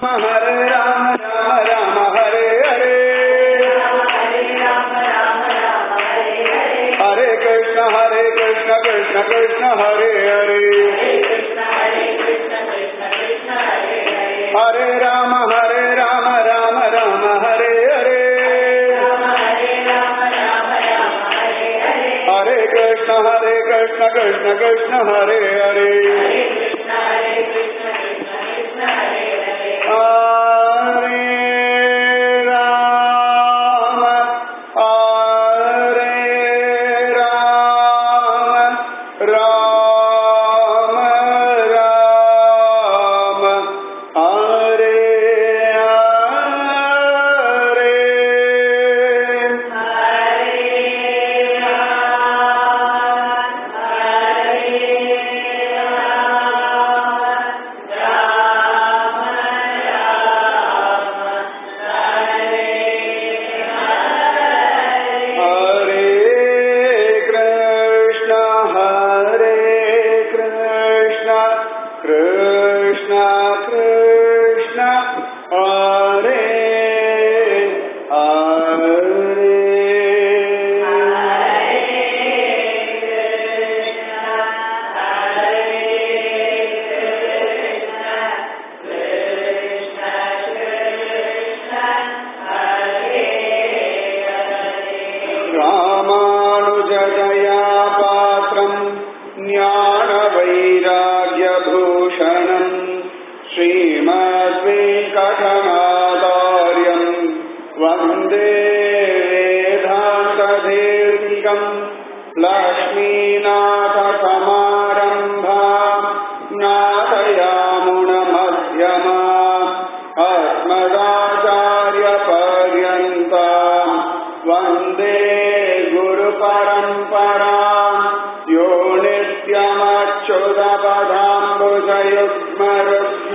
हरे राम राम राम हरे हरे हरे कृष्ण हरे कृष्ण कृष्ण कृष्ण हरे हरे हरे राम हरे राम राम राम हरे हरे हरे कृष्ण हरे कृष्ण कृष्ण कृष्ण हरे हरे हरे राम हरे राम राम राम हरे हरे हरे कृष्ण हरे कृष्ण कृष्ण कृष्ण हरे रामानुजदया पात्रम् ज्ञानवैराग्यभूषणम् श्रीमद्वेङ्कटनादार्यम् वन्दे वेदान्तदेशिकम् लक्ष्मीनाथसमारम्भा नाथयामुनमध्यमा अस्मदाचार्यपर्यन्ता वन्दे गुरुपरम्परा यो नित्यमच्युतपदाम्बुजयुग्मरुग्म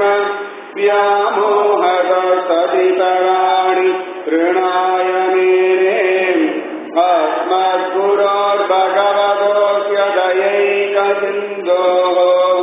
व्यामोहदसदितराणि ऋणाय मेने अस्मद्गुरोर्भगवतोऽस्य दयैकसिन्धोः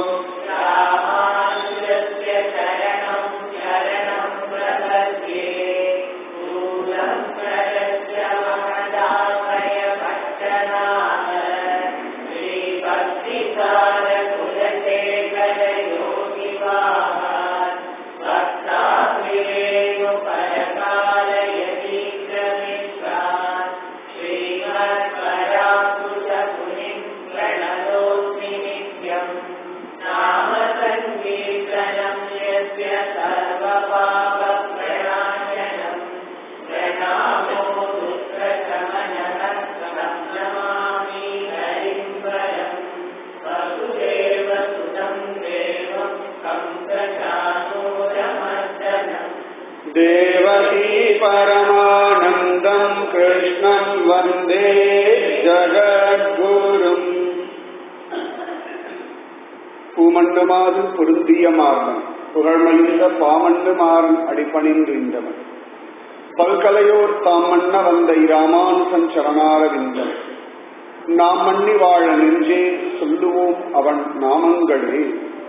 देवकी परमानन्दम् कृष्णम् वन्दे ஜகத்குரும் பூமண்டுமாது பொருந்திய மாறன் புகழ்மலிந்த பாமண்டு மாறன் அடிபணிந்திருந்தவன் பல்கலையோர் தாம் மன்ன வந்த இராமானுசன் சரணாரவிந்தன் நாம் மன்னி வாழ நெஞ்சே சொல்லுவோம் அவன் நாமங்களே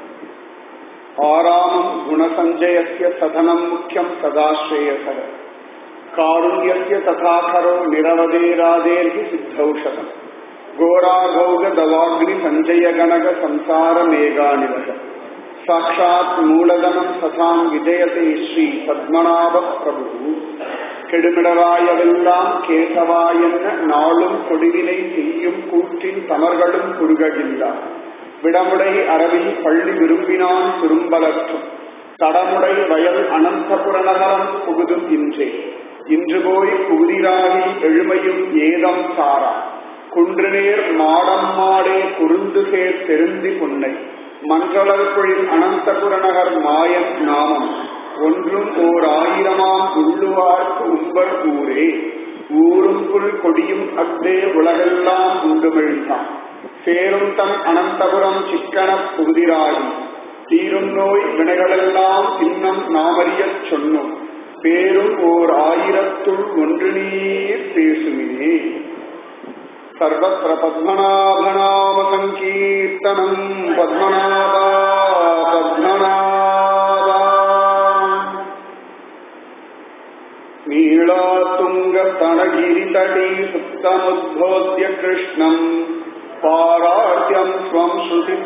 ஆராமம் குணசஞ்சயஸ்ய சதனம் முக்கியம் சதாஸ்ரேயசர காருண்யஸ்ய ததாகரோ நிரவதேராதேர்கி சித்தௌஷதம் கோராகௌக தவாக்னி சஞ்சய கணக சம்சார மேகாநிலக சாட்சாத் மூலதனம் சதாம் விஜயதே ஸ்ரீ பத்மநாப பிரபு கெடுமிடராயவெல்லாம் கேசவாயென்ன நாளும் கொடிவினை செய்யும் கூற்றின் தமர்களும் குறுககின்றார் விடமுடை அரவில் பள்ளி விரும்பினான் திரும்பலற்றும் தடமுடை வயல் அனந்தபுர நகரம் புகுதும் இன்றே இன்று போய் புதிராகி எழுமையும் ஏதம் சாரா குன்றுநேர் மாடம் மாடே குறுந்துகேர் பெருந்தி புன்னை மன்றளர்பொழில் அனந்தபுர நகர் மாயன் நாமம் ஒன்றும் ஓர் ஆயிரமாம் உள்ளுவார்க்கு உம்பர் ஊரே ஊரும் புல் கொடியும் அக்தே உலகெல்லாம் உண்டுமிழ்ந்தான் சேரும் தன் அனந்தபுரம் சிக்கனப் புகுதிராகி தீரும் நோய் வினைகளெல்லாம் இன்னம் நாமறியச் சொன்னோம் பேரும் ஓர் ஆயிரத்துள் ஒன்று நீர் பேசுமினே सर्वत्र पद्मनाभनाम सङ्कीर्तनम् पद्मनाभा पद्मनाभा लीलातुङ्गस्तनगिरितटी सुप्तमुद्बोध्य कृष्णम् पारार्त्यम् स्वम्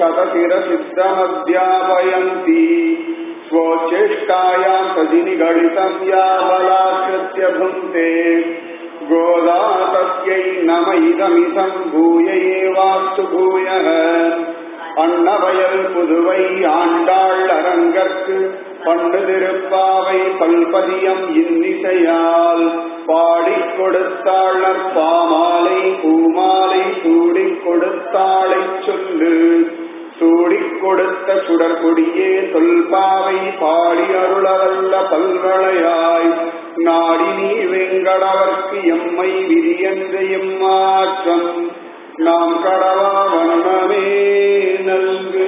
श्रुतिसतशिरसिद्धमध्यापयन्ती स्वचेष्टायाम् सजिनिगणितम् या बलाकृत्य भुङ्क्ते गोदा तस्यै नम इदमिदम् भूय एवास्तु भूयः அன்னவயல் புதுவை ஆண்டாள் அரங்கற்கு பண்டு திருப்பாவை பல்பதியம் இன்னிசையால் பாடிக் கொடுத்தாள் பாமாலை பூமாலை சூடிக் கொடுத்தாளை சொல்லு சூடிக் கொடுத்த சுடர்கொடியே தொல்பாவை பாடி அருளவல்ல பல்வளையாய் நாடி நீ வெங்கடவர்க்கு எம்மை விதியென்ற எம்மாற்றம் நாம் கடவா வண்ணமே நல்கு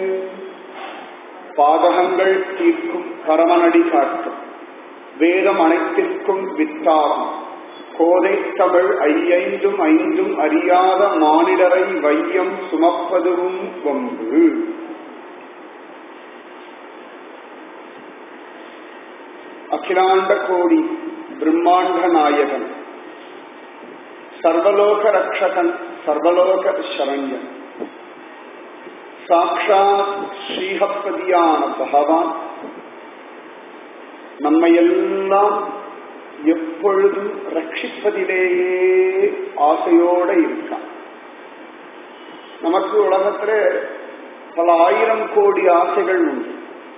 பாதகங்கள் தீர்க்கும் பரமனடி காட்டும் வேதம் அனைத்திற்கும் வித்தாகும் கோதை தமிழ் ஐயைந்தும் ஐந்தும் அறியாத மானிடரை வையம் சுமப்பதுவும் ஒன்று அகிலாண்ட கோடி பிரம்மாண்ட நாயகன் சர்வலோக ரக்ஷகன் சர்வலோக சரண்யன் சாட்சாத் ஸ்ரீஹப்பதியான பகவான் நம்மையெல்லாம் எப்பொழுதும் ரட்சிப்பதிலேயே ஆசையோட இருக்கான் நமக்கு உலகத்துல பல ஆயிரம் கோடி ஆசைகள் உண்டு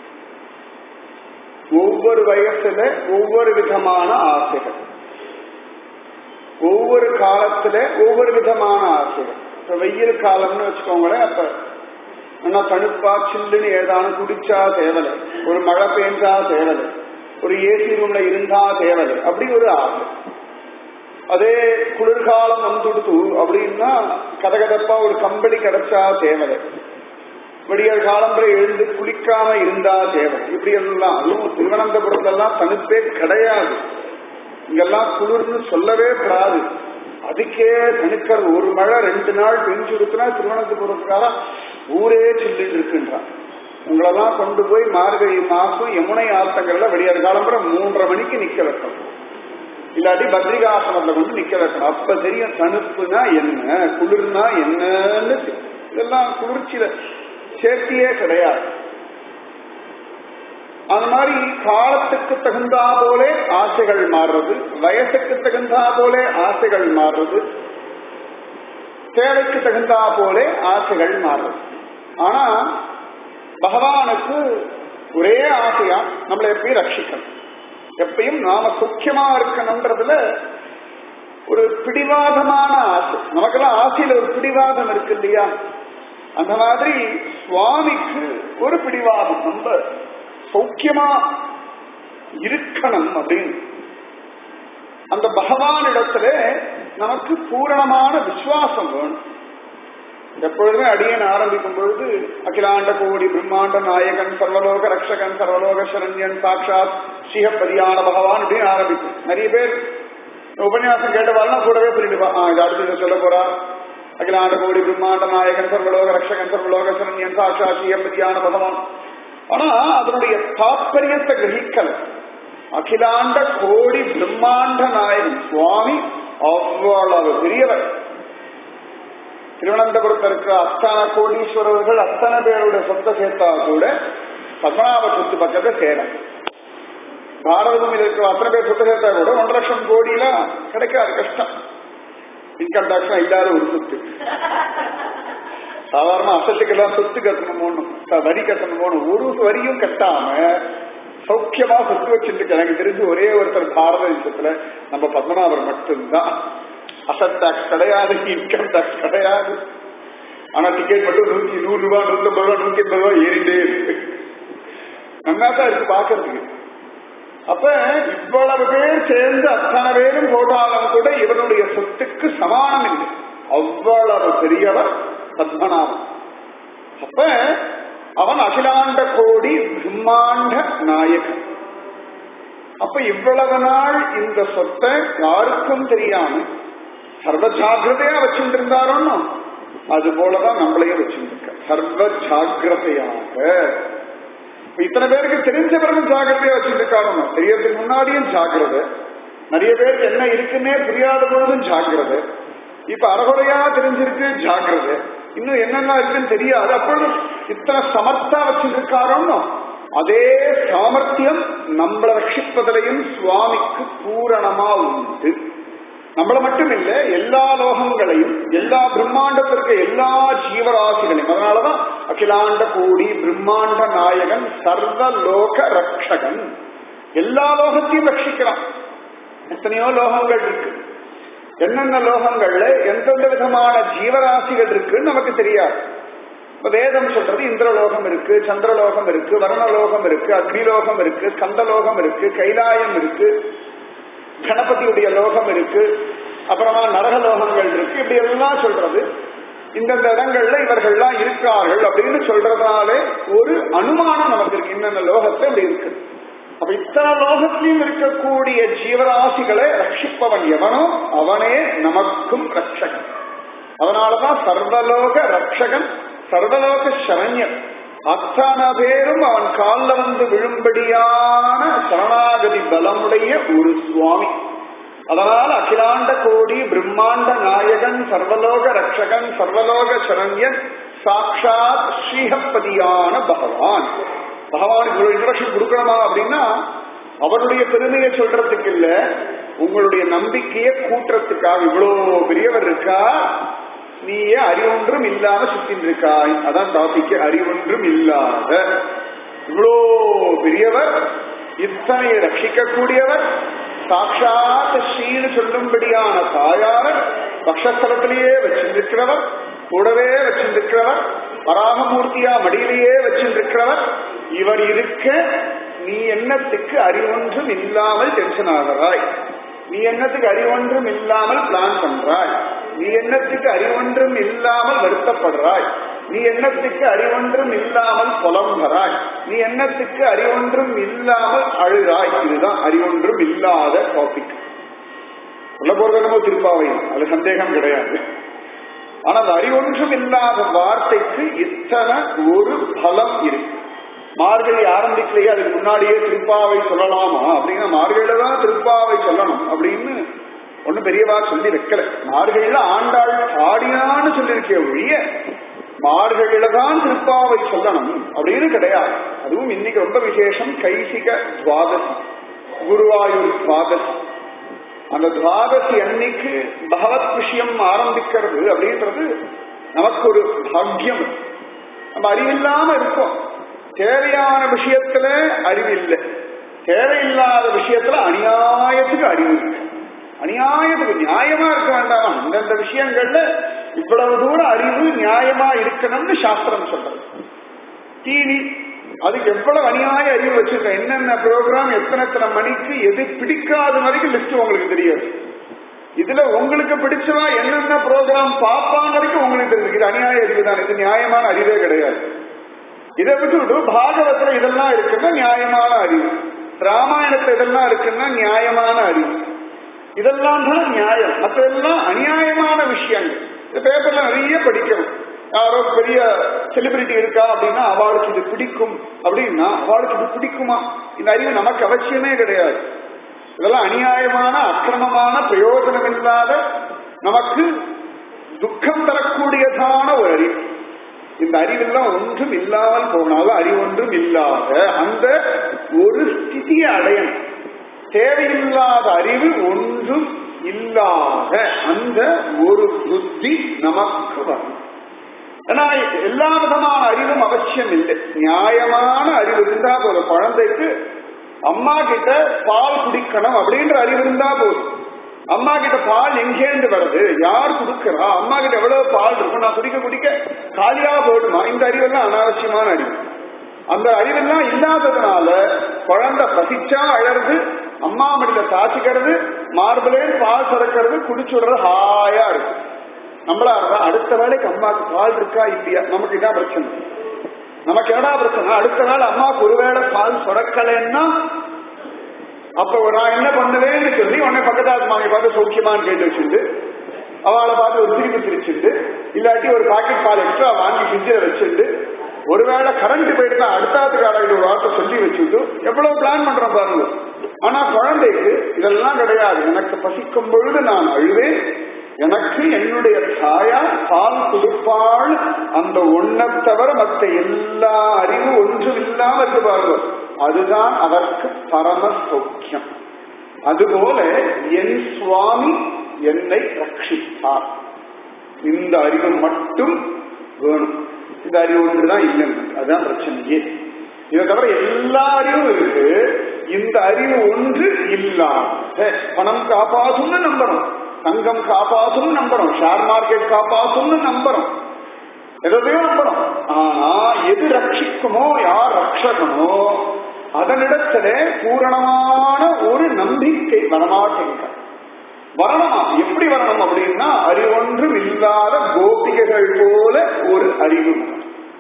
ஒவ்வொரு வயசுல ஒவ்வொரு விதமான ஆசைகள் ஒவ்வொரு காலத்துல ஒவ்வொரு விதமான ஆசைகள் இப்ப வெயில் காலம்னு வச்சுக்கோங்களேன் அப்ப நல்லா தணுப்பா சில்லுன்னு ஏதானு குடிச்சா தேவலை ஒரு மழை பெஞ்சா தேவலை ஒரு ஏசி ரூம்ல இருந்தா தேவலை அப்படி ஒரு ஆசை அதே குளிர்காலம் வந்துடுத்து அப்படின்னா கதகதப்பா ஒரு கம்பளி கிடைச்சா தேவலை விடியல் காலம்பரை எழுந்து குளிக்காம இருந்தா தேவை இப்படி எல்லாம் அதுவும் திருவனந்தபுரத்துல எல்லாம் தனுப்பே கிடையாது இங்கெல்லாம் குளிர்னு சொல்லவே கூடாது அதுக்கே தனுக்கிறது ஒரு மழை ரெண்டு நாள் பெஞ்சு கொடுத்தனா திருவனந்தபுரத்துக்காக ஊரே சில்லுன்னு இருக்குன்றான் உங்களெல்லாம் கொண்டு போய் மார்கழி மாசம் யமுனை ஆத்தங்கள்ல விடியற் காலம்புற மூன்றரை மணிக்கு நிக்க வைக்கணும் இல்லாட்டி பத்ரிகாசனத்துல கொண்டு நிக்க வைக்கணும் அப்ப தெரியும் தனுப்புனா என்ன குளிர்னா என்னன்னு இதெல்லாம் குளிர்ச்சியில சேர்த்தியே கிடையாது அந்த மாதிரி காலத்துக்கு தகுந்தா போலே ஆசைகள் மாறுறது வயசுக்கு தகுந்தா போலே ஆசைகள் மாறுறது தேவைக்கு தகுந்தா போலே ஆசைகள் மாறுறது ஆனா பகவானுக்கு ஒரே ஆசையா நம்மளை எப்பயும் ரட்சிக்கணும் எப்பயும் நாம சுக்கியமா இருக்கணும்ன்றதுல ஒரு பிடிவாதமான ஆசை நமக்கெல்லாம் ஆசையில ஒரு பிடிவாதம் இருக்கு இல்லையா அந்த மாதிரி சுவாமிக்கு ஒரு பிடிவாதம் நம்ம சௌக்கியமா இருக்கணும் அப்படின்னு அந்த பகவான் இடத்துல நமக்கு பூரணமான விசுவாசம் வேணும் எப்பொழுதுமே அடியன் ஆரம்பிக்கும் பொழுது அகிலாண்ட கோடி பிரம்மாண்ட நாயகன் சர்வலோக ரக்ஷகன் சர்வலோக சரண்யன் சாட்சாத் ஸ்ரீஹப்பதியான பகவான் அப்படின்னு ஆரம்பிக்கும் நிறைய பேர் உபன்யாசம் கேட்டவாள்லாம் கூடவே சொல்லிடுவா ஆ இது அடுத்து சொல்ல போறா அகிலாண்ட கோடி பிரம்மாண்ட நாயகன் சர்வலோக ரக்ஷகன் சர்வலோக சரண்யன் சாட்சாத் ஸ்ரீஹப்பதியான பகவான் ஆனா அதனுடைய தாற்பயத்தை கிரகிக்கல அகிலாண்ட கோடி பிரம்மாண்ட நாயகன் சுவாமி அவ்வளவு பெரியவர் திருவனந்தபுரத்தில் இருக்கிற அத்தனை கோடீஸ்வரர்கள் அத்தனை பேருடைய சொத்தை சேர்த்தா கூட பத்மநாப சொத்து பக்கத்தை சேர பாரத பூமியில் இருக்கிற அத்தனை பேர் சொத்தை சேர்த்தா கூட ஒன்றரை லட்சம் கோடியில கிடைக்காது கஷ்டம் இன்கம் டாக்ஸ் இல்லாத ஒரு சொத்து சாதாரண அசத்துக்கெல்லாம் சொத்து கட்டணும் போகணும் வரி கட்டணும் போகணும் ஒரு வரியும் கட்டாம சௌக்கியமா சொத்து வச்சுட்டு எனக்கு தெரிஞ்சு ஒரே ஒருத்தர் பாரத தேசத்துல நம்ம பத்மநாபர் மட்டும்தான் அசட் டாக்ஸ் கிடையாது இன்கம் டாக்ஸ் கிடையாது ஆனா டிக்கெட் மட்டும் நூத்தி நூறு ரூபாய் நூத்தி ஐம்பது ரூபாய் நூத்தி ஐம்பது ரூபாய் ஏறிட்டே இருக்கு நல்லா தான் இருக்கு பாக்குறதுக்கு அப்ப இவ்வளவு பேர் சேர்ந்து அத்தனை பேரும் போட்டாலும் கூட இவனுடைய சொத்துக்கு சமானம் இல்லை அவ்வளவு பெரியவர் பத்மநாபன் அப்ப அவன் அகிலாண்ட கோடி பிரம்மாண்ட நாயகன் அப்ப இவ்வளவு நாள் இந்த சொத்தை யாருக்கும் தெரியாம சர்வ ஜாகிரதையா வச்சுட்டு இருந்தாரோன்னு அது போலதான் நம்மளையும் வச்சுருக்க சர்வ ஜாகிரதையாக இத்தனை பேருக்கு தெரிஞ்ச பிறகு ஜாகிரதையா வச்சுருக்காரோ தெரியறதுக்கு முன்னாடியும் ஜாகிரதை நிறைய பேருக்கு என்ன இருக்குன்னே புரியாத பொழுதும் ஜாக்கிரதை இப்ப அறகுறையா தெரிஞ்சிருக்கு ஜாக்கிரதை இன்னும் என்னென்ன இருக்குன்னு தெரியாது அப்பொழுது இத்தனை சமர்த்தா வச்சிருக்காரோன்னு அதே சாமர்த்தியம் நம்மளை ரட்சிப்பதிலையும் சுவாமிக்கு பூரணமா உண்டு நம்மள மட்டும் இல்ல எல்லா லோகங்களையும் எல்லா பிரம்மாண்டத்திற்கு எல்லா ஜீவராசிகளையும் அதனாலதான் அகிலாண்ட கோடி பிரம்மாண்ட நாயகன் சர்வ லோக ரக்ஷகன் எல்லா லோகத்தையும் ரட்சிக்கிறான் எத்தனையோ லோகங்கள் இருக்கு என்னென்ன லோகங்கள்ல எந்தெந்த விதமான ஜீவராசிகள் இருக்குன்னு நமக்கு தெரியாது இப்ப வேதம் சொல்றது இந்திரலோகம் இருக்கு சந்திரலோகம் இருக்கு வருணலோகம் இருக்கு அக்னிலோகம் இருக்கு ஸ்கந்தலோகம் இருக்கு கைலாயம் இருக்கு கணபதியுடைய லோகம் இருக்கு அப்புறமா நரகலோகங்கள் இருக்கு இப்படி எல்லாம் சொல்றது இந்தந்த இடங்கள்ல இவர்கள்லாம் இருக்கார்கள் அப்படின்னு சொல்றதுனாலே ஒரு அனுமானம் நமக்கு இருக்கு இன்னென்ன லோகத்துல இப்படி இருக்கு அப்ப இத்தனை லோகத்திலையும் இருக்கக்கூடிய ஜீவராசிகளை ரட்சிப்பவன் எவனோ அவனே நமக்கும் ரட்சகன் அதனாலதான் சர்வலோக ரட்சகன் சர்வலோக சரண்யன் அத்தனை பேரும் அவன் காலில் வந்து விழும்படியான சரணாகதி பலமுடைய ஒரு சுவாமி அதனால் அகிலாண்ட கோடி பிரம்மாண்ட நாயகன் சர்வலோக ரட்சகன் சர்வலோக சரண்யன் சாட்சாத் ஸ்ரீஹப்பதியான பகவான் பகவானுக்கு இவ்வளவு இன்ட்ரடக்ஷன் கொடுக்கணுமா அப்படின்னா அவருடைய பெருமையை சொல்றதுக்கு இல்ல உங்களுடைய நம்பிக்கையை கூட்டுறதுக்காக இவ்வளவு பெரியவர் இருக்கா நீயே அறிவொன்றும் இல்லாம சுத்தின் இருக்காய் அதான் டாபிக் அறிவொன்றும் இல்லாத இவ்வளோ பெரியவர் இத்தனையை ரட்சிக்கக்கூடியவர் சாட்சாத் ஸ்ரீன்னு சொல்லும்படியான தாயாரர் பக்ஷஸ்தலத்திலேயே வச்சிருக்கிறவர் கூடவே வச்சிருக்கிறவர் வராகமூர்த்தியா மடியிலேயே வச்சிருக்கிறவர் இவர் இருக்க நீ என்னத்துக்கு அறிவொன்றும் இல்லாமல் டென்ஷன் ஆகிறாய் நீ என்னத்துக்கு அறிவொன்றும் இல்லாமல் பிளான் பண்றாய் நீ என்னத்துக்கு அறிவொன்றும் இல்லாமல் வருத்தப்படுறாய் நீ என்னத்துக்கு அறிவொன்றும் இல்லாமல் புலம்புறாய் நீ என்னத்துக்கு அறிவொன்றும் இல்லாமல் அழுதாய் இதுதான் அறிவொன்றும் இல்லாத டாபிக் சொல்ல போறது என்னமோ திருப்பாவை அது சந்தேகம் கிடையாது ஆனா அந்த அறிவொன்றும் இல்லாத வார்த்தைக்கு இத்தனை ஒரு பலம் இருக்கு மார்கழி ஆரம்பிக்கலையே அதுக்கு முன்னாடியே திருப்பாவை சொல்லலாமா அப்படின்னா மார்கழியில தான் திருப்பாவை சொல்லணும் அப்படின்னு ஒன்னும் பெரியவா சொல்லி வைக்கல மார்கழியில ஆண்டாள் பாடினான்னு சொல்லியிருக்கே ஒழிய மார்கழியில தான் திருப்பாவை சொல்லணும் அப்படின்னு கிடையாது அதுவும் இன்னைக்கு ரொம்ப விசேஷம் கைசிக துவாதசி குருவாயூர் துவாதசி அந்த துவாதசி அன்னைக்கு பகவத் விஷயம் ஆரம்பிக்கிறது அப்படின்றது நமக்கு ஒரு பாக்கியம் நம்ம அறிவில்லாம இருக்கோம் தேவையான விஷயத்துல அறிவு இல்லை தேவையில்லாத விஷயத்துல அநியாயத்துக்கு அறிவு இருக்கு அநியாயத்துக்கு நியாயமா இருக்க வேண்டாம் அந்தந்த விஷயங்கள்ல இவ்வளவு தூரம் அறிவு நியாயமா இருக்கணும்னு சாஸ்திரம் சொல்றது டிவி அதுக்கு எவ்வளவு அநியாய அறிவு வச்சிருக்க என்னென்ன ப்ரோக்ராம் எத்தனை எத்தனை மணிக்கு எது பிடிக்காத வரைக்கும் லிஸ்ட் உங்களுக்கு தெரியாது இதுல உங்களுக்கு பிடிச்சவா என்னென்ன ப்ரோக்ராம் பார்ப்பாங்க வரைக்கும் உங்களுக்கு தெரிஞ்சு இது அநியாய அறிவு தான் இது நியாயமான அறிவே கிடையாது இதை விட்டு பாகவத்துல இதெல்லாம் இருக்குன்னா நியாயமான அறிவு ராமாயணத்துல இதெல்லாம் இருக்குன்னா நியாயமான அறிவு இதெல்லாம் தான் நியாயம் மற்றதெல்லாம் அநியாயமான விஷயங்கள் இந்த பேப்பர்ல நிறைய படிக்கணும் யாரோ பெரிய செலிபிரிட்டி இருக்கா அப்படின்னா அவளுக்கு இது பிடிக்கும் அப்படின்னா அவளுக்கு இது பிடிக்குமா இந்த அறிவு நமக்கு அவசியமே கிடையாது இதெல்லாம் அநியாயமான அக்கிரமமான பிரயோஜனம் இல்லாத நமக்கு துக்கம் தரக்கூடியதான ஒரு அறிவு இந்த அறிவெல்லாம் ஒன்றும் இல்லாமல் போனாலும் அறிவு ஒன்றும் இல்லாத அந்த ஒரு ஸ்திதியை அடையணும் தேவையில்லாத அறிவு ஒன்றும் இல்லாத அந்த ஒரு புத்தி நமக்கு வரும் ஏன்னா எல்லா விதமான அறிவும் அவசியம் இல்லை நியாயமான அறிவு இருந்தா போதும் குழந்தைக்கு அம்மா கிட்ட பால் குடிக்கணும் அப்படின்ற அறிவு இருந்தா போதும் அம்மா கிட்ட பால் எங்கேந்து வருது யார் கொடுக்கறா அம்மா கிட்ட எவ்வளவு பால் இருக்கும் நான் குடிக்க குடிக்க காலியா போடுமா இந்த அறிவெல்லாம் அனாவசியமான அறிவு அந்த அறிவெல்லாம் இல்லாததுனால குழந்தை பசிச்சா அழறது அம்மா மடியில தாச்சிக்கிறது மார்பிளே பால் சுரக்கிறது குடிச்சுடுறது ஹாயா இருக்கு நம்மளா இருந்தா அடுத்த வேலைக்கு அம்மாவுக்கு பால் இருக்கா இல்லையா நமக்கு இதான் பிரச்சனை நமக்கு என்னடா பிரச்சனை அடுத்த நாள் அம்மாவுக்கு ஒருவேளை பால் சுரக்கலைன்னா அப்ப நான் என்ன பண்ணுவேன்னு சொல்லி உடனே பக்கத்தாத்து மாமி பார்த்து சௌக்கியமான்னு கேட்டு வச்சுட்டு அவளை பார்த்து ஒரு சிரிப்பு சிரிச்சுட்டு இல்லாட்டி ஒரு பாக்கெட் பால் எக்ஸ்ட்ரா வாங்கி ஃப்ரிட்ஜில் வச்சுட்டு ஒருவேளை கரண்ட் போயிட்டு அடுத்தாத்துக்காரங்க ஒரு வார்த்தை சொல்லி வச்சுட்டு எவ்வளவு பிளான் பண்றோம் பாருங்க ஆனா குழந்தைக்கு இதெல்லாம் கிடையாது எனக்கு பசிக்கும் பொழுது நான் அழுவேன் எனக்கு என்னுடைய தாயார் பால் கொடுப்பாள் அந்த ஒன்றை தவிர மற்ற எல்லா அறிவும் ஒன்றும் இல்லாம இருக்கு பாருங்க அதுதான் அதற்கு பரம சௌக்கியம் அதுபோல என் சுவாமி என்னை ரட்சித்தார் இந்த அறிவு மட்டும் வேணும் இந்த அறிவு ஒன்றுதான் இல்லைன்னு அதுதான் பிரச்சனையே இதை தவிர எல்லா அறிவும் இருக்கு இந்த அறிவு ஒன்று இல்லாத பணம் காப்பாசும்னு நம்பணும் தங்கம் காப்பாசும் நம்பணும் ஷேர் மார்க்கெட் காப்பாசும்னு நம்பணும் எதையோ நம்பணும் ஆனா எது ரட்சிக்குமோ யார் ரட்சகனோ அதனிடத்துல பூரணமான ஒரு நம்பிக்கை வரமாட்டேங்க வரணுமா எப்படி வரணும் அப்படின்னா அறிவொன்றும் இல்லாத கோபிகைகள் போல ஒரு அறிவு வரணும்.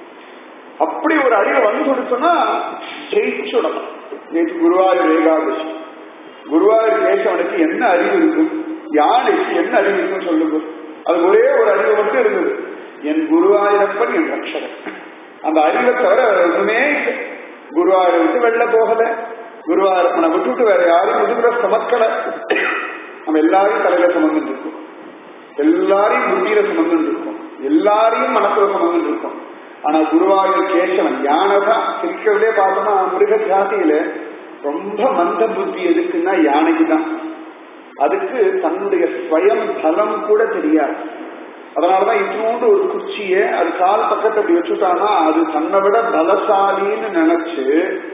அப்படி ஒரு அறிவு வந்து கொடுத்தோம்னா ஜெயிச்சுடலாம் நேற்று குருவாயூர் ஏகாதசி குருவாயூர் கேசவனுக்கு என்ன அறிவு இருக்கும் யானைக்கு என்ன அறிவு இருக்குன்னு சொல்லுங்க அது ஒரே ஒரு அறிவு மட்டும் இருந்தது என் குருவாயூரப்பன் என் ரட்சகன் அந்த அறிவை தவிர வேற ஒண்ணுமே இல்லை குருவாயூரை விட்டு வெளில போகல குருவாயூரப்பனை விட்டுட்டு வேற யாரும் முதுகுல சுமக்கல நம்ம எல்லாரையும் தலையில சுமந்துட்டு இருக்கோம் எல்லாரையும் புத்தியில சுமந்துட்டு இருக்கோம் எல்லாரையும் மனசுல சுமந்துட்டு இருக்கோம் ஆனா குருவாயூர் கேசவன் யானைதான் இருக்கிறதே பார்த்தோம்னா மிருக ஜாதியில ரொம்ப மந்த புத்தி எதுக்குன்னா யானைக்கு தான் அதுக்கு தன்னுடைய ஸ்வயம் பலம் கூட தெரியாது அதனாலதான் இத்தனோண்டு ஒரு குச்சிய அது கால் பக்கத்தை அப்படி வச்சுட்டானா அது தன்னை விட பலசாலின்னு நினைச்சு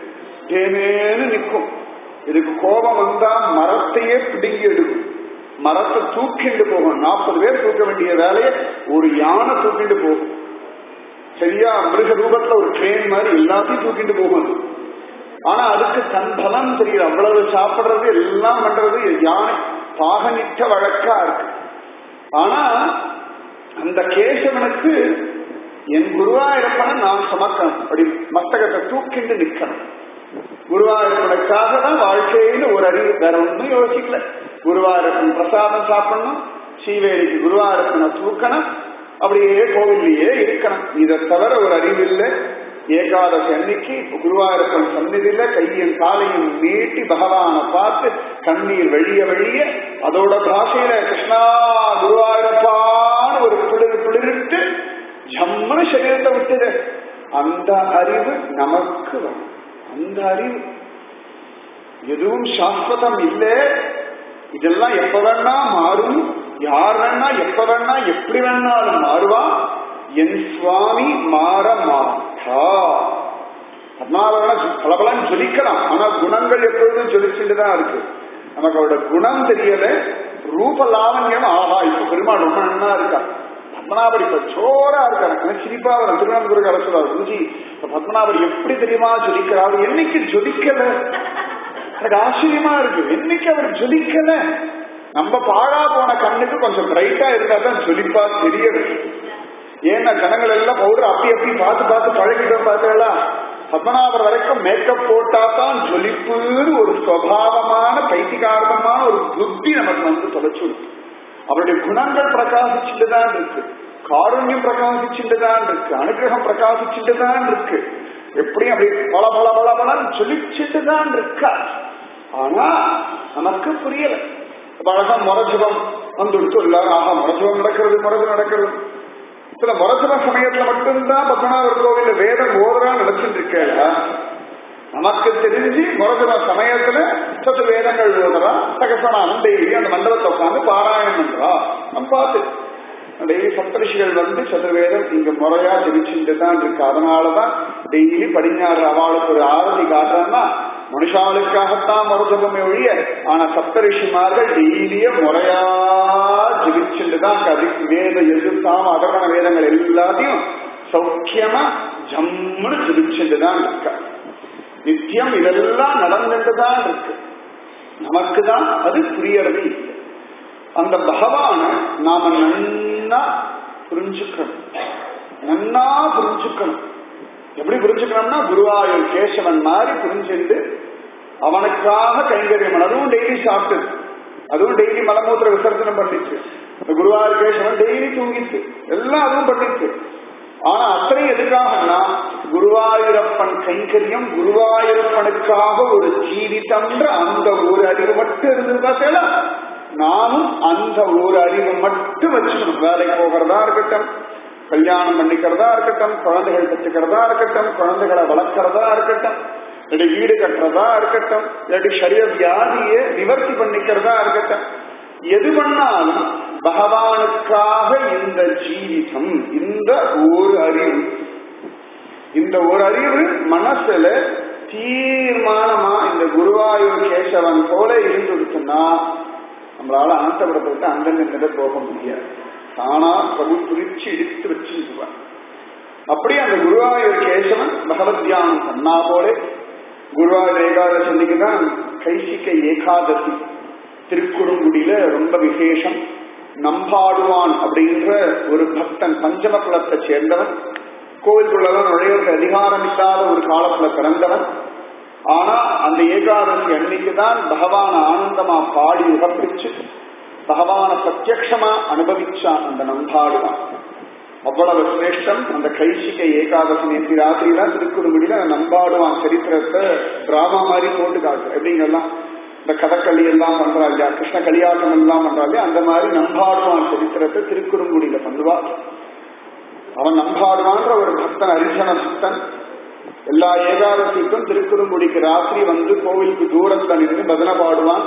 தேனேன்னு நிற்கும் இதுக்கு கோபம் வந்தா மரத்தையே பிடுங்கி எடுக்கும் மரத்தை தூக்கிண்டு போகும் நாற்பது பேர் தூக்க வேண்டிய வேலையை ஒரு யானை தூக்கிண்டு போகும் சரியா மிருக ரூபத்துல ஒரு ட்ரெயின் மாதிரி எல்லாத்தையும் தூக்கிட்டு போகும் அது. ஆனா அதுக்கு தன் பலம் தெரியல அவ்வளவு சாப்பிடுறது எல்லாம் பண்றது யானை பாகனிட்ட வழக்கா இருக்கு ஆனா அந்த கேசவனுக்கு என் குருவாயிரப்பனை நான் சுமக்கணும் அப்படி மஸ்தகத்தை தூக்கிட்டு நிக்கணும் குருவாயூரப்பனுக்காக தான் வாழ்க்கையில ஒரு அறிவு வேற ஒன்றும் யோசிக்கல குருவாயூரப்பன் பிரசாதம் சாப்பிடணும் ஸ்ரீவேலிக்கு குருவாயூரப்பனை தூக்கணும் அப்படியே கோவில்லையே இருக்கணும் இதை தவிர ஒரு அறிவு இல்லை ஏகாதசி அன்னைக்கு குருவாயூரப்பன் சந்நிதியில கையும் காலையும் நீட்டி பகவானை பார்த்து கண்ணீர் வழிய வழிய அதோட பாஷையில கிருஷ்ணா குருவாயூரப்பான்னு ஒரு குளிர் குளிரிட்டு ஜம்மனு சரீரத்தை விட்டுது அந்த அறிவு நமக்கு வரும் அந்த அறிவு எதுவும் சாஸ்வதம் இல்லை இதெல்லாம் எப்ப வேணா மாறும் யார் வேணா எப்ப வேணா எப்படி வேணாலும் மாறுவா என் சுவாமி மாற மாட்டா பத்மாவரண பலபலன் ஜொலிக்கலாம் ஆனா குணங்கள் எப்பொழுதும் ஜொலிச்சுட்டு தான் இருக்கு நமக்கு அவரோட குணம் தெரியல ரூப லாவண்யம் ஆஹா இப்ப பெருமாள் ரொம்ப நன்னா இருக்கா பத்மநாபர் இப்ப சோரா இருக்காரு எனக்கு சிரிப்பா வரும் திருவனந்தபுரம் அரசுவார் குருஜி இப்ப பத்மநாபர் எப்படி தெரியுமா ஜொலிக்கிறார் என்னைக்கு ஜொலிக்கல எனக்கு ஆச்சரியமா இருக்கு என்னைக்கு அவர் ஜொலிக்கல நம்ம பாழா போன கண்ணுக்கு கொஞ்சம் பிரைட்டா இருந்தா தான் ஜொலிப்பா தெரியது ஏன்னா ஜனங்கள் எல்லாம் பவுடர் அப்படி அப்படி பார்த்து பார்த்து பழகிட்டோம் பார்த்தீங்களா பத்மநாபர் வரைக்கும் மேக்கப் போட்டா தான் ஜொலிப்புன்னு ஒரு சுவாவமான பைத்திகாரமான ஒரு புத்தி நமக்கு வந்து தொலைச்சுடும் அவருடைய குணங்கள் பிரகாசிச்சுட்டு தான் இருக்கு காருண்யம் பிரகாசிச்சுட்டு தான் இருக்கு அனுகிரகம் பிரகாசிச்சுட்டு தான் இருக்கு எப்படியும் அப்படி பல பல பல பலன்னு சொல்லிச்சுட்டு தான் இருக்கா ஆனா நமக்கு புரியல அப்ப அழகா முரஜபம் வந்துடுத்து எல்லாரும் ஆஹா முரஜபம் நடக்கிறது முரஜு நடக்கிறது சில முரஜப சமயத்துல மட்டும்தான் பத்மநாபர் கோவில்ல வேதம் ஓதரா நினைச்சிட்டு இருக்கேன் நமக்கு தெரிஞ்சு முரஜப சமயத்துல சத்து வேதங்கள் ஓதுறா சகசனானம் டெய்லி அந்த மண்டபத்தை உட்காந்து பாராயணம் பண்றா நம்ம பார்த்து டெய்லி சப்தரிஷிகள் வந்து சதுர்வேதம் இங்க முறையா ஜெபிச்சுட்டு தான் இருக்கு அதனாலதான் டெய்லி படிஞ்சாடுற அவளுக்கு ஒரு ஆரதி காட்டுறான்னா மனுஷாளுக்காகத்தான் மருதபமே ஒழிய ஆனா சப்தரிஷிமார்கள் டெய்லிய முறையா ஜெபிச்சுட்டு தான் கதி வேத எழுத்தாம அதர்வண வேதங்கள் எல்லாத்தையும் சௌக்கியமா ஜம்முன்னு ஜெபிச்சுட்டு தான் இருக்கா நித்தியம் இதெல்லாம் நடந்துட்டு தான் இருக்கு நமக்கு தான் அது புரியறது இல்லை அந்த பகவான நாம நன்னா புரிஞ்சுக்கணும் நன்னா புரிஞ்சுக்கணும் எப்படி புரிஞ்சுக்கணும்னா குருவாயூர் கேசவன் மாதிரி புரிஞ்சுட்டு அவனுக்காக கைங்கரியம் அதுவும் டெய்லி சாப்பிட்டு அதுவும் டெய்லி மலமூத்திர விசர்ஜனம் பண்ணிச்சு இந்த குருவாயூர் கேசவன் டெய்லி தூங்கிச்சு எல்லாம் அதுவும் பண்ணிச்சு ஆனா அத்தனை எதுக்காகனா குருவாயூரப்பன் கைங்கரியம் குருவாயூரப்பனுக்காக ஒரு ஜீவிதம்ன்ற அந்த ஒரு அறிவு மட்டும் இருந்தது பார்த்தேல நானும் அந்த ஒரு அறிவு மட்டும் வச்சுக்கணும் வேலைக்கு போகிறதா இருக்கட்டும் கல்யாணம் பண்ணிக்கிறதா இருக்கட்டும் குழந்தைகள் பெற்றுக்கிறதா இருக்கட்டும் குழந்தைகளை வளர்க்கறதா இருக்கட்டும் இல்லாட்டி வீடு கட்டுறதா இருக்கட்டும் இல்லாட்டி சரீர வியாதியை நிவர்த்தி பண்ணிக்கிறதா இருக்கட்டும் எது பண்ணாலும் பகவானுக்காக இந்த ஜீவிதம் இந்த ஒரு அறிவு இந்த ஒரு அறிவு மனசுல தீர்மானமா இந்த குருவாயூர் கேசவன் போல இருந்துடுச்சுன்னா நம்மளால அனந்தபுரத்தை அந்த நின்று போக முடியாது தானா பிரபு குறிச்சு இடித்து வச்சிருவார் அப்படி அந்த குருவாயூர் கேசவன் பகவத் தியானம் பண்ணா போல குருவாயூர் ஏகாதசி அன்னைக்கு தான் கைசிக்க ஏகாதசி திருக்குறுங்குடியில ரொம்ப விசேஷம் நம்பாடுவான் அப்படின்ற ஒரு பக்தன் பஞ்சம குலத்தை சேர்ந்தவன் கோவிலுக்குள்ளதான் நுழைவுக்கு அதிகாரம் இல்லாத ஒரு காலத்துல பிறந்தவன் ஆனா அந்த ஏகாதசி அன்னைக்கு தான் பகவான ஆனந்தமா பாடி உகப்பிச்சு பகவான பிரத்யக்ஷமா அனுபவிச்சான் அந்த நம்பாடுவான் அவ்வளவு சிரேஷ்டம் அந்த கைசிக்க ஏகாதசி நேற்று ராத்திரி தான் திருக்குறுங்குடியில நம்பாடுவான் சரித்திரத்தை டிராமா மாதிரி போட்டு காட்டு எப்படிங்கெல்லாம் இந்த கதக்களி எல்லாம் பண்றா இல்லையா கிருஷ்ண கலியாட்டம் எல்லாம் பண்றா இல்லையா அந்த மாதிரி நம்பாடுவான் சரித்திரத்தை திருக்குறுங்குடியில பண்ணுவா அவன் நம்பாடுவான்ற ஒரு பக்தன் அரிசன பக்தன் எல்லா ஏகாதசிக்கும் திருக்குறுங்குடிக்கு ராத்திரி வந்து கோவிலுக்கு தூரத்துல நின்று பஜனை பாடுவான்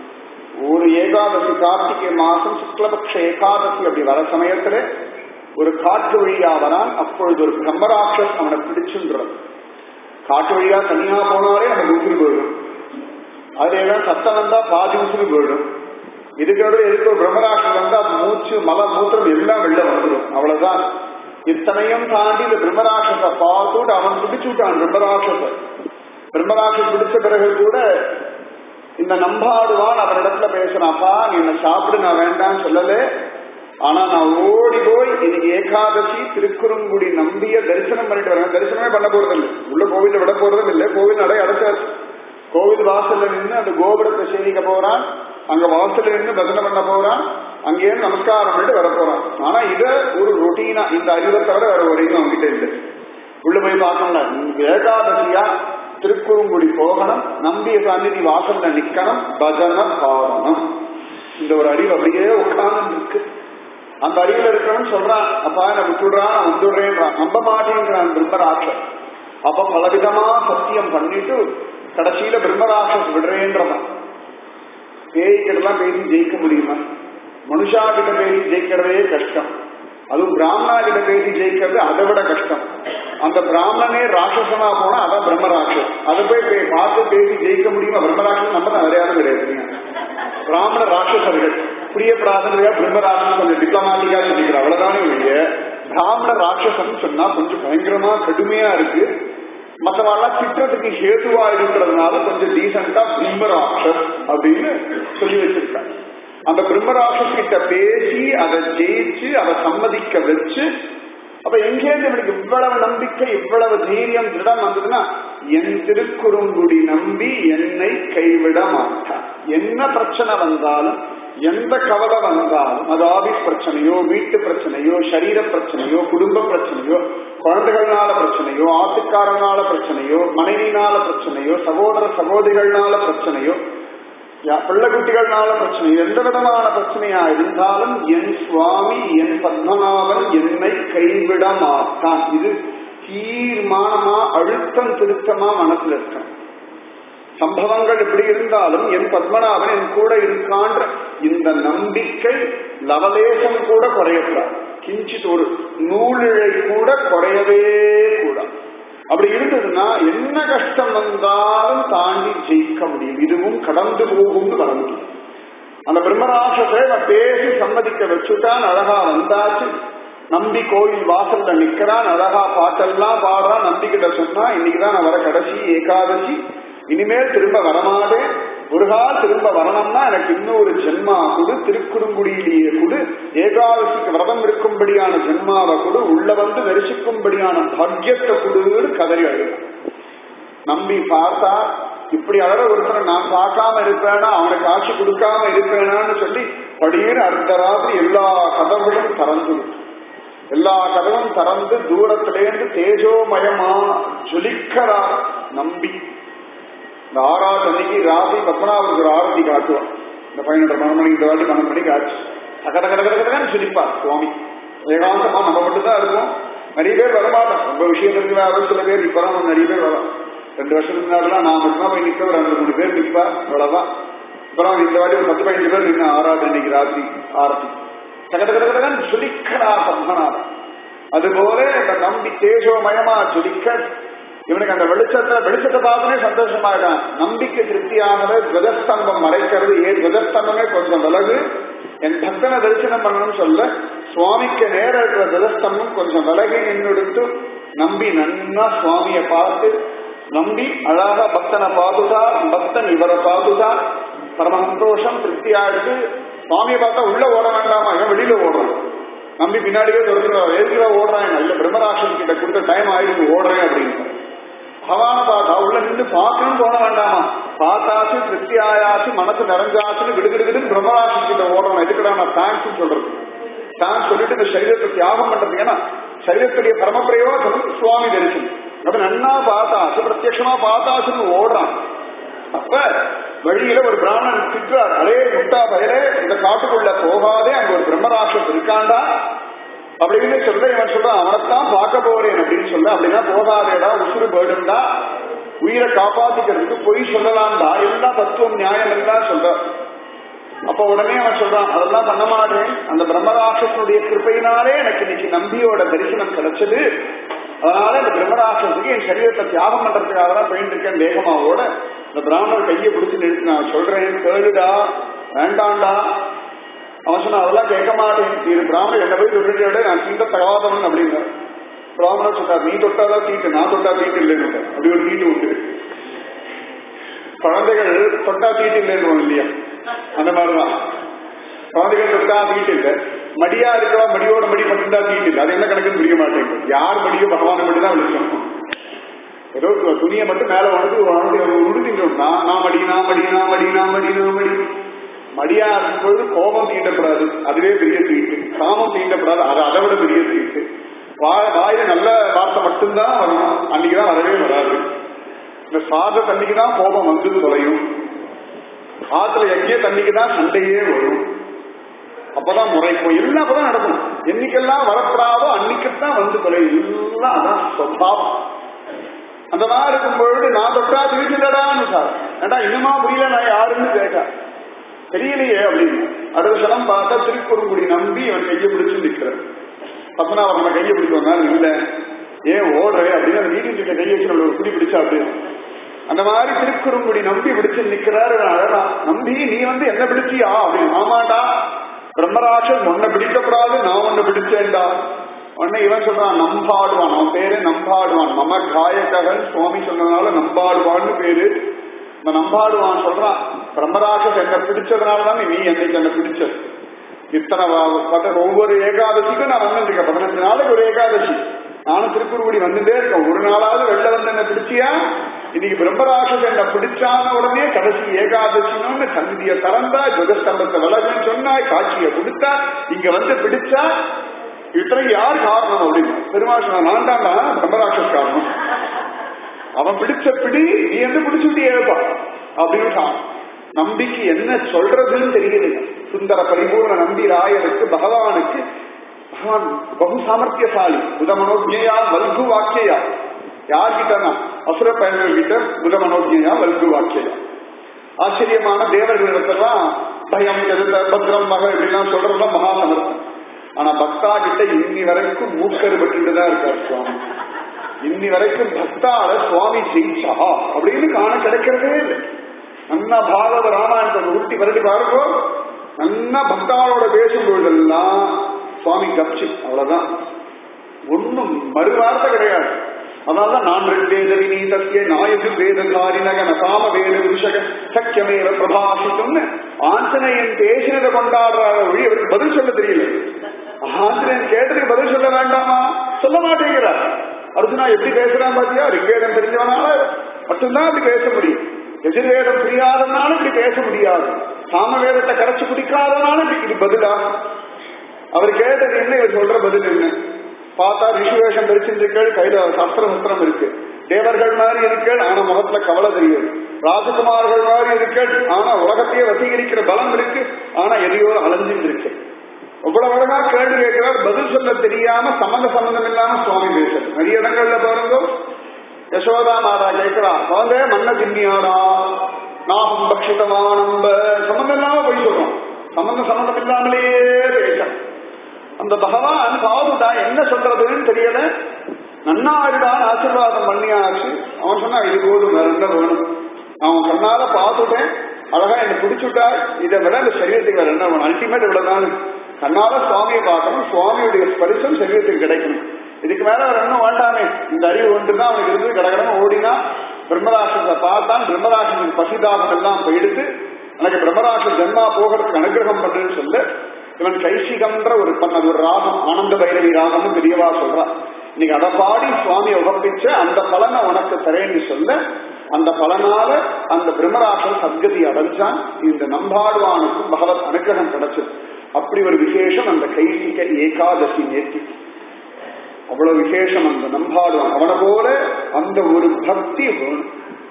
ஒரு ஏகாதசி கார்த்திகை மாசம் சுக்லபக்ஷ ஏகாதசி அப்படி வர சமயத்துல ஒரு காட்டு வழியா வரான் அப்பொழுது ஒரு பிரம்மராட்சஸ் அவனை பிடிச்சுன்றான் காட்டு வழியா தனியா போனாலே அவன் உசுறு போயிடும் அதுல ஏதாவது சத்தம் வந்தா பாதி உசுறு போயிடும் இதுக்கோட எதுக்கு ஒரு பிரம்மராட்சஸ் வந்தா மூச்சு மல மூத்திரம் எல்லாம் வெளில வந்துடும் அவ்வளவுதான் இத்தனையும் தாண்டி இந்த பிரம்மராட்சச பார்த்துட்டு அவன் பிடிச்சுட்டான் பிரம்மராட்சச பிரம்மராட்சஸ் பிடிச்ச பிறகு கூட இந்த நம்பாடுவான் அவரிடத்துல பேசுறாப்பா நீ என்ன சாப்பிடு நான் வேண்டாம்னு சொல்லலே ஆனா நான் ஓடி போய் இன்னைக்கு ஏகாதசி திருக்குறுங்குடி நம்பிய தரிசனம் பண்ணிட்டு வரேன் தரிசனமே பண்ண போறது இல்லை உள்ள கோவில விட போறதும் இல்லை கோவில் நடை அடைச்சாச்சு கோவில் வாசல்ல நின்று அந்த கோபுரத்தை சேமிக்க போறான் அங்க வாசல்ல நின்று பஜனை பண்ண போறான் அங்கேயே நமஸ்காரம் பண்ணிட்டு வர போறான் ஆனா இத ஒரு ரொட்டீனா இந்த அறிவை தவிர வேற ஒரு அறிவும் அவங்ககிட்ட இல்லை உள்ள போய் பார்க்கணும் ஏகாதசியா திருக்குறுங்குடி போகணும் நம்பிய சந்நிதி வாசல்ல நிக்கணும் பஜனை பாடணும் இந்த ஒரு அறிவு அப்படியே உட்கார்ந்து இருக்கு அந்த அறிவுல இருக்கணும்னு சொல்றான் அப்பா என்ன விட்டுடுறான் நான் வந்துடுறேன்றான் நம்ப மாட்டேங்கிறான் பிரம்மராட்சஸ் அப்ப பலவிதமா சத்தியம் பண்ணிட்டு கடைசியில பிரம்மராட்சஸ் விடுறேன்றவன் பேய்கிட்டலாம் பேசி ஜெயிக்க முடியுமா மனுஷா கிட்ட பேசி ஜெயிக்கிறதே கஷ்டம் அதுவும் பிராமணா கிட்ட பேசி ஜெயிக்கிறது அதை விட கஷ்டம் அந்த பிராமணனே ராட்சசனா போனா அதான் பிரம்மராட்சஸ் அதை போய் பே- பார்த்து பேசி ஜெயிக்க முடியுமா பிரம்மராட்சஸ் நம்ம தான் விளையாட கிடையாது பிராமண ராட்சசர்கள் பிரியப்படாதவர்களா பிரம்மராட்சஸ் கொஞ்சம் டிப்ளமாட்டிக்கா சொல்லிக்கிற அவ்வளவுதானே ஒழிய பிராமண ராட்சசன் சொன்னா கொஞ்சம் பயங்கரமா கடுமையா இருக்கு மற்றவெல்லாம் திட்டத்துக்கு ஹேதுவா இருக்கிறதுனால கொஞ்சம் டீசெண்டா பிரம்மராட்சஸ் அப்படின்னு சொல்லி வச்சிருக்காங்க அந்த பிரம்மராட்சஸ் கிட்ட பேசி அதை ஜெயிச்சு அதை சம்மதிக்க வச்சு அப்ப எங்கேருந்து இவனுக்கு இவ்வளவு நம்பிக்கை இவ்வளவு தைரியம் திருடம் வந்ததுன்னா என் திருக்குறுங்குடி நம்பி என்னை கைவிட மாட்டான் என்ன பிரச்சனை வந்தாலும் எந்த கவலை வந்தாலும் அது ஆபீஸ் பிரச்சனையோ வீட்டு பிரச்சனையோ சரீர பிரச்சனையோ குடும்ப பிரச்சனையோ குழந்தைகள்னால பிரச்சனையோ ஆட்டுக்காரனால பிரச்சனையோ மனைவினால பிரச்சனையோ சகோதர சகோதரிகள்னால பிரச்சனையோ யா- பிள்ளைக்குட்டிகள்னால பிரச்சனை எந்த விதமான பிரச்சனையா இருந்தாலும் என் சுவாமி என் பத்மநாபன் என்னை கைவிட மாட்டான் இது தீர்மானமா அழுத்தம் திருத்தமா மனசுல இருக்கணும் சம்பவங்கள் எப்படி இருந்தாலும் என் பத்மநாபன் என் கூட இருக்கான்ற இந்த நம்பிக்கை லவலேசம் கூட குறையக்கூடாது கிஞ்சித் ஒரு நூலிழை கூட குறையவே கூடாது அப்படி இருந்ததுன்னா என்ன கஷ்டம் வந்தாலும் தாண்டி ஜெயிக்க முடியும் இதுவும் கடந்து போகும்னு வர முடியும் அந்த பிரம்மராட்சத்தை நான் பேசி சம்மதிக்க வச்சுட்டான் அழகா வந்தாச்சு நம்பி கோயில் வாசல்ல நிக்கிறான் அழகா பாட்டெல்லாம் பாடுறான் நம்பிக்கிட்ட சொன்னா இன்னைக்குதான் நான் வர கடைசி ஏகாதசி இனிமேல் திரும்ப வரமாட்டேன் முருகா திரும்ப வரணும்னா எனக்கு இன்னொரு ஜென்மா கொடு திருக்குறுங்குடியிலேயே கொடு ஏகாதசிக்கு விரதம் இருக்கும்படியான ஜென்மாவை கொடு உள்ள வந்து தரிசிக்கும்படியான பாக்கியத்தை கொடுன்னு கதறி அழுதான் நம்பி பார்த்தா இப்படி அழற ஒருத்தரை நான் பார்க்காம இருப்பேனா அவனுக்கு காட்சி கொடுக்காம இருப்பேனான்னு சொல்லி படியின்னு அடுத்த ராத்திரி எல்லா கதவுகளும் திறந்து விட்டு எல்லா கதவும் திறந்து தூரத்திலேருந்து தேஜோமயமா ஜொலிக்கிறா நம்பி இந்த ஆறாவது அன்னைக்கு ராசி பத்மநாபருக்கு ஒரு ஆரத்தி காட்டுவான் இந்த பதினெட்டு பன்னெண்டு மணிக்கு இந்த வாட்டி பன்னெண்டு மணிக்கு ஆச்சு டக டக டக டகன்னு சிரிப்பார் சுவாமி ஏகாந்தமா நம்ம மட்டும்தான் இருக்கோம் நிறைய பேர் வரமாட்டோம் ரொம்ப விஷயம் இருக்கிற யாரோ சில பேர் இப்பதான் நிறைய பேர் வரலாம் ரெண்டு வருஷத்துக்கு முன்னாடிலாம் நான் மட்டும்தான் போய் நிற்க ஒரு ரெண்டு மூணு பேர் நிற்பா அவ்வளவுதான் அப்புறம் இந்த வாட்டி ஒரு பத்து பதினஞ்சு பேர் நின்று ஆறாவது அன்னைக்கு ராத்திரி ஆரத்தி டக டக டக டகன்னு சுலிக்கிறா பத்மநாபன் அதுபோல இந்த நம்பி தேஜோமயமா சுலிக்க இவனுக்கு அந்த வெளிச்சத்தை வெளிச்சத்தை பார்த்தனே சந்தோஷமா இருக்கான் நம்பிக்கை திருப்தியாகவே துவஜஸ்தம்பம் மறைக்கிறது ஏன் துவஜஸ்தம்பமே கொஞ்சம் விலகு என் பக்தனை தரிசனம் பண்ணணும்னு சொல்ல சுவாமிக்கு நேர இருக்கிற துவஜஸ்தம்பம் கொஞ்சம் விலகி நின்றுடுத்து நம்பி நன்னா சுவாமியை பார்த்து நம்பி அழகா பக்தனை பார்த்துதா பக்தன் இவரை பார்த்துதா பரம சந்தோஷம் திருப்தியா எடுத்து சுவாமியை பார்த்தா உள்ள ஓட வேண்டாமா இவன் வெளியில ஓடுறான் நம்பி பின்னாடியே தொடர்ந்து எதுக்குல ஓடுறான் நல்ல பிரம்மராட்சன் கிட்ட கொடுத்த டைம் ஆயிடுச்சு ஓடுறேன் அப்படின்னு பகவான பார்த்தா உள்ள நின்று பார்க்கணும் தோண வேண்டாமா பார்த்தாச்சு திருப்தி ஆயாச்சு மனசு நிறைஞ்சாச்சுன்னு விடுகிடுகிடுன்னு பிரம்மராட்சன் கிட்ட ஓடுறோம் எதுக்குடா நான் தேங்க்ஸ் சொல்றது தேங்க்ஸ் சொல்லிட்டு இந்த சரீரத்தை தியாகம் பண்றது ஏன்னா சரீரத்துடைய பரம பிரயோஜனம் சுவாமி தரிசனம் அப்ப நன்னா பார்த்தாச்சு பிரத்யட்சமா பார்த்தாச்சுன்னு ஓடுறான் அப்ப வழியில ஒரு பிராமணன் திட்டுறார் அடே முட்டா பயலே இந்த காட்டுக்குள்ள போகாதே அங்க ஒரு பிரம்மராட்சஸ் இருக்காண்டா அப்படின்னு சொல்ல இவன் சொல்றான் அவனைத்தான் பார்க்க போறேன் அப்படின்னு சொல்ல அப்படின்னா போகாதேடா உசுறு போயிடும்டா உயிரை காப்பாத்திக்கிறதுக்கு பொய் சொல்லலாம்டா எல்லா தத்துவம் நியாயம் எல்லாம் சொல்ற அப்ப உடனே அவன் சொல்றான் அதெல்லாம் பண்ண மாட்டேன் அந்த பிரம்மராட்சசனுடைய கிருப்பையினாலே எனக்கு இன்னைக்கு நம்பியோட தரிசனம் கிடைச்சது அதனால இந்த பிரம்மராட்சசுக்கு என் சரீரத்தை தியாகம் பண்றதுக்காக தான் போயிட்டு இருக்கேன் வேகமாவோட இந்த பிராமணர் கையை பிடிச்சு நிறுத்தி நான் சொல்றேன் கேளுடா வேண்டாண்டா அவன் சொன்ன அதெல்லாம் கேட்க மாட்டேன் இது பிராமணர் என்ன போய் தொட்டுட்டு நான் தீண்ட தகாதவன் அப்படின்னு பிராமணர் சொன்னார் நீ தொட்டாதான் தீட்டு நான் தொட்டா தீட்டு இல்லைன்னு அப்படி ஒரு தீட்டு உண்டு குழந்தைகள் தொட்டா தீட்டு இல்லைன்னு இல்லையா அந்த மாதிரிதான் குழந்தைகள் தொட்டா தீட்டு இல்லை மடியா இருக்கவா மடியோட மடி மட்டும்தான் தீட்டு இல்லை அது என்ன கணக்குன்னு புரிய மாட்டேங்குது யார் மடியோ பகவானை மட்டும் தான் வெளிச்சம் ஏதோ துணியை மட்டும் மேல உணர்ந்து உடுத்தின்றோம் நான் நான் மடி நான் மடி நான் மடி நான் மடி நான் மடி மடியா இருக்கும்போது கோபம் தீண்டப்படாது அதுவே பெரிய தீட்டு காமம் தீண்டப்படாது அது அதை விட பெரிய தீட்டு வாய வாயில நல்ல வார்த்தை மட்டும்தான் வரணும் அன்னைக்குதான் வரவே வராது இந்த சாத தண்ணிக்கு தான் கோபம் வந்து தொலையும் ஆத்துல எங்கேயே தண்ணிக்கு தான் சண்டையே வரும் அப்பதான் முறைக்கும் எல்லாம் அப்பதான் நடக்கும் என்னைக்கெல்லாம் வரப்படாதோ அன்னைக்குத்தான் வந்து தொலை எல்லாம் அதான் சொபாவம் அந்த மாதிரி இருக்கும் பொழுது நான் தொட்டா திருச்சிடடான்னு சார் ஏண்டா இன்னுமா புரியல நான் யாருன்னு கேட்டா தெரியலையே அப்படின்னு அடுத்த சனம் பார்த்தா திருக்குறுங்குடி நம்பி அவன் கையை பிடிச்சு நிற்கிறார் பத்மநாபன் நம்ம கையை பிடிச்சு வந்தாலும் இல்ல ஏன் ஓடுற அப்படின்னு அந்த வீட்டு கிட்ட கையை வச்சு நம்மள குடி பிடிச்சா அப்படி அந்த மாதிரி திருக்குறுங்குடி நம்பி பிடிச்சு நிக்கிறாரு அழகா நம்பி நீ வந்து என்ன பிடிச்சியா அப்படின்னு ஆமாண்டா பிரம்மராட்சன் உன்னை பிடிக்கப்படாது நான் உன்னை பிடிச்சேன்டா உடனே இவன் சொல்றான் நம்பாடுவான் அவன் பேரு நம்பாடுவான் மம காயக்ககன் சுவாமி சொன்னதுனால நம்பாடுவான்னு பேரு இந்த நம்பாடுவான் சொல்றான் பிரம்மராட்சஸ் என்ன பிடிச்சதுனாலதான் நீ என்னைக்கு என்ன பிடிச்சது இத்தனை ஒவ்வொரு ஏகாதசிக்கும் நான் வந்துருக்கேன் பதினஞ்சு நாளைக்கு ஒரு ஏகாதசி நானும் திருக்குறுங்குடி வந்துட்டே இருக்கேன் ஒரு நாளாவது வெளில வந்து என்ன பிடிச்சியா இன்னைக்கு பிரம்மராட்சஸ் என்ன பிடிச்சான உடனே கடைசி ஏகாதசினு சந்திய திறந்தா ஜுகஸ்தம்பத்தை விலகுன்னு சொன்னாய் காட்சியை கொடுத்தா இங்க வந்து பிடிச்சா இத்தனைக்கு யார் காரணம் அப்படின்னு பெருமாள் சொன்ன நான் தான்டா பிரம்மராட்சஸ் காரணம் அவன் பிடிச்ச பிடி நீ எந்த பிடிச்சுட்டு ஏப்பா அப்படின்னு நம்பிக்கை என்ன சொல்றதுன்னு தெரியல சுந்தர பரிபூர்ண நம்பி ராயருக்கு பகவானுக்கு பகவான் பகு சாமர்த்தியசாலி புத மனோஜ்யா வல்கு வாக்கியா யார்கிட்டனா அசுர பயன்கள் கிட்ட புத மனோஜ்யா வல்கு வாக்கியா ஆச்சரியமான தேவர்களிடத்தெல்லாம் பயம் எதிர்த்த பத்ரம் மக இப்படிலாம் சொல்றதுலாம் மகா சமர்த்தம் ஆனா பக்தா கிட்ட இன்னி வரைக்கும் மூக்கறுபட்டு தான் இருக்கார் சுவாமி இன்னி வரைக்கும் பக்தால சுவாமி ஜெயிச்சா அப்படின்னு காண கிடைக்கிறதே இல்லை நன்னா பாகவ ராமாயணத்தை உருட்டி பரட்டி பாருங்க நன்னா பக்தாவோட பேசும் பொழுதெல்லாம் சுவாமி கப்சி அவ்வளவுதான் ஒன்னும் மறுவார்த்தை கிடையாது அதனாலதான் நான் வேத விநீதத்திய நாயகு வேதகாரினக நகாம வேத விஷக சக்கியமேவ பிரபாசித்தம்னு ஆஞ்சநேயன் பேசினதை கொண்டாடுற ஒழி அவருக்கு பதில் சொல்ல தெரியல ஆஞ்சநேயன் கேட்டதுக்கு பதில் சொல்ல வேண்டாமா சொல்ல மாட்டேங்கிறார் அர்ஜுனா எப்படி பேசுறான் பாத்தியா ரிக்வேதம் தெரிஞ்சவனால மட்டும்தான் அப்படி பேச முடியும் எதிர்வேதம் புரியாதனாலும் இப்படி பேச முடியாது சாமவேதத்தை கரைச்சு குடிக்காதனாலும் இது பதிலா அவர் கேட்டது என்ன இவர் சொல்ற பதில் என்ன பார்த்தா ரிஷிவேஷம் தரிச்சிருக்கீர்கள் கையில சஸ்திர சஸ்திரம் இருக்கு தேவர்கள் மாதிரி இருக்கள் ஆனா முகத்துல கவலை தெரியும் ராஜகுமார்கள் மாதிரி இருக்கள் ஆனா உலகத்தையே வசீகரிக்கிற பலம் இருக்கு ஆனா எதையோ அலைஞ்சிட்டு இருக்கு இவ்வளவு அழகா கேள்வி கேட்கிறார் பதில் சொல்ல தெரியாம சம்மந்த சம்பந்தம் இல்லாம சுவாமி பேசுற நிறைய இடங்கள்ல பாருங்க யசோதா மாதா கேட்கிறா அவங்க மன்ன தின்னியாடா நாகம் பக்ஷிதமானம்ப சம்பந்தம் இல்லாம போய் சொல்றோம் சம்பந்தம் சம்பந்தம் இல்லாமலேயே பேச அந்த பகவான் பாதுடா என்ன சொல்றதுன்னு தெரியல நன்னாருடான் ஆசீர்வாதம் பண்ணியாச்சு அவன் சொன்னா இது போதும் வேற என்ன வேணும் அவன் கண்ணால பார்த்துட்டேன் அழகா என்ன பிடிச்சுட்டா இதை விட இந்த சரீரத்துக்கு வேற என்ன வேணும் அல்டிமேட் இவ்வளவுதான் கண்ணால சுவாமியை பார்க்கணும் சுவாமியுடைய ஸ்பரிசம் சரீரத்துக்கு கிடைக்கணும் இதுக்கு மேல வேற என்ன வேண்டாமே இந்த அறிவு ஒன்றுதான் அவனுக்கு இருந்து கடகடன்னு ஓடினா பிரம்மராசத்தை பார்த்தான் பிரம்மராசனுக்கு பசிதாபம் எல்லாம் போயிடுத்து எனக்கு பிரம்மராச ஜென்மா போகிறதுக்கு அனுகிரகம் பண்றேன்னு சொல்ல இவன் கைசிகம்ன்ற ஒரு பண்ண ஒரு ராகம் ஆனந்த பைரவி ராகம்னு பெரியவா சொல்றான் இன்னைக்கு அதை பாடி சுவாமியை உகப்பிச்ச அந்த பலனை உனக்கு தரேன்னு சொல்ல அந்த பலனால அந்த பிரம்மராசன் சத்கதி அடைஞ்சான் இந்த நம்பாடுவானுக்கும் பகவத் அனுகிரகம் கிடைச்சது அப்படி ஒரு விசேஷம் அந்த கைசிக ஏகாதசி நேர்த்தி அவ்வளவு விசேஷம் அந்த நம்பாடுவான் அவனை போல அந்த ஒரு பக்தி வேணும்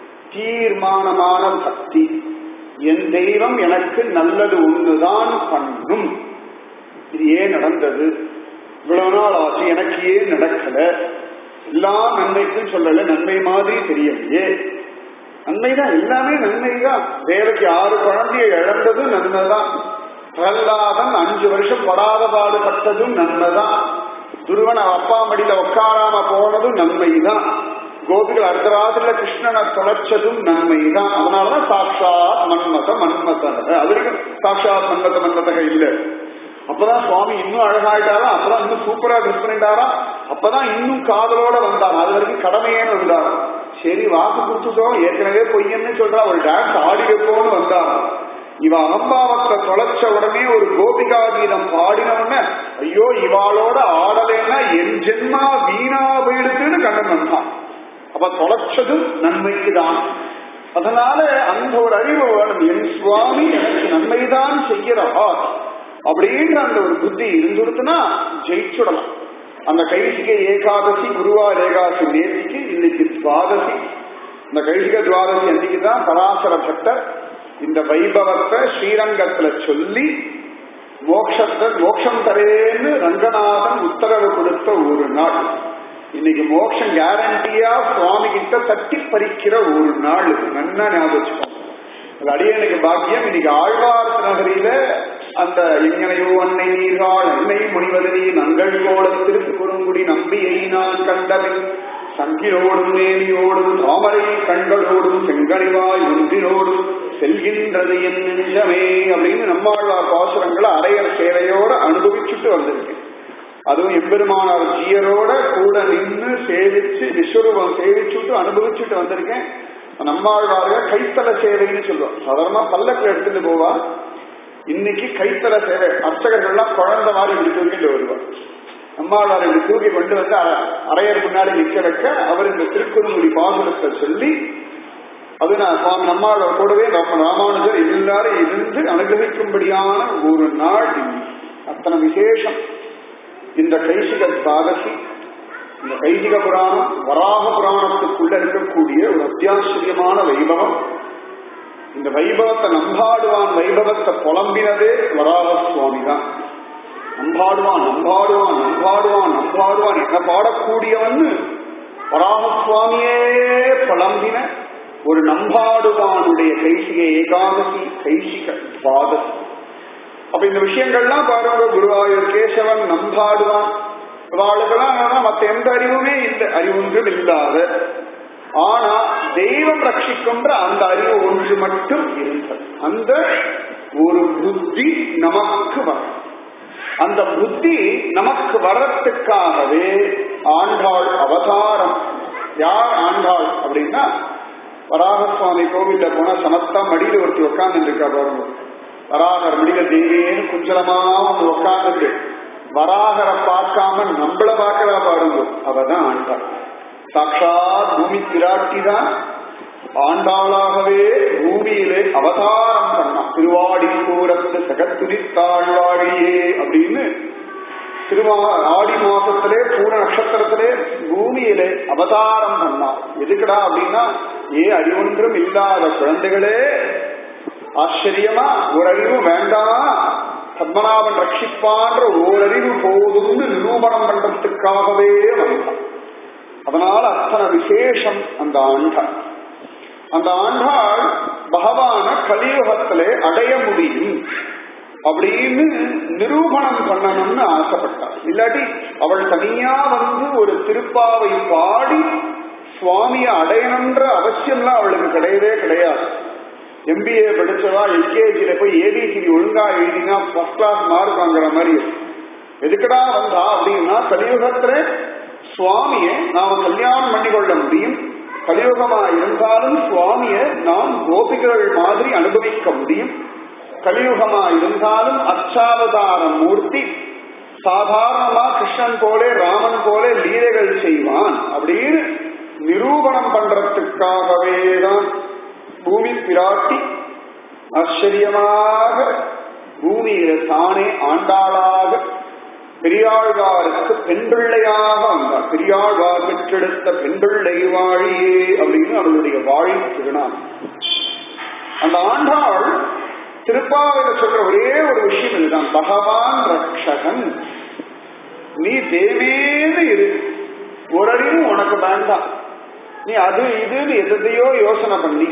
தீர்மானமான பக்தி என் தெய்வம் எனக்கு நல்லது ஒண்ணுதான் பண்ணும் இது ஏன் நடந்தது இவ்வளவு நாள் ஆச்சு எனக்கு ஏன் நடக்கல எல்லா நன்மைக்கும் சொல்லல நன்மை மாதிரி தெரியலையே நன்மைதான் எல்லாமே நன்மைதான் தேவக்கு ஆறு குழந்தைய இழந்தது நன்மைதான் பிரகலாதன் அஞ்சு வருஷம் படாத பாடுபட்டதும் நன்மைதான் துருவன் அப்பா மடியில உட்காராம போனதும் நன்மைதான் கோபிகள் அடுத்த ராத்திரில கிருஷ்ணனை தொலைச்சதும் நன்மைதான் அதனாலதான் சாட்சாத் மன்மத மன்மதக அது வரைக்கும் சாட்சாத் மன்மத மன்மதக இல்ல அப்பதான் சுவாமி இன்னும் அழகாயிட்டாரா அப்பதான் இன்னும் சூப்பரா ட்ரெஸ் பண்ணிட்டாரா அப்பதான் இன்னும் காதலோட வந்தார் அது வரைக்கும் கடமையேன்னு வந்தார் சரி வாக்கு கொடுத்துட்டோம் ஏற்கனவே பொய்யன்னு சொல்றா ஒரு டான்ஸ் ஆடி வைப்போம்னு வந்தார் இவ அகம்பாவத்தை தொலைச்ச உடனே ஒரு கோபிகா கீதம் பாடின உடனே ஐயோ இவாளோட ஆடலைன்னா என் ஜென்மா வீணா போயிடுதுன்னு கண்ணன் வந்தான் அப்ப தொலைச்சதும் நன்மைக்கு தான் அதனால அந்த ஒரு அறிவு வேணும் என் சுவாமி எனக்கு நன்மைதான் செய்கிறார் அப்படின்ற அந்த ஒரு புத்தி இருந்துடுத்துனா ஜெயிச்சுடலாம் அந்த கைசிக ஏகாதசி குருவார் ஏகாதசி நேர்த்திக்கு இன்னைக்கு துவாதசி இந்த கைசிக துவாதசி அன்னைக்கு தான் பராசர பக்தர் இந்த வைபவத்தை ஸ்ரீரங்கத்துல சொல்லி மோட்சத்தை மோட்சம் தரேன்னு ரங்கநாதன் உத்தரவு கொடுத்த ஒரு நாள் இன்னைக்கு மோட்சம் கேரண்டியா சுவாமி கிட்ட தட்டி பறிக்கிற ஒரு நாள் நன்னா ஞாபகம் வச்சுக்கோங்க அது அடியனுக்கு பாக்கியம் இன்னைக்கு ஆழ்வார் நகரில அந்த எங்கனையோ அன்னை நீர்கால் என்னை முனிவதனி நங்கள் கோலத்திற்கு குறுங்குடி நம்பியை நான் கண்டபின் சங்கினோடும் நேமியோடும் தாமரை கண்களோடும் செங்கனிவாய் ஒன்றினோடும் செல்கின்றது என் நெஞ்சமே அப்படின்னு நம்மாழ்வார் பாசுரங்களை அரையர் சேவையோட அனுபவிச்சுட்டு வந்திருக்கேன் அதுவும் எம்பெருமானார் ஜீயரோட கூட நின்று சேவிச்சு விஸ்வரூபம் சேவிச்சுட்டு அனுபவிச்சுட்டு வந்திருக்கேன் நம்மாழ்வார்கள் கைத்தல சேவைன்னு சொல்லுவோம் சாதாரணமா பல்லக்கில் எடுத்துட்டு போவா இன்னைக்கு கைத்தல சேவை அர்ச்சகர்கள்லாம் குழந்தை மாதிரி இப்படி தூக்கிட்டு வருவார் நம்மாழ்வார் இப்படி தூக்கி கொண்டு வந்து அரையர் முன்னாடி நிக்க வைக்க அவர் இந்த திருக்குறுங்குடி பாசுரத்தை சொல்லி அது நான் சுவாமி நம்மாழ்வார் கூடவே நம்ம ராமானுஜர் எல்லாரும் இருந்து அனுகிரகிக்கும்படியான ஒரு நாள் அத்தனை விசேஷம் இந்த கைசிக துவாதசி இந்த கைசிக புராணம் வராக புராணத்துக்குள்ள இருக்கக்கூடிய ஒரு அத்தியாச்சரியமான வைபவம் இந்த வைபவத்தை நம்பாடுவான் வைபவத்தை புலம்பினதே வராக சுவாமி தான் நம்பாடுவான் நம்பாடுவான் நம்பாடுவான் நம்பாடுவான் என்ன பாடக்கூடியவன் வராக சுவாமியே புலம்பின ஒரு நம்பாடுவானுடைய கைசிக ஏகாதசி கைசிக துவாதசி அப்ப இந்த விஷயங்கள்லாம் பாருங்க குருவாயூர் கேசவன் நம்பாடுவான் வாழ்க்கெல்லாம் மத்த எந்த அறிவுமே இல்லை அறிவொன்றும் இல்லாத ஆனா தெய்வம் ரட்சிக்கின்ற அந்த அறிவு ஒன்று மட்டும் இருந்தது அந்த ஒரு புத்தி நமக்கு வரும் அந்த புத்தி நமக்கு வர்றதுக்காகவே ஆண்டாள் அவதாரம் யார் ஆண்டாள் அப்படின்னா வராகசுவாமி கோவில்ல போனா சமத்தா மடியில ஒருத்தி உட்கார்ந்து இருக்கா பாருங்க வராகர் மடியில தேவேன்னு குஞ்சலமா வந்து உட்கார்ந்துட்டு வராகரை பார்க்காம நம்மள பார்க்கிறா பாருங்க அவதான் ஆண்டாள் சாட்சாத் பூமி பிராட்டி தான் ஆண்டாளாகவே பூமியிலே அவதாரம் பண்ணான் திருவாடி கூறத்து சகத்துரித்தாழ்வாழியே அப்படின்னு திருமா ஆடி மாசத்திலே பூர நட்சத்திரத்திலே பூமியிலே அவதாரம் பண்ணார் எதுக்குடா அப்படின்னா ஏ அறிவொன்றும் இல்லாத குழந்தைகளே ஆச்சரியமா ஓரறிவு வேண்டாம் பத்மநாபன் ரட்சிப்பான்ற ஓரறிவு போதும்னு நிரூபணம் பண்றதுக்காகவே வந்தான் அதனால அத்தனை விசேஷம் அந்த ஆண்டாள் அந்த ஆண்டாள் பகவான கலியுகத்திலே அடைய முடியும் அப்படின்னு நிரூபணம் பண்ணணும்னு ஆசைப்பட்டாள் இல்லாட்டி அவள் தனியா வந்து ஒரு திருப்பாவை பாடி சுவாமியை அடையணுன்ற அவசியம்லாம் அவளுக்கு கிடையவே கிடையாது எம்பிஏ படிச்சவா எல்கேஜியில போய் ஏபிசிடி ஒழுங்கா எழுதினா ஃபர்ஸ்ட் கிளாஸ் மார்க் வாங்குற மாதிரி எதுக்குடா வந்தா அப்படின்னா கலியுகத்துல சுவாமியை நாம கல்யாணம் பண்ணி கொள்ள முடியும் கலியுகமா இருந்தாலும் சுவாமியை நாம் கோபிகள் மாதிரி அனுபவிக்க முடியும் கலியுகமா இருந்தாலும் அச்சாவதார மூர்த்தி சாதாரணமா கிருஷ்ணன் போலே ராமன் போலே லீலைகள் செய்வான் அப்படின்னு நிரூபணம் பண்றதுக்காகவே தான் பூமி பிராட்டி ஆச்சரியமாக பூமியில தானே ஆண்டாளாக பெரியாழ்வாருக்கு பெண் பிள்ளையாக வந்தார் பெரியாழ்வார் பெற்றெடுத்த பெண் பிள்ளை வாழியே அப்படின்னு அவளுடைய வாழி திருநாள் அந்த ஆண்டாள் திருப்பாவையில சொல்ற ஒரே ஒரு விஷயம் இதுதான் பகவான் ரக்ஷகன் நீ தேவேன்னு இரு ஒரு அறிவும் உனக்கு வேண்டாம் நீ அது இதுன்னு எதையோ யோசனை பண்ணி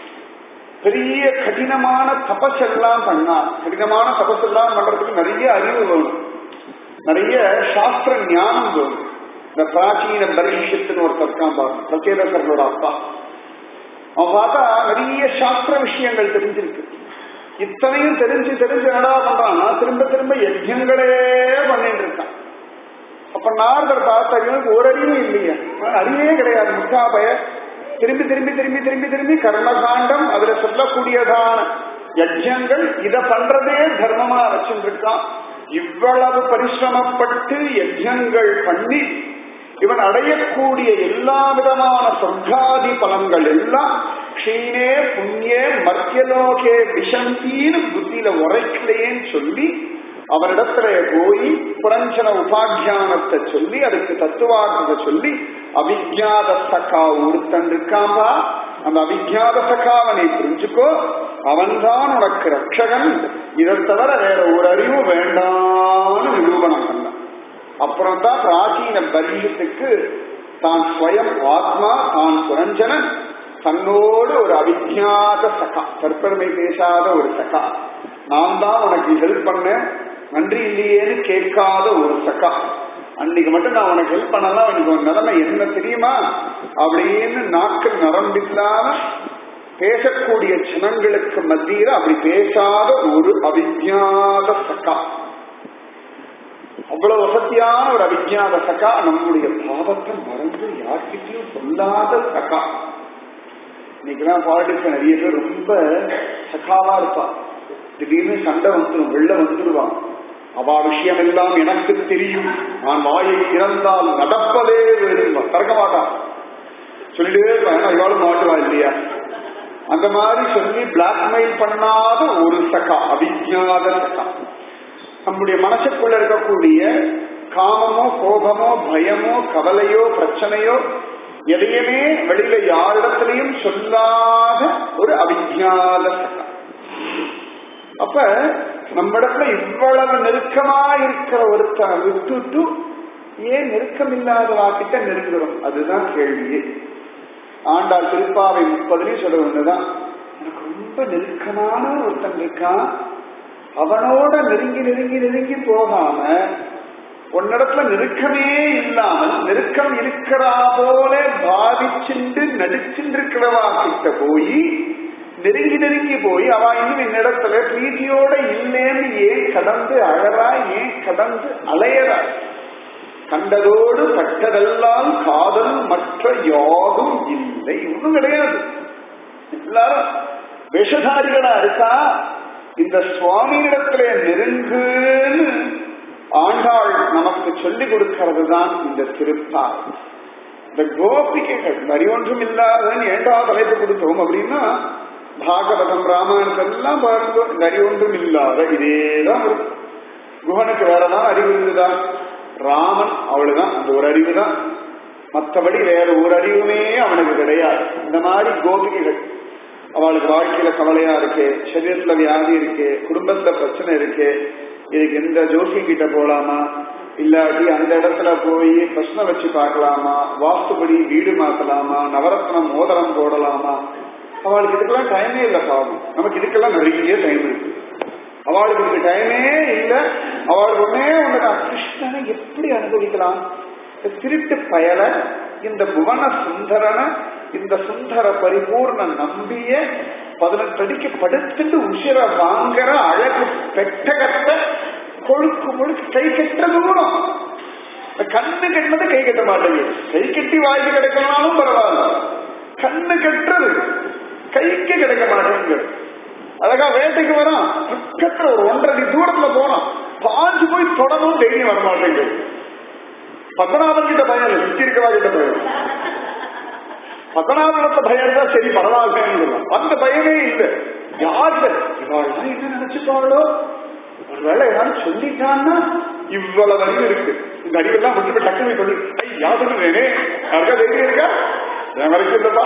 பெரிய கடினமான தபஸெல்லாம் பண்ணா கடினமான தபஸெல்லாம் பண்றதுக்கு நிறைய அறிவு வேணும் நிறைய சாஸ்திர ஞானம் வேணும் இந்த பிராச்சீன பரீஷத்துன்னு ஒருத்தர் இருக்கான் பாருங்க பிரகேதசர்களோட அப்பா அவன் பார்த்தா நிறைய சாஸ்திர விஷயங்கள் தெரிஞ்சிருக்கு இத்தனையும் தெரிஞ்சு தெரிஞ்சு என்னடா பண்றான்னா திரும்ப திரும்ப யஜ்யங்களே பண்ணிட்டு இருக்கான் அப்ப நாரதர் பார்த்த இவனுக்கு ஒரு அறிவும் இல்லையா அறிவே கிடையாது முக்காபய திரும்பி திரும்பி திரும்பி திரும்பி திரும்பி கர்மகாண்டம் அதுல சொல்லக்கூடியதான யஜ்யங்கள் இத பண்றதே தர்மமா வச்சுருக்கான் இவ்வளவு பரிசிரமப்பட்டு யஜ்யங்கள் பண்ணி இவன் அடையக்கூடிய எல்லா விதமான சொர்க்காதி பலன்கள் எல்லாம் க்ஷீணே புண்ணியே மத்தியலோகே விஷந்தீன்னு புத்தியில உரைக்கலையேன்னு சொல்லி அவரிடத்துல போய் புரஞ்சன உபாக்கியானத்தை சொல்லி அதுக்கு தத்துவார்த்தத்தை சொல்லி அவிஜாத சகா ஒருத்தன் இருக்காம்பா அந்த அவிஜாத சகாவனை புரிஞ்சுக்கோ அவன்தான் உனக்கு ரட்சகன் இதை தவிர வேற ஒரு அறிவு வேண்டாம்னு நிரூபணம் பண்ணான் அப்புறம் தான் பிராச்சீன பரியத்துக்கு தான் ஸ்வயம் ஆத்மா தான் புரஞ்சனன் தன்னோடு ஒரு அவிஜாத சகா தற்பெருமை பேசாத ஒரு சகா நான் தான் உனக்கு ஹெல்ப் பண்ணேன் நன்றி இல்லையேன்னு கேட்காத ஒரு சகா அன்னைக்கு மட்டும் நான் உனக்கு ஹெல்ப் பண்ணலாம் எனக்கு உன் நிலைமை என்ன தெரியுமா அப்படின்னு நாக்கு நரம்பில்லாம பேசக்கூடிய ஜனங்களுக்கு மத்தியில அப்படி பேசாத ஒரு அவிஜாத சகா அவ்வளவு வசதியான ஒரு அவிஜாத சகா நம்முடைய பாவத்தை மறந்து யார்கிட்டையும் சொல்லாத சகா இன்னைக்கெல்லாம் பாலிடிக்ஸ் நிறைய பேர் ரொம்ப சகாவா இருப்பா திடீர்னு சண்டை வந்துடும் வெள்ள வந்துடுவான் அவா விஷயம் எல்லாம் எனக்கு தெரியும் நான் வாயை திறந்தால் நடப்பதே வேணும் திறக்க மாட்டான் சொல்லிட்டே இருப்பான் இவாளும் மாட்டுவா இல்லையா அந்த மாதிரி சொல்லி பிளாக்மெயில் பண்ணாத ஒரு சகா அவிஜாத சகா நம்முடைய மனசுக்குள்ள இருக்கக்கூடிய காமமோ கோபமோ பயமோ கவலையோ பிரச்சனையோ எதையுமே வெளியில யாரிடத்திலையும் சொல்லாத ஒரு அவிஜாத சகா அப்ப நம்ம இடத்துல இவ்வளவு நெருக்கமா இருக்கிற ஒருத்தனை விட்டுட்டு ஏன் நெருக்கம் இல்லாதவா கிட்ட நெருங்குறோம் அதுதான் கேள்வியே ஆண்டாள் திருப்பாவை முப்பதுலயும் சொல்ல ஒண்ணுதான் எனக்கு ரொம்ப நெருக்கமான ஒருத்தன் இருக்கான் அவனோட நெருங்கி நெருங்கி நெருங்கி போகாம உன்னிடத்துல நெருக்கமே இல்லாமல் நெருக்கம் இருக்கிறா போல பாதிச்சுண்டு நடிச்சுட்டு இருக்கிறவா கிட்ட போய் நெருங்கி நெருங்கி போய் அவ இன்னும் என்னிடத்துல பிரீதியோட இல்லேன்னு ஏன் கடந்து அழறா ஏன் கடந்து அலையறா கண்டதோடு பட்டதெல்லாம் காதல் மற்ற யாரும் இல்லை ஒன்றும் கிடையாது எல்லாரும் விஷதாரிகளா இருக்கா இந்த சுவாமியிடத்துல நெருங்குன்னு ஆண்டாள் நமக்கு சொல்லிக் கொடுக்கிறது தான் இந்த திருப்பார் இந்த கோபிகைகள் வரி ஒன்றும் இல்லாதன்னு ஏண்டா தலைப்பு கொடுத்தோம் அப்படின்னா பாகவதம் ராமாயணம் எல்லாம் பாருங்க இந்த அறிவு ஒன்றும் இல்லாத இதேதான் வரும் குஹனுக்கு வேறதான் அறிவு இருந்ததா ராமன் அவளுதான் அந்த ஒரு அறிவு தான் மற்றபடி வேற ஒரு அறிவுமே அவனுக்கு கிடையாது இந்த மாதிரி கோபிகைகள் அவளுக்கு வாழ்க்கையில கவலையா இருக்கு சரீரத்துல வியாதி இருக்கு குடும்பத்துல பிரச்சனை இருக்கு இதுக்கு எந்த ஜோசியம் கிட்ட போலாமா இல்லாட்டி அந்த இடத்துல போய் பிரச்சனை வச்சு பார்க்கலாமா வாஸ்துபடி வீடு மாத்தலாமா நவரத்னம் மோதிரம் போடலாமா அவளுக்கு இதுக்கெல்லாம் டைமே இல்லை பாவம் நமக்கு இதுக்கெல்லாம் நிறைய டைம் இருக்கு அவளுக்கு இதுக்கு டைமே இல்லை அவளுக்கு ஒன்னே ஒண்ணுதான் கிருஷ்ணனை எப்படி அனுபவிக்கலாம் இந்த திருட்டு பயல இந்த புவன சுந்தரன இந்த சுந்தர பரிபூர்ண நம்பிய பதினெட்டு அடிக்கு படுத்துட்டு உசிர வாங்குற அழகு பெட்டகத்தை கொழுக்கு முழுக்கு கை கெட்ட தூரம் இந்த கண்ணு கெட்டது கை கட்ட மாட்டேங்குது கை கட்டி வாய்க்கு கிடைக்கணும்னாலும் பரவாயில்ல கண்ணு கெட்டுறது கைக்கு கிடைக்க மாட்டேங்குது அழகா வேட்டைக்கு வரான் பக்கத்துல ஒரு ஒன்றரை அடி தூரத்துல போறான் பாஞ்சு போய் தொடரும் டெய்லி வர மாட்டேங்குது பத்மநாபன் கிட்ட பயம் இல்லை சுத்தி இருக்கவா கிட்ட பயம் பத்மநாபனத்தை பயம் இருந்தா சரி பரவாயில்லன்னு அந்த பயமே இல்லை யாரு இவாள் என்ன நினைச்சுப்பாளோ ஒருவேளை ஏதாவது சொல்லிட்டான்னா இவ்வளவு அறிவு இருக்கு இந்த அறிவெல்லாம் விட்டு டக்குனு சொல்லி ஐ யாரு வேணே யாருக்கா தைரியம் இருக்கா என் வரைக்கும் இல்லப்பா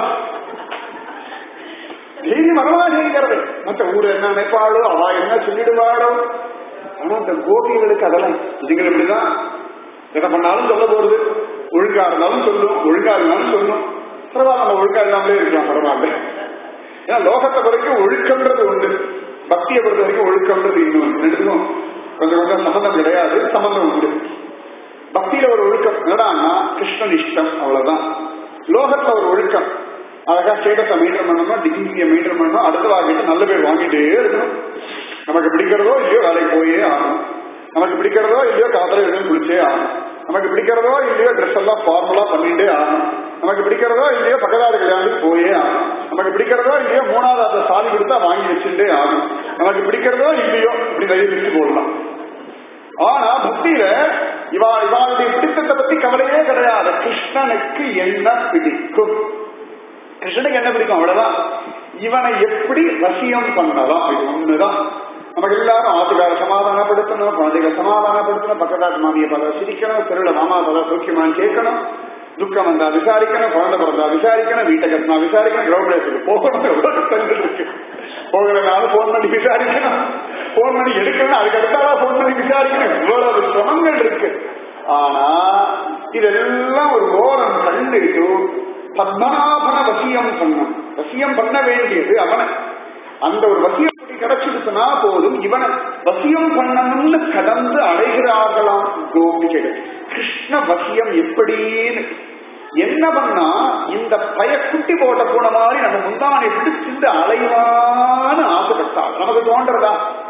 தைரியம் வரவா செய்கிறது மற்ற ஊர் என்ன நினைப்பாளோ அவ என்ன சொல்லிடுவாளோ ஆனா இந்த கோபிகளுக்கு அதெல்லாம் இதுகள் இப்படிதான் எதை பண்ணாலும் சொல்ல போறது ஒழுங்கா இருந்தாலும் சொல்லும் ஒழுங்கா இருந்தாலும் சொல்லும் பரவாயில்ல நம்ம ஒழுங்கா இல்லாமலே இருக்கலாம் பரவாயில்ல ஏன்னா லோகத்தை வரைக்கும் ஒழுக்கம்ன்றது ஒண்ணு பக்தியை பொறுத்த வரைக்கும் ஒழுக்கம்ன்றது இன்னொன்று ரெண்டுக்கும் கொஞ்சம் கொஞ்சம் சம்பந்தம் கிடையாது சம்பந்தம் உண்டு பக்தியில ஒரு ஒழுக்கம் என்னடான்னா கிருஷ்ணன் இஷ்டம் அவ்வளவுதான் லோகத்துல ஒரு ஒழுக்கம் அழகா ஸ்டேட்டஸை மெயின்டைன் பண்ணணும் டிகிரியை மெயின்டைன் பண்ணணும் அடுத்த வாங்கிட்டு நல்ல பேர் வாங்கிட்டே இருக்கணும் நமக்கு பிடிக்கிறதோ இல்லையோ வேலைக்கு போயே ஆகணும் நமக்கு பிடிக்கிறதோ இல்லையோ காதல எழுதி குளிச்சே ஆகணும் நமக்கு பிடிக்கிறதோ இல்லையோ ட்ரெஸ் எல்லாம் ஃபார்மலா பண்ணிட்டே ஆகணும் நமக்கு பிடிக்கிறதோ இல்லையோ பக்கதாடு கல்யாணத்துக்கு போயே ஆகணும் நமக்கு பிடிக்கிறதோ இல்லையோ மூணாவது அந்த சாதி கொடுத்தா வாங்கி வச்சுட்டே ஆகணும் நமக்கு பிடிக்கிறதோ இல்லையோ இப்படி நிறைய லிஸ்ட் போடலாம் ஆனா பக்தியில இவா இவாளுடைய பிடித்தத்தை பத்தி கவலையே கிடையாது கிருஷ்ணனுக்கு என்ன பிடிக்கும் கிருஷ்ணனுக்கு என்ன பிடிக்கும் அவ்வளவுதான் இவனை எப்படி வசியம் பண்ணலாம் இது ஒண்ணுதான் நமக்கு எல்லாரும் ஆத்துக்கார சமாதானப்படுத்தணும் குழந்தைகள் சமாதானப்படுத்தணும் பக்கத்தாட்டு மாமியை பல சிரிக்கணும் தெருள மாமா பல சௌக்கியமான்னு கேட்கணும் துக்கம் வந்தா விசாரிக்கணும் குழந்தை பிறந்தா விசாரிக்கணும் வீட்டை கட்டினா விசாரிக்கணும் கிரௌண்ட் போகணும் எவ்வளவு தந்து இருக்கு போகிறனால போன் பண்ணி விசாரிக்கணும் போன் பண்ணி எடுக்கணும் அதுக்கு அடுத்தால போன் பண்ணி விசாரிக்கணும் இவ்வளவு சிரமங்கள் இருக்கு ஆனா இதெல்லாம் ஒரு ஓரம் கண்டுட்டு பத்மநாபன வசியம் பண்ணணும் வசியம் பண்ண வேண்டியது அவனை அந்த ஒரு வசியம் கிடைச்சிருச்சுனா போதும் இவனை வசியம் பண்ணணும்னு கடந்து அடைகிறார்களாம் கோபிகள் கிருஷ்ண வசியம் எப்படின்னு என்ன பண்ணா இந்த பயக்குட்டி போட்ட போன மாதிரி நம்ம முந்தானை பிடிச்சிருந்து அலைவான்னு ஆசைப்பட்டாள் நமக்கு தோன்றதா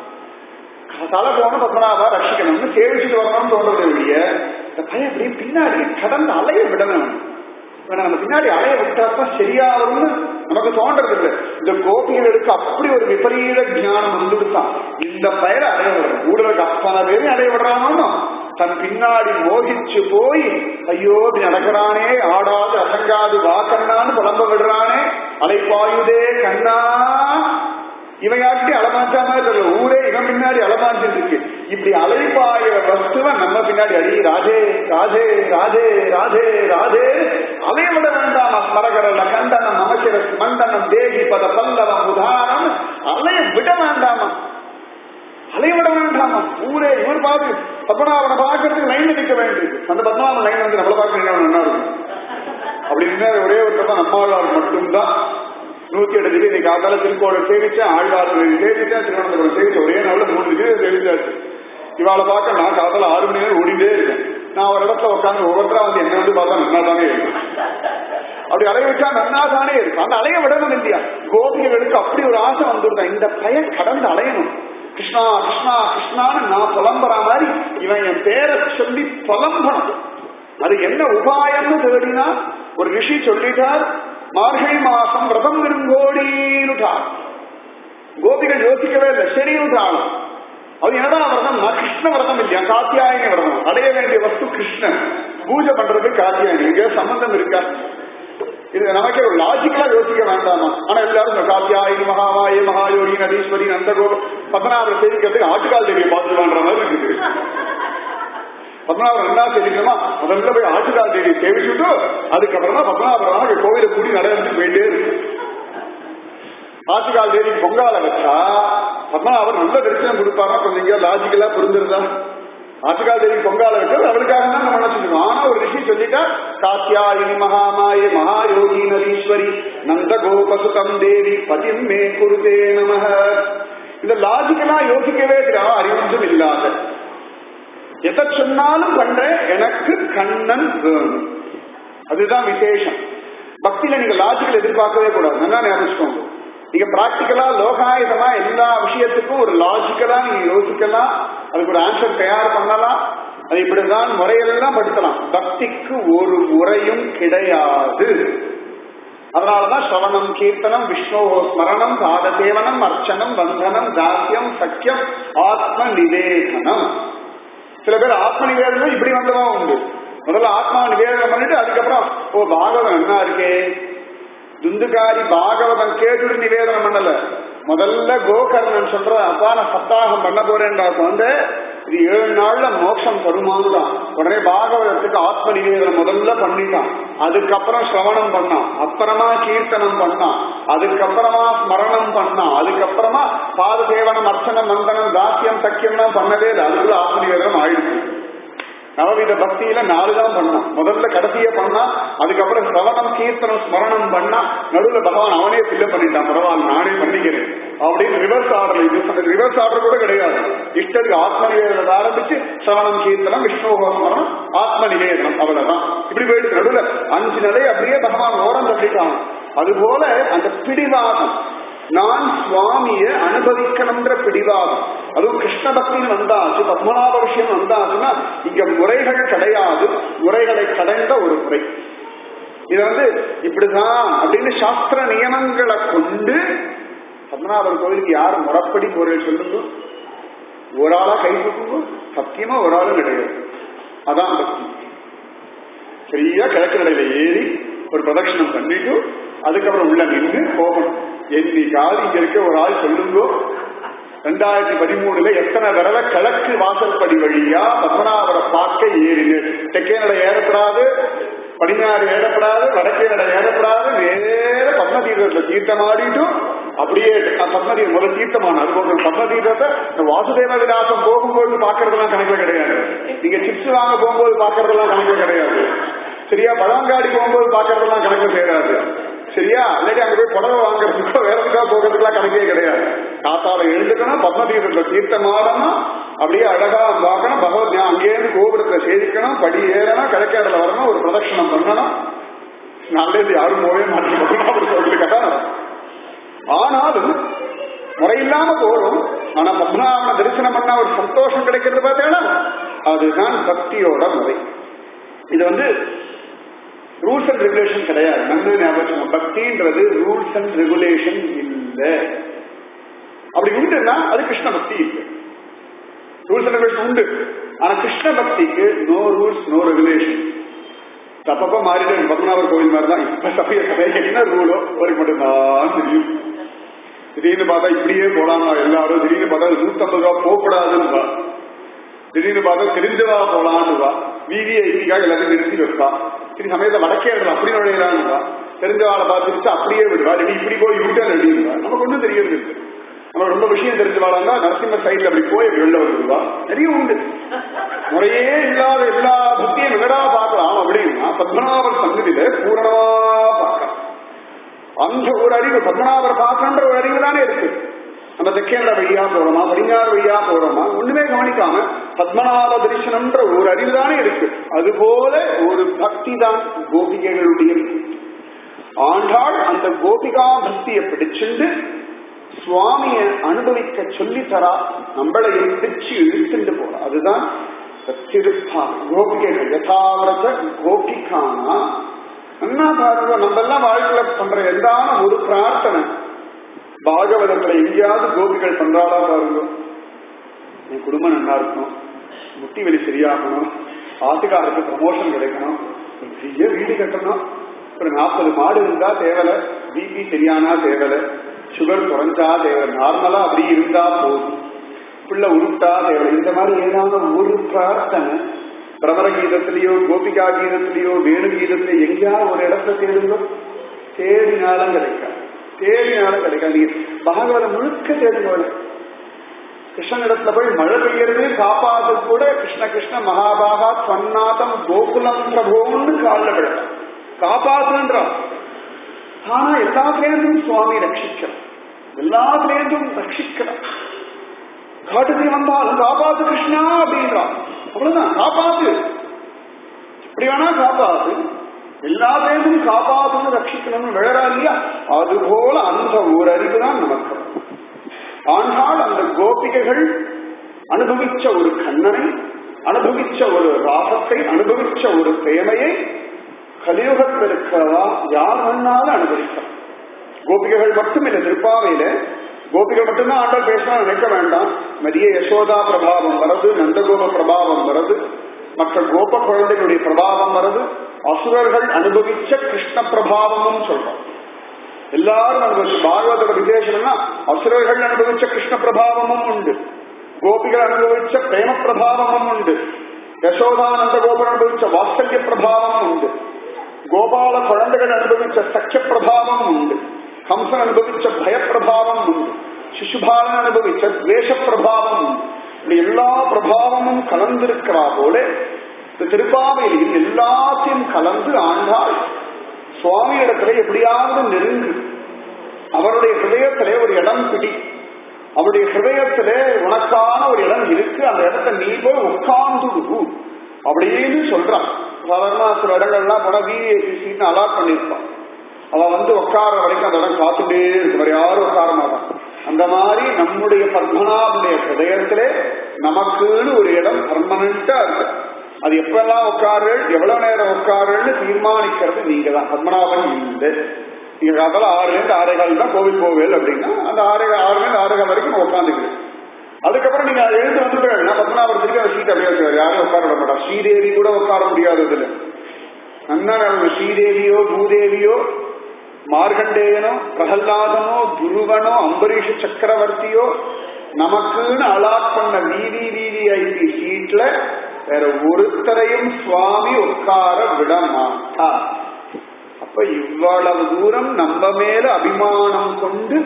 தலை போன பத்மநாபா ரட்சிக்கணும்னு சேவிச்சுட்டு வரணும்னு தோன்றது இல்லைய இந்த பையன் இப்படி பின்னாடி கடந்து அலைய விடணும் இவனை நம்ம பின்னாடி அலைய விட்டாதான் சரியா வரும்னு நமக்கு தோன்றது இல்லை இந்த கோபிகளுக்கு அப்படி ஒரு விபரீத ஞானம் வந்துடுதான் இந்த பெயரை அடைய விடணும் ஊழலுக்கு அத்தனை பேரையும் அடைய விடுறானோ தன் பின்னாடி மோகிச்சு போய் ஐயோ இப்படி நடக்கிறானே ஆடாது அசங்காது வா கண்ணான்னு புலம்ப விடுறானே அலைப்பாயுதே கண்ணா இவன் யார்கிட்ட அலமாஞ்சா மாதிரி தெரியல ஊரே இவன் பின்னாடி அலமாஞ்சிட்டு இருக்கு இப்படி அலைப்பாயிர வஸ்துவ நம்ம பின்னாடி அடி ராஜே ராஜே ராஜே ராஜே ராஜே அலைய விட வேண்டாமா ஸ்மரகரல கண்டனம் நமச்சிர மண்டனம் தேகி பத பல்லவம் உதாரணம் அலைய விட வேண்டாமா அலைய விட வேண்டாமா ஊரே இவர் பாரு பத்மநாபனை பார்க்கறதுக்கு லைன் நிற்க வேண்டியது அந்த பத்மநாபன் லைன் வந்து நம்மளை பார்க்க நல்லா இருக்கும் அப்படி நின்று ஒரே ஒரு தான் நம்மாழ்வார் மட்டும்தான் நூத்தி எட்டு டிகிரி இன்னைக்கு காத்தால திருக்கோளம் சேவிச்சேன் ஆழ்வார் சேவிச்சேன் திருவனந்தபுரம் சேவிச்சேன் ஒரே நாள்ல மூணு டிகிரி சேவிச்சாச்சு இவாளை பார்க்க நான் காத்தால ஆறு மணி நேரம் ஓடிட்டே இருக்கேன் நான் ஒரு இடத்துல உட்காந்து ஒவ்வொருத்தரா வந்து என்ன வந்து பார்த்தா நல்லா தானே இருக்கும் அப்படி அலைய வச்சா நன்னா தானே இருக்கும் அந்த அலைய விடணும் இல்லையா கோபிகளுக்கு அப்படி ஒரு ஆசை வந்துருந்தா இந்த பையன் கடந்து அலையணும் கிருஷ்ணா கிருஷ்ணா கிருஷ்ணான்னு நான் புலம்புற மாதிரி இவன் என் பேரை சொல்லி புலம்பணும் அது என்ன உபாயம்னு தேடினா ஒரு ரிஷி சொல்லிட்டார் மார்கழி மாசம் விரதம் விருங்கோடினுட்டார் கோபிகள் யோசிக்கவே இல்லை சரின்னுட்டாள் அது என்னடா விரதம் நான் கிருஷ்ண விரதம் இல்லையா காத்தியாயனி விரதம் அடைய வேண்டிய வஸ்து கிருஷ்ணன் பூஜை பண்றது காத்தியாயனி இங்க சம்பந்தம் இருக்கா இது நமக்கே ஒரு லாஜிக்கலா யோசிக்க வேண்டாமா ஆனா எல்லாரும் இந்த காத்தியாயி மகாமாய மகாயோகி நதீஸ்வரி நந்தகோப பத்மநாபர் சேவிக்கிறதுக்கு ஆட்டுக்கால் தேவியை பார்த்துலான்ற மாதிரி இருக்குது பத்மநாபர் ரெண்டா தெரியுமா முதல்ல போய் ஆட்டுக்கால் தேவி சேவிச்சுட்டு அதுக்கப்புறமா பத்மநாபர் கோவில கூடி நடந்து போயிட்டே இருக்கு ஆட்டுக்கால் தேவி பொங்கால வச்சா பத்மநாபர் நல்ல தரிசனம் கொடுப்பாரா கொஞ்சம் இங்க லாஜிக்கலா புரிஞ்சிருந்தா ஆட்டுக்கால் தேவி பொங்கால வைக்கிறது அவளுக்காக தான் நம்ம நினைச்சிருக்கோம் ஆனா ஒரு ரிஷி சொல்லிட்டா காத்தியாயினி மகாமாய மகாயோகி நரீஸ்வரி நந்த கோபசுதம் தேவி பதிம் மே குருதே நமக இந்த லாஜிக்கலா யோசிக்கவே தெரியாது அறிவொன்றும் இல்லாத எதை சொன்னாலும் பண்றேன் எனக்கு கண்ணன் வேணும் அதுதான் விசேஷம் பக்தியில நீங்க லாஜிக்கல் எதிர்பார்க்கவே கூடாது நல்லா ஞாபகம் நீங்க பிராக்டிக்கலா லோகாயுதமா எல்லா விஷயத்துக்கும் ஒரு லாஜிக்கலா நீங்க யோசிக்கலாம் அதுக்கு ஒரு ஆன்சர் தயார் பண்ணலாம் அது இப்படிதான் முறையெல்லாம் படுத்தலாம் பக்திக்கு ஒரு முறையும் கிடையாது அதனாலதான் ஸ்ரவணம் கீர்த்தனம் விஷ்ணு ஸ்மரணம் பாத சேவனம் அர்ச்சனம் பந்தனம் தாசியம் சக்கியம் ஆத்ம நிவேதனம் சில பேர் ஆத்ம நிவேதனம் இப்படி வந்தவா உண்டு முதல்ல ஆத்மா நிவேதனம் பண்ணிட்டு அதுக்கப்புறம் ஓ பாகவதம் என்ன இருக்கே துந்துகாரி பாகவதம் கேட்டுட்டு நிவேதனம் பண்ணல முதல்ல கோகர்ணன் சொல்ற அப்பா நான் சப்தாகம் பண்ண போறேன்டா வந்து இது ஏழு நாள்ல மோட்சம் தருமானுதான் உடனே பாகவதத்துக்கு ஆத்ம நிவேதனம் முதல்ல பண்ணிட்டான் அதுக்கப்புறம் சிரவணம் பண்ணான் அப்புறமா கீர்த்தனம் பண்ணான் அதுக்கப்புறமா ஸ்மரணம் பண்ணான் அதுக்கப்புறமா பாத சேவனம் அர்ச்சனம் மந்தனம் தாசியம் சக்கியம்லாம் பண்ணவே இல்லை அதுக்குள்ள ஆத்ம நிவேதனம் ஆயிடுச்சு நவவித பக்தியில நாலு தான் பண்ணான் முதல்ல கடைசியே பண்ணா அதுக்கப்புறம் சிரவணம் கீர்த்தனம் ஸ்மரணம் பண்ணா நடுவுல பகவான் அவனே ஃபில்ல பண்ணிட்டான் பரவாயில்ல நானே பண்ணிக்கிறேன் அப்படின்னு ரிவர்ஸ் ஆர்டர் இது ரிவர்ஸ் ஆர்டர் கூட கிடையாது இஷ்டத்துக்கு ஆத்ம நிவேதனம் ஆரம்பிச்சு சிரவணம் கீர்த்தனம் விஷ்ணு ஸ்மரணம் ஆத்ம நிவேதனம் அவ்வளவுதான் இப்படி போயிட்டு நடுவுல அஞ்சு நிலை அப்படியே பகவான் ஓரம் தட்டிட்டான் அதுபோல அந்த பிடிவாதம் நான் சுவாமிய அனுபவிக்கணும்ன்ற பிடிவாதம் அதுவும் கிருஷ்ண பக்தின்னு வந்தாச்சு பத்மநாப விஷயம் வந்தாச்சுன்னா இங்க முறைகள் கிடையாது முறைகளை கடைந்த ஒரு முறை இது வந்து இப்படிதான் அப்படின்னு சாஸ்திர நியமங்களை கொண்டு பத்மநாபர் கோவிலுக்கு யார் முறப்படி போறேன்னு சொல்லுங்க ஒரு ஆளா கை தூக்குங்க சத்தியமா ஒரு ஆளும் கிடையாது அதான் பக்தி சரியா கிழக்கு நடையில ஏறி ஒரு பிரதட்சணம் பண்ணிட்டு அதுக்கப்புறம் உள்ள நின்று போகணும் என்னைக்காவது இங்க இருக்க ஒரு ஆள் சொல்லுங்கோ ரெண்டாயிரத்தி பதிமூணுல எத்தனை தடவை கிழக்கு வாசல்படி வழியா பத்மநாபரை பார்க்க ஏறினு தெற்கே நடை ஏறப்படாது படிஞாறு ஏறப்படாது வடக்கே நடை ஏறப்படாது நேர பத்மதீர்த்தத்துல தீர்த்தமாடிட்டும் அப்படியே பத்மதீர் முதல் தீர்த்தமான அது போன்ற பத்மதீர்த்தத்தை இந்த வாசுதேவ விலாசம் போகும்போது பாக்குறதெல்லாம் கணக்குல கிடையாது நீங்க சிப்ஸ் வாங்க போகும்போது பாக்குறதெல்லாம் கணக்குல கிடையாது சரியா பழங்காடி போகும்போது பாக்குறதெல்லாம் கணக்கு சேராது சரியா இல்லாட்டி அங்க போய் புடவை வாங்குறதுக்கோ வேற எதுக்காக போகிறதுக்குலாம் கணக்கே கிடையாது காத்தால எழுந்துக்கணும் பத்மதீபத்துல தீர்த்தம் ஆடணும் அப்படியே அழகா பார்க்கணும் பகவத் அங்கேயிருந்து கோபுரத்துல சேரிக்கணும் படி ஏறணும் கிழக்கேடல வரணும் ஒரு பிரதட்சணம் பண்ணணும் நல்லது யாரும் போவே மாட்டேன் அப்படி சொல்லிட்டு ஆனாலும் முறையில்லாம போறோம் ஆனா பத்மநாபன தரிசனம் பண்ணா ஒரு சந்தோஷம் கிடைக்கிறது பார்த்தீங்கன்னா அதுதான் பக்தியோட முறை இது வந்து ரூல்ஸ் அண்ட் ரெகுலேஷன் கிடையாது நல்ல ஞாபகம் பக்தின்றது ரூல்ஸ் அண்ட் ரெகுலேஷன் இல்ல அப்படி உண்டுன்னா அது கிருஷ்ண பக்தி இல்லை ரூல்ஸ் அண்ட் ரெகுலேஷன் உண்டு ஆனா கிருஷ்ண பக்திக்கு நோ ரூல்ஸ் நோ ரெகுலேஷன் தப்பப்ப மாறிட்டு பத்மநாபர் கோவில் மாதிரி தான் இப்ப சபைய கதை என்ன ரூலோ ஒரு மட்டும்தான் தெரியும் திடீர்னு பார்த்தா இப்படியே போலாமா எல்லாரும் திடீர்னு பார்த்தா நூத்தம்பது ரூபா போகக்கூடாதுன்னு திடீர்னு பார்த்தா தெரிஞ்சதா போலான்னு வா விவிஐபிக்காக எல்லாத்தையும் நிறுத்தி வைப்பா சரி சமயத்தை வடக்கே இடத்துல அப்படி நுழையிறாங்க தெரிஞ்சவாளை பார்த்துட்டு அப்படியே விடுவா ரெடி இப்படி போய் யூட்டர் ரெடிவா நமக்கு ஒன்றும் தெரியாது இருக்கு நம்ம ரொம்ப விஷயம் தெரிஞ்சவாளா நரசிம்ம சைட்ல அப்படி போய் வெளில வந்துடுவா நிறைய உண்டு முறையே இல்லாத எல்லா புத்தியும் விடா பார்க்கலாம் அப்படின்னா பத்மநாபர் சன்னதியில பூரணமா பார்க்கலாம் அந்த ஒரு அறிவு பத்மநாபர் பார்க்கன்ற ஒரு அறிவு தானே இருக்கு நம்ம தெக்கேண்ட வழியா போறோமா படிஞாறு வழியா போறோமா ஒண்ணுமே கவனிக்காம பத்மநாப தரிசனம்ன்ற ஒரு அறிவு தானே இருக்கு அதுபோல ஒரு பக்தி தான் கோபிகைகளுடைய ஆண்டாள் அந்த கோபிகா பக்தியை பிடிச்சுண்டு சுவாமிய அனுபவிக்க சொல்லி தரா நம்மளை பிடிச்சு இழுத்துட்டு போறா அதுதான் திருப்பா கோபிகைகள் யதாவிரத கோபிகானா என்ன பாருங்க நம்ம எல்லாம் வாழ்க்கையில பண்ற எந்தான ஒரு பிரார்த்தனை பாகவதத்துல எங்கேயாவது கோபிகள் பண்றாளா பாருங்க என் குடும்பம் நல்லா இருக்கணும் முட்டி வெளி சரியாகணும் ஆத்துக்காருக்கு ப்ரமோஷன் கிடைக்கணும் ஒரு பெரிய வீடு கட்டணும் ஒரு நாற்பது மாடு இருந்தா தேவலை பிபி சரியானா தேவலை சுகர் குறைஞ்சா தேவை நார்மலா அப்படி இருந்தா போதும் பிள்ளை உருட்டா தேவை இந்த மாதிரி ஏதாவது ஒரு பிரார்த்தனை பிரபல கீதத்திலேயோ கோபிகா கீதத்திலேயோ வேணு கீதத்திலேயோ எங்கேயாவது ஒரு இடத்துல தேடுங்க தேடினாலும் கிடைக்காது தேடினாலும் கிடைக்காது நீங்க பாகவதம் முழுக்க தேடுங்க கிருஷ்ணனிடத்துல போய் மழை பெய்யறது காப்பாது கூட கிருஷ்ண கிருஷ்ண மகாபாகா சொன்னாதம் கோகுலம் பிரபோன்னு காலில் விழலாம் காப்பாத்துன்றான் ஆனா எல்லாத்துலேருந்தும் சுவாமி ரட்சிக்கிறான் எல்லாத்துலேருந்தும் ரட்சிக்கிறான் காட்டுக்கு வந்தாலும் காப்பாத்து கிருஷ்ணா அப்படின்றான் அவ்வளவுதான் காப்பாத்து இப்படி வேணா காப்பாத்து எல்லாத்தையும் காப்பாத்துன்னு ரட்சிக்கணும்னு விழறா இல்லையா அதுபோல அந்த ஒரு அறிவு தான் நமக்கு ஆனால் அந்த கோபிகைகள் அனுபவிச்ச ஒரு கண்ணனை அனுபவிச்ச ஒரு ராகத்தை அனுபவிச்ச ஒரு பிரேமையை கலியுகத்தில் இருக்கிறதா யார் வேணாலும் அனுபவிக்கலாம் கோபிகைகள் மட்டும் இல்லை திருப்பாவையில கோபிகள் மட்டும்தான் ஆண்டாள் பேசினா நினைக்க வேண்டாம் நிறைய யசோதா பிரபாவம் வருது நந்தகோப பிரபாவம் வருது மற்ற கோப குழந்தைகளுடைய பிரபாவம் வருது அசுரர்கள் அனுபவிச்ச கிருஷ்ண பிரபாவமும் சொல்றோம் எல்லாரும் அனுபவிச்சு பாகவதோட விசேஷம்னா அசுரர்கள் அனுபவிச்ச கிருஷ்ண பிரபாவமும் உண்டு கோபிகள் அனுபவிச்ச பிரேம பிரபாவமும் உண்டு யசோதானந்த கோபர் அனுபவிச்ச வாத்சல்ய பிரபாவம் உண்டு கோபால குழந்தைகள் அனுபவிச்ச சக்கிய பிரபாவம் உண்டு கம்சன் அனுபவிச்ச பயப்பிரபாவம் உண்டு சிசுபாலன் அனுபவிச்ச துவேஷ பிரபாவம் உண்டு இப்படி எல்லா பிரபாவமும் கலந்திருக்கிறா போல இந்த திருப்பாவையில் எல்லாத்தையும் கலந்து ஆண்டாள் சுவாமி இடத்துல எப்படியாவது நெருங்கு அவருடைய ஹிருதயத்திலே ஒரு இடம் பிடி அவருடைய ஹிருதயத்திலே உனக்கான ஒரு இடம் இருக்கு அந்த இடத்த நீ போய் உட்கார்ந்து அப்படின்னு சொல்றான் சாதாரண சில இடங்கள்லாம் போனா விஐபி சீட்னு அலாட் பண்ணியிருப்பான் அவ வந்து உட்கார வரைக்கும் அந்த இடம் காத்துட்டே இருக்கு வேற யாரும் உட்கார மாட்டான் அந்த மாதிரி நம்முடைய பத்மநாபனுடைய ஹிருதயத்திலே நமக்குன்னு ஒரு இடம் பர்மனண்டா இருக்கு அது எப்பெல்லாம் உட்காருள் எவ்வளவு நேரம் உட்காருன்னு தீர்மானிக்கிறது நீங்க தான் பத்மநாபன் இந்த நீங்க காத்தால ஆறுல இருந்து ஆறேகால் தான் கோவில் கோவில் அப்படின்னா அந்த ஆறு ஆறுல இருந்து ஆறேகால் வரைக்கும் நான் உட்காந்துக்கிறேன் அதுக்கப்புறம் நீங்க எழுந்து வந்துட்டு பத்மநாபர் திருப்பி அந்த சீட் அப்படியே வச்சுருவாரு யாரும் உட்கார விட மாட்டா ஸ்ரீதேவி கூட உட்கார முடியாததுல நன்னா நம்ம ஸ்ரீதேவியோ பூதேவியோ மார்கண்டேயனோ பிரகல்லாதனோ துருவனோ அம்பரீஷ சக்கரவர்த்தியோ நமக்குன்னு அலாட் பண்ண விவி விவிஐபி சீட்ல வேற ஒருத்தரையும் சுவாமி உட்கார விட மாட்டார் அப்ப இவ்வளவு தூரம் நம்ம மேல அபிமானம் கொண்டு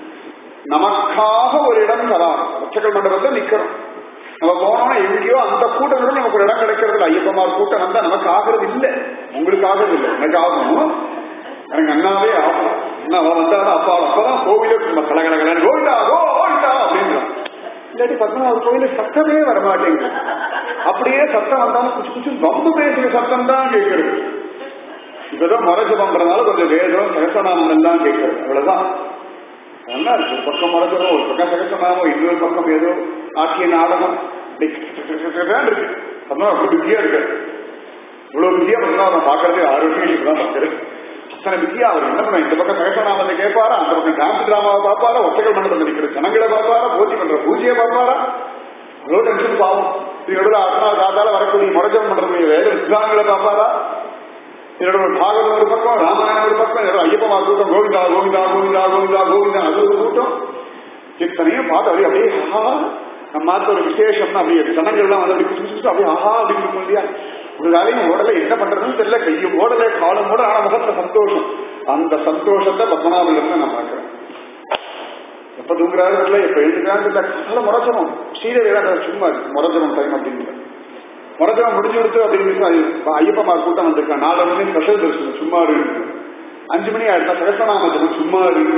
நமக்காக ஒரு இடம் தரார் ஒற்றைகள் மண்டபத்தில் நிக்கிறோம் நம்ம போனோம்னா எங்கேயோ அந்த கூட்டத்தோட நமக்கு ஒரு இடம் கிடைக்கிறது இல்லை ஐயப்பமார் கூட்டம் வந்தா நமக்கு ஆகிறது இல்லை உங்களுக்கு ஆகிறது இல்லை எனக்கு ஆகும் எனக்கு அண்ணாவே ஆகும் என்ன அவ வந்தாலும் அப்பா அப்பதான் கோவிலே கல கல கலன்னு கோவிந்தா கோவிந்தா அப்படின்றான் இல்லாட்டி பத்மநாபர் கோயிலுக்கு சத்தமே வரமாட்டேங்குது அப்படியே சத்தம் வந்தாலும் குச்சு குச்சு பம்பு பேசுற சத்தம் தான் கேட்கறது இப்பதான் மறைச்சு பண்றதுனால கொஞ்சம் வேதம் சகசநாமம் எல்லாம் கேட்கறது அவ்வளவுதான் நல்லா இருக்கு ஒரு பக்கம் மறைச்சதும் ஒரு பக்கம் சகசநாமம் இன்னொரு பக்கம் ஏதோ ஆக்கிய நாடகம் இருக்கு அதனால ரொம்ப பிஸியா இருக்கு இவ்வளவு பிஸியா பத்மநாபம் பாக்குறதே ஆறு வருஷம் தான் பாக்குறது அத்தனை பிஸியா அவர் என்ன பண்ண இந்த பக்கம் சகசநாமத்தை கேட்பாரா அந்த பக்கம் டான்ஸ் டிராமாவை பார்ப்பாரா ஒற்றைகள் மண்டபத்தில் நிற்கிற ஜனங்களை பார்ப்பாரா பூஜை பண்ற பூஜையை பார்ப்பாரா அவ்வளோ டென்ஷன் பாவம் இதோட அத்தனை காத்தால வரக்கூடிய முறைஜம் பண்றது வேத வித்வான்களை பார்ப்பாரா இதோட ஒரு பாகவதம் ஒரு பக்கம் ராமாயணம் ஒரு பக்கம் இதோட ஐயப்பமா கூட்டம் கோவிந்தா கோவிந்தா கோவிந்தா கோவிந்தா கோவிந்தா அது ஒரு கூட்டம் இத்தனையும் பார்த்து அப்படியே அப்படியே ஆஹா நம்ம மாத்த ஒரு விசேஷம்னா அப்படியே ஜனங்கள்லாம் வந்து அப்படி குசு குசு அப்படியே ஆஹா அப்படின்னு இருக்கும் இல்லையா ஒரு வேலையும் ஓடலை என்ன பண்றதுன்னு தெரியல கையும் ஓடலை காலம் ஓட ஆனா முகத்துல சந்தோஷம் அந்த சந்தோஷத்தை பத்மநாபன் இருந்து நான் பார்க்கிறேன் எப்ப தூங்குறாரு தெரியல எப்ப எழுதுகிறாரு தெரியல கால முறைச்சணும் ஸ்ரீதேவி சும்மா முறைச்சணும் டைம் அப்படின்னு முறைச்சனம் முடிஞ்சு கொடுத்து அப்படின்னு ஐயப்பமா கூட்டம் வந்திருக்கான் நாலு மணி ஸ்பெஷல் தரிசனம் சும்மா இருக்கு அஞ்சு மணி ஆயிடுச்சா சகசநாமத்துக்கு சும்மா இருக்கு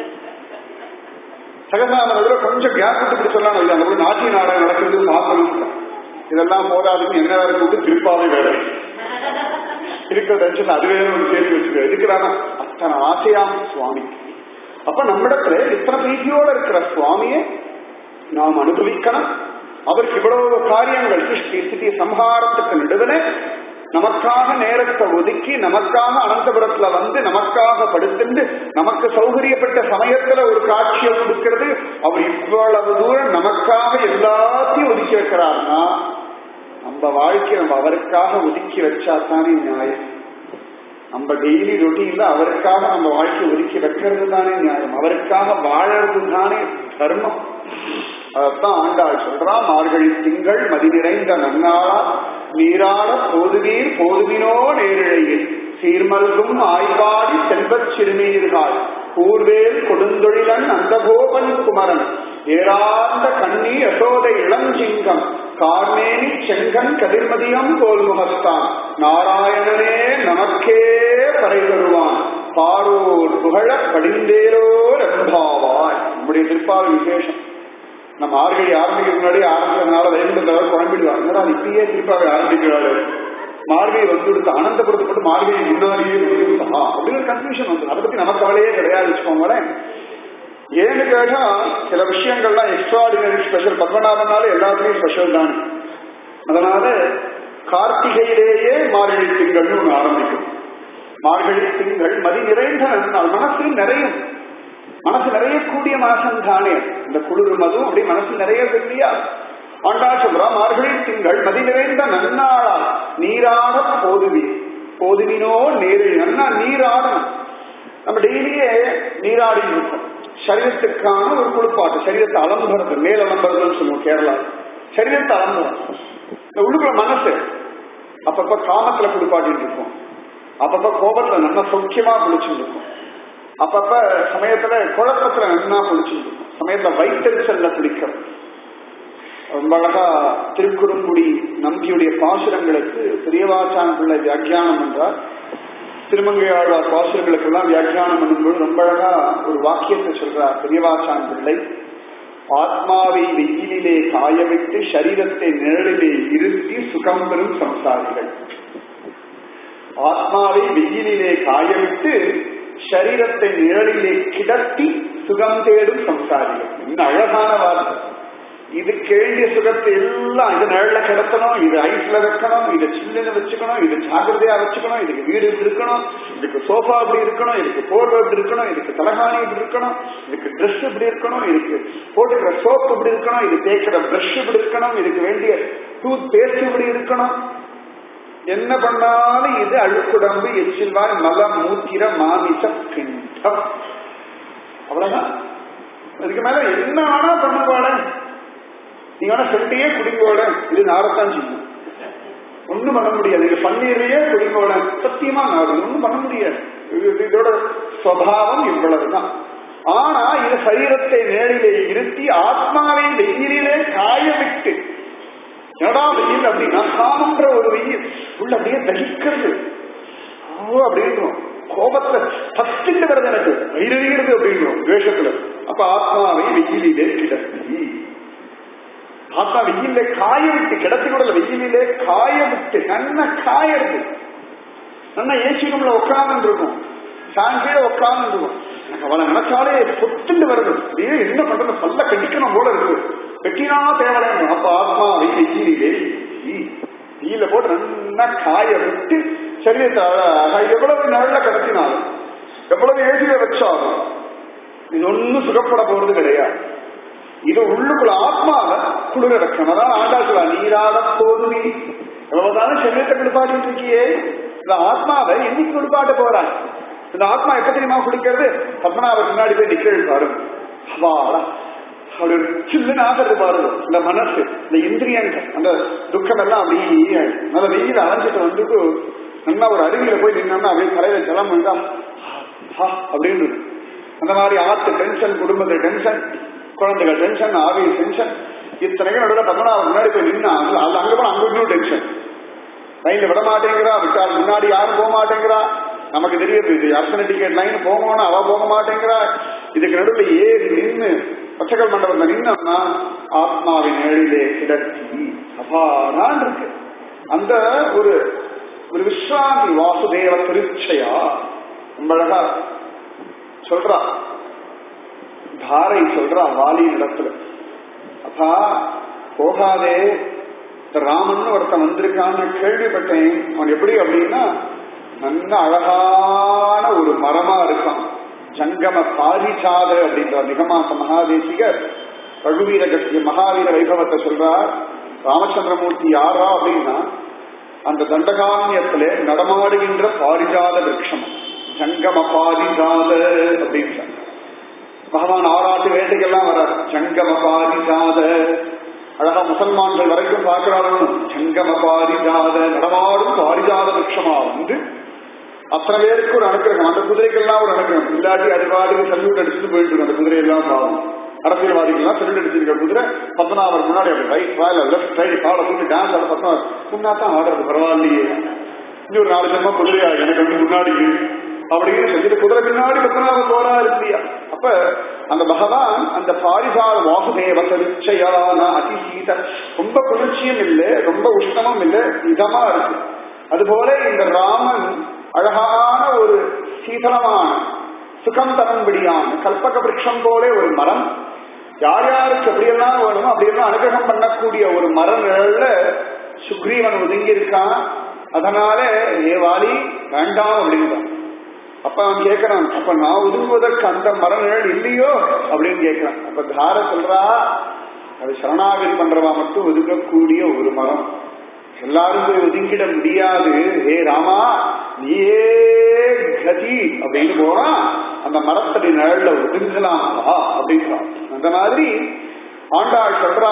சகசநாமத்துல கொஞ்சம் கேப் விட்டு இப்படி சொல்லலாம் இல்லை அந்த நாட்டிய நாடகம் நடக்கிறது பார்க்கணும் இதெல்லாம் போதாதுன்னு என்ன வேற கூட்டு திருப்பாவே வேற இருக்கிற டென்ஷன் அதுவே ஒரு கேள்வி வச்சுக்க எதுக்குறானா அத்தனை ஆசையாம் சுவாமி அப்ப நம்மிடத்துல இத்தனை பிரீத்தியோட இருக்கிற சுவாமியை நாம் அனுபவிக்கணும் அவருக்கு இவ்வளவு காரியங்கள் சிருஷ்டி ஸ்திதி சம்ஹாரத்துக்கு நடுவில் நமக்காக நேரத்தை ஒதுக்கி நமக்காக அனந்தபுரத்துல வந்து நமக்காக படுத்துண்டு நமக்கு சௌகரியப்பட்ட சமயத்துல ஒரு காட்சியை கொடுக்கிறது அவர் இவ்வளவு தூரம் நமக்காக எல்லாத்தையும் ஒதுக்கி வைக்கிறார்னா நம்ம வாழ்க்கையை நம்ம அவருக்காக ஒதுக்கி வச்சா தானே நியாயம் நம்ம டெய்லி ரொட்டீன்ல அவருக்காக நம்ம வாழ்க்கையை ஒதுக்கி வைக்கிறது தானே நியாயம் அவருக்காக வாழறது தானே தர்மம் அதைத்தான் ஆண்டாள் சொல்றா மார்கழி திங்கள் மதி நிறைந்த நன்னாளா நீராட போதுவீர் போதுவினோ நேரிழையில் சீர்மல்கும் ஆய்வாடி செல்வச் சிறுமீர்கள் கூர்வேல் கொடுந்தொழிலன் அந்தகோபன் குமரன் ஏராந்த கண்ணி யசோதை இளஞ்சிங்கம் கார்மேனி செங்கன் கதிர்மதியம் போல் முகஸ்தான் நாராயணனே நமக்கே பறை தருவான் பாரோர் புகழ படிந்தேரோ ரம்பாவாய் நம்முடைய திருப்பாவை விசேஷம் நம்ம ஆறுகை ஆரம்பிக்கிறதுக்கு முன்னாடி ஆரம்பிக்கிறதுனால வேண்டுன்றவர் குழம்பிடுவார் என்னடா இப்பயே திருப்பாவை ஆரம்பிக்கிறாரு மார்கழி வந்துடுத்து அனந்தப்படுத்தப்பட்டு மார்கழி முன்னாடியே வந்துடுத்தா அப்படின்னு ஒரு கன்ஃபியூஷன் வந்து அதை பத்தி நமக்கு கவலையே கிடையாது வச்சுக்கோங்களேன் ஏன்னு கேட்டா சில விஷயங்கள்லாம் எக்ஸ்ட்ராடினரி ஸ்பெஷல் பத்மநாபனால எல்லாத்துலயும் ஸ்பெஷல் தான் அதனால கார்த்திகையிலேயே மார்கழி திங்கள்னு ஒண்ணு ஆரம்பிக்கும் மார்கழி திங்கள் மதி நிறைந்த நன்னாள் மனசு நிறையும் மனசு நிறைய கூடிய மாசம் தானே இந்த குளிர் மதும் அப்படி மனசு நிறைய இல்லையா ஆண்டா சொல்றா மார்கழி திங்கள் மதி நிறைந்த நன்னாளா நீராட போதுவி போதுவினோ நேரு நன்னா நீராடணும் நம்ம டெய்லியே நீராடி இருக்கோம் சரீரத்துக்கான ஒரு குளிப்பாட்டு சரீரத்தை அலம்புறது மேல் அலம்புறதுன்னு சொல்லுவோம் கேரளா சரீரத்தை அலம்புறோம் இந்த உள்ளுக்குள்ள மனசு அப்பப்ப காமத்துல குளிப்பாட்டிட்டு இருக்கோம் அப்பப்ப கோபத்துல நல்லா சௌக்கியமா குளிச்சுட்டு இருக்கோம் அப்பப்ப சமயத்துல குழப்பத்துல நல்லா குளிச்சுட்டு இருக்கோம் சமயத்துல வயிற்றுச்சல்ல குளிக்கிறோம் ரொம்ப அழகா திருக்குறுங்குடி நம்பியுடைய பாசுரங்களுக்கு பெரியவாச்சான் பிள்ளை வியாக்கியானம் என்றார் திருமங்கையாழ்வார் பாசுரங்களுக்கெல்லாம் வியாக்கியானம் பண்ணும்போது ரொம்ப அழகா ஒரு வாக்கியத்தை சொல்றார் பெரியவாச்சான் பிள்ளை ஆத்மாவை வெயிலிலே காயவிட்டு சரீரத்தை நிழலிலே இருத்தி சுகம் பெறும் சம்சாரிகள் ஆத்மாவை வெயிலிலே காயவிட்டு சரீரத்தை நிழலிலே கிடத்தி சுகம் தேடும் சம்சாரிகள் என்ன அழகான வார்த்தை இது வேண்டிய சுகத்தை எல்லாம் இது நிழல்ல கிடத்தணும் இது ஐஸ்ல வைக்கணும் இது சில்லுன்னு வச்சுக்கணும் இது ஜாக்கிரதையா வச்சுக்கணும் இதுக்கு வீடு இப்படி இருக்கணும் இதுக்கு சோஃபா இப்படி இருக்கணும் இதுக்கு போர்வை இப்படி இருக்கணும் இதுக்கு தலகாணி இப்படி இருக்கணும் இதுக்கு ட்ரெஸ் இப்படி இருக்கணும் இதுக்கு போட்டுக்கிற சோப் இப்படி இருக்கணும் இது தேய்க்கிற பிரஷ் இப்படி இருக்கணும் இதுக்கு வேண்டிய டூத் பேஸ்ட் இப்படி இருக்கணும் என்ன பண்ணாலும் இது அழுக்குடம்பு எச்சில்வாய் மலம் மூத்திர மாமிசம் கிண்டம் அவ்வளவுதான் அதுக்கு மேல என்ன வேணா பண்ணுவாட நீங்க வேணா செட்டியே குடிங்கோட இது நாரத்தான் செய்யும் ஒண்ணும் பண்ண முடியாது இது பன்னீரையே குடிங்கோட சத்தியமா நாடு ஒண்ணும் பண்ண முடியாது இது- இதோட சுவாவம் இவ்வளவுதான் ஆனா இது சரீரத்தை நேரிலே இருத்தி ஆத்மாவை வெயிலிலே காய விட்டு என்னடா வெயில் அப்படின்னா காமன்ற ஒரு வெயில் உள்ள அப்படியே தகிக்கிறது ஓ அப்படின்றோம் கோபத்துல பத்துட்டு வருது எனக்கு வயிறுகிறது அப்படின்றோம் துவேஷத்துல அப்ப ஆத்மாவை வெயிலிலே கிடத்தி ஆத்மா வெயிலே காய விட்டு கிடத்தி கூட இல்ல, வெயிலிலே காய விட்டு நன்ன காயறது நல்லா ஏசி ரூம்ல உட்கார்ந்து இருக்கும் ஃபேன் கீழே உட்கார்ந்து இருக்கும் எனக்கு அவளை நினைச்சாலே பொத்துண்டு வருது அப்படியே என்ன பண்றது பல்ல கட்டிக்கணும் போல இருக்கு வெட்டினா தேவலைன்னு அப்ப ஆத்மா வெயிலே வெயில போட்டு நல்லா காய விட்டு சரீரத்தை அழகா எவ்வளவு நிழல்ல கடத்தினாலும் எவ்வளவு ஏசியில வச்சாலும் இது ஒன்னும் சுகப்பட போறது கிடையாது இது உள்ளுக்குள்ள ஆத்மாவை குளிர வைக்கணும் அதான் ஆண்டா சொல்லா நீராட போதுவி எவ்வளவுதான சரீரத்தை குளிப்பாட்டிட்டு இருக்கியே இந்த ஆத்மாவை என்னைக்கு குளிப்பாட்ட போறான் இந்த ஆத்மா எப்ப தெரியுமா குளிக்கிறது பத்மநாப முன்னாடி போய் நிக்கிறது பாருங்க அவாடா அப்படி ஒரு சில்லுன்னு ஆகிறது பாருங்க இந்த மனசு இந்த இந்திரியங்கள் அந்த துக்கம் எல்லாம் அப்படியே நல்ல வெயில் அலைஞ்சிட்டு வந்துட்டு நல்லா ஒரு அருவியில போய் நின்னோம்னா அப்படியே தலையில ஜலம் வந்தா ஹா அப்படின்னு அந்த மாதிரி ஆத்து டென்ஷன் குடும்பத்துல டென்ஷன் குழந்தைகள் டென்ஷன் ஆவிய டென்ஷன் இத்தனைக்கும் நடுவில் பத்மநாபன் முன்னாடி போய் நின்னா அது அது அங்க போனா அங்க இன்னும் டென்ஷன் லைன்ல விட மாட்டேங்கிறா விட்டால் முன்னாடி யாரும் போக மாட்டேங்கிறா நமக்கு தெரியுது இது அர்ச்சனை டிக்கெட் லைன் போகணும்னா அவ போக மாட்டேங்கிறா இதுக்கு நடுவில் ஏறி நின்று பச்சைக்கல் மண்டபத்தில் நின்னோம்னா ஆத்மாவின் நிழலிலே கிடத்தி அபாடான் இருக்கு அந்த ஒரு ஒரு விஸ்ராந்தி வாசுதேவ திருச்சையா ரொம்ப அழகா சொல்றா தாரை சொல்றா வாலியின் இடத்துல அப்பா போகாதே இந்த ராமன் ஒருத்தன் வந்திருக்கான்னு கேள்விப்பட்டேன் அவன் எப்படி அப்படின்னா நல்ல அழகான ஒரு மரமா இருக்கான் ஜங்கம பாரிசாத அப்படின்ற நிகமாச மகாதேசிகர் ரகுவீர கட்சி மகாவீர வைபவத்தை சொல்றார் ராமச்சந்திரமூர்த்தி யாரா அப்படின்னா அந்த தண்டகாரண்யத்திலே நடமாடுகின்ற பாரிஜாத விரக்ஷம் ஜங்கம பாரிஜாத அப்படின்னு பகவான் ஆராட்டு வேட்டைக்கெல்லாம் வரார் ஜங்கம பாரிஜாத அழகா முசல்மான்கள் வரைக்கும் பார்க்கிறாலும் ஜங்கம பாரிஜாத நடமாடும் பாரிஜாத விருட்சமா வந்து அத்தனை பேருக்கு ஒரு அனுக்கிரகம் அந்த குதிரைக்கெல்லாம் ஒரு அனுக்கிரகம் இல்லாட்டி அது பாட்டுக்கு சல்யூட் அடிச்சுட்டு போயிட்டு இருக்கு அந்த குதிரையெல்லாம் பாவம் அரசியல்வாதிகள்லாம் சல்யூட் அடிச்சிருக்க குதிரை பத்மநாபர் முன்னாடி அப்படி ரைட் ராயல லெஃப்ட் ரைட் காலை தூக்கி டான்ஸ் ஆட பத்மநாபர் முன்னா தான் ஆடுறது பரவாயில்லையே இன்னும் ஒரு நாலு ஜென்மம் குதிரையா எனக்கு வந்து முன்னாடி அப்படின்னு சொல்லிட்டு குதிரை பின்னாடி பத்மநாபன் போறாரு இல்லையா அப்ப அந்த பகவான் அந்த பாரிசார வாசுதேவ சரிச்சையான அதிசீத ரொம்ப குளிர்ச்சியும் இல்லை ரொம்ப உஷ்ணமும் இல்லை இதமா இருக்கு அதுபோல இந்த ராமன் அழகான ஒரு சீதளமான சுகம் தரும்படியான கல்பக விருட்சம் போல ஒரு மரம் யார் யாருக்கு எப்படியெல்லாம் வேணுமோ அப்படியெல்லாம் அனுகிரகம் பண்ணக்கூடிய ஒரு மர நிழல்ல சுக்ரீவன் ஒதுங்கி இருக்கான் அதனால ஏ வாலி வேண்டாம் அப்படின்றான் அப்ப அவன் கேட்கறான் அப்ப நான் ஒதுங்குவதற்கு அந்த மர நிழல் இல்லையோ அப்படின்னு கேட்கிறான் அப்ப தார சொல்றா அது சரணாகதி பண்றவா மட்டும் ஒதுங்கக்கூடிய ஒரு மரம் எல்லாரும் போய் ஒதுங்கிட முடியாது ஏ ராமா நீயே கதி அப்படின்னு போறான் அந்த மரத்தடி நிழல்ல ஒதுங்கலாம் அப்படின்றான் அந்த மாதிரி ஆண்டாள் சொல்றா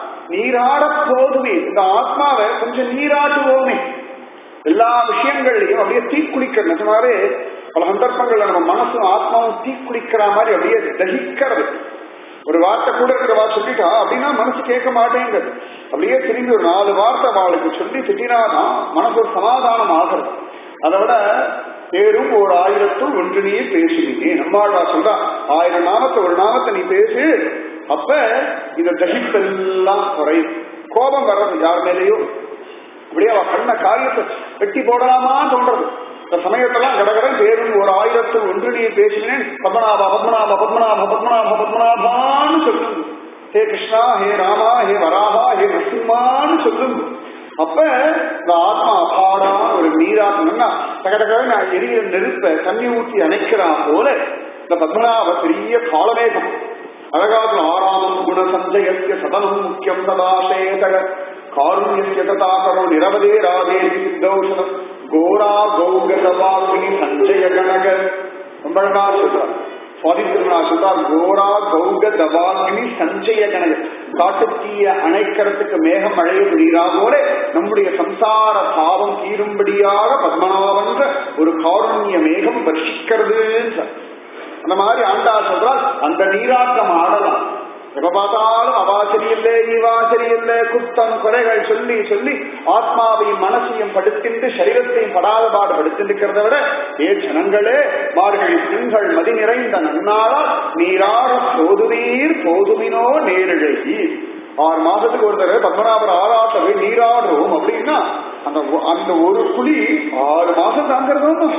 நீராட போதுமே இந்த ஆத்மாவை கொஞ்சம் நீராட்டுவோமே எல்லா விஷயங்கள்லையும் அப்படியே தீக்குளிக்கிற நிஜமாவே பல சந்தர்ப்பங்கள்ல நம்ம மனசும் ஆத்மாவும் தீக்குளிக்கிற மாதிரி அப்படியே தகிக்கிறது ஒரு வார்த்தை கூட இருக்கிறவா சொல்லிட்டா அப்படின்னா மனசு கேட்க மாட்டேங்குது அப்படியே திரும்பி ஒரு நாலு வார்த்தை அவளுக்கு சொல்லி திட்டினாதான் மனசு ஒரு சமாதானம் ஆகிறது அதை விட பேரும் ஒரு ஆயிரத்துள் ஒன்று நீ பேசுவீங்க நம்மாழ்வா சொல்றா ஆயிரம் நாமத்தை ஒரு நாமத்தை நீ பேசு அப்ப இந்த தகிப்பெல்லாம் குறையும் கோபம் வர்றது யார் மேலேயோ அப்படியே அவ பண்ண காரியத்தை வெட்டி போடலாமான்னு தோன்றது இந்த சமயத்தெல்லாம் கடகடன் பேரும் ஒரு ஆயிரத்தில் ஒன்று நீ பேசினேன் பத்மநாபா பத்மநாப பத்மநாப பத்மநாப பத்மநாபான்னு சொல்லுங்க ஹே கிருஷ்ணா ஹே ராமா ஹே வராகா ஹே நரசிம்மான்னு சொல்லுங்க அப்ப இந்த ஆத்மா அபாடான ஒரு நீராட்டம்னா தகடக நான் எரிய நெருப்ப தண்ணி ஊற்றி அணைக்கிறான் போல இந்த பத்மநாப பெரிய காலமேகம் அழகாது ஆறாமம் குண சஞ்சயத்திய சதனம் முக்கியம் சதாசேதக காருண்யஸ்ய ததா கரோ நிரவதே ராதே சித்தௌஷதம் கோரா கௌகதவாகினி சஞ்சய கணக ரொம்ப அழகா சொல்றார் சுவாதி திருநாள் சொல்றார் கோரா கௌக தவாகினி சஞ்சய கணக காட்டுத்தீய அணைக்கிறதுக்கு மேகம் மழையும் நீராகோட நம்முடைய சம்சார பாவம் தீரும்படியாக பத்மநாபன்ற ஒரு காருண்ய மேகம் வர்ஷிக்கிறதுன்னு அந்த மாதிரி ஆண்டா சொல்றால் அந்த நீராட்டம் ஆடலாம் எப்ப பார்த்தாலும் அவா சரியில்லை இவா சரியில்லை குத்தம் குறைகள் சொல்லி சொல்லி ஆத்மாவையும் மனசையும் படுத்திண்டு சரீரத்தையும் படாத பாடு படுத்திருக்கிறத விட ஏ ஜனங்களே மார்கழி திங்கள் மதி நிறைந்த நன்னாளால் நீராட போதுவீர் போதுமினோ நேரிழகி ஆறு மாசத்துக்கு ஒரு தடவை பத்மநாபர் ஆராட்டவை நீராடுறோம் அப்படின்னா அந்த அந்த ஒரு குழி ஆறு மாசம் தாங்கிறதும்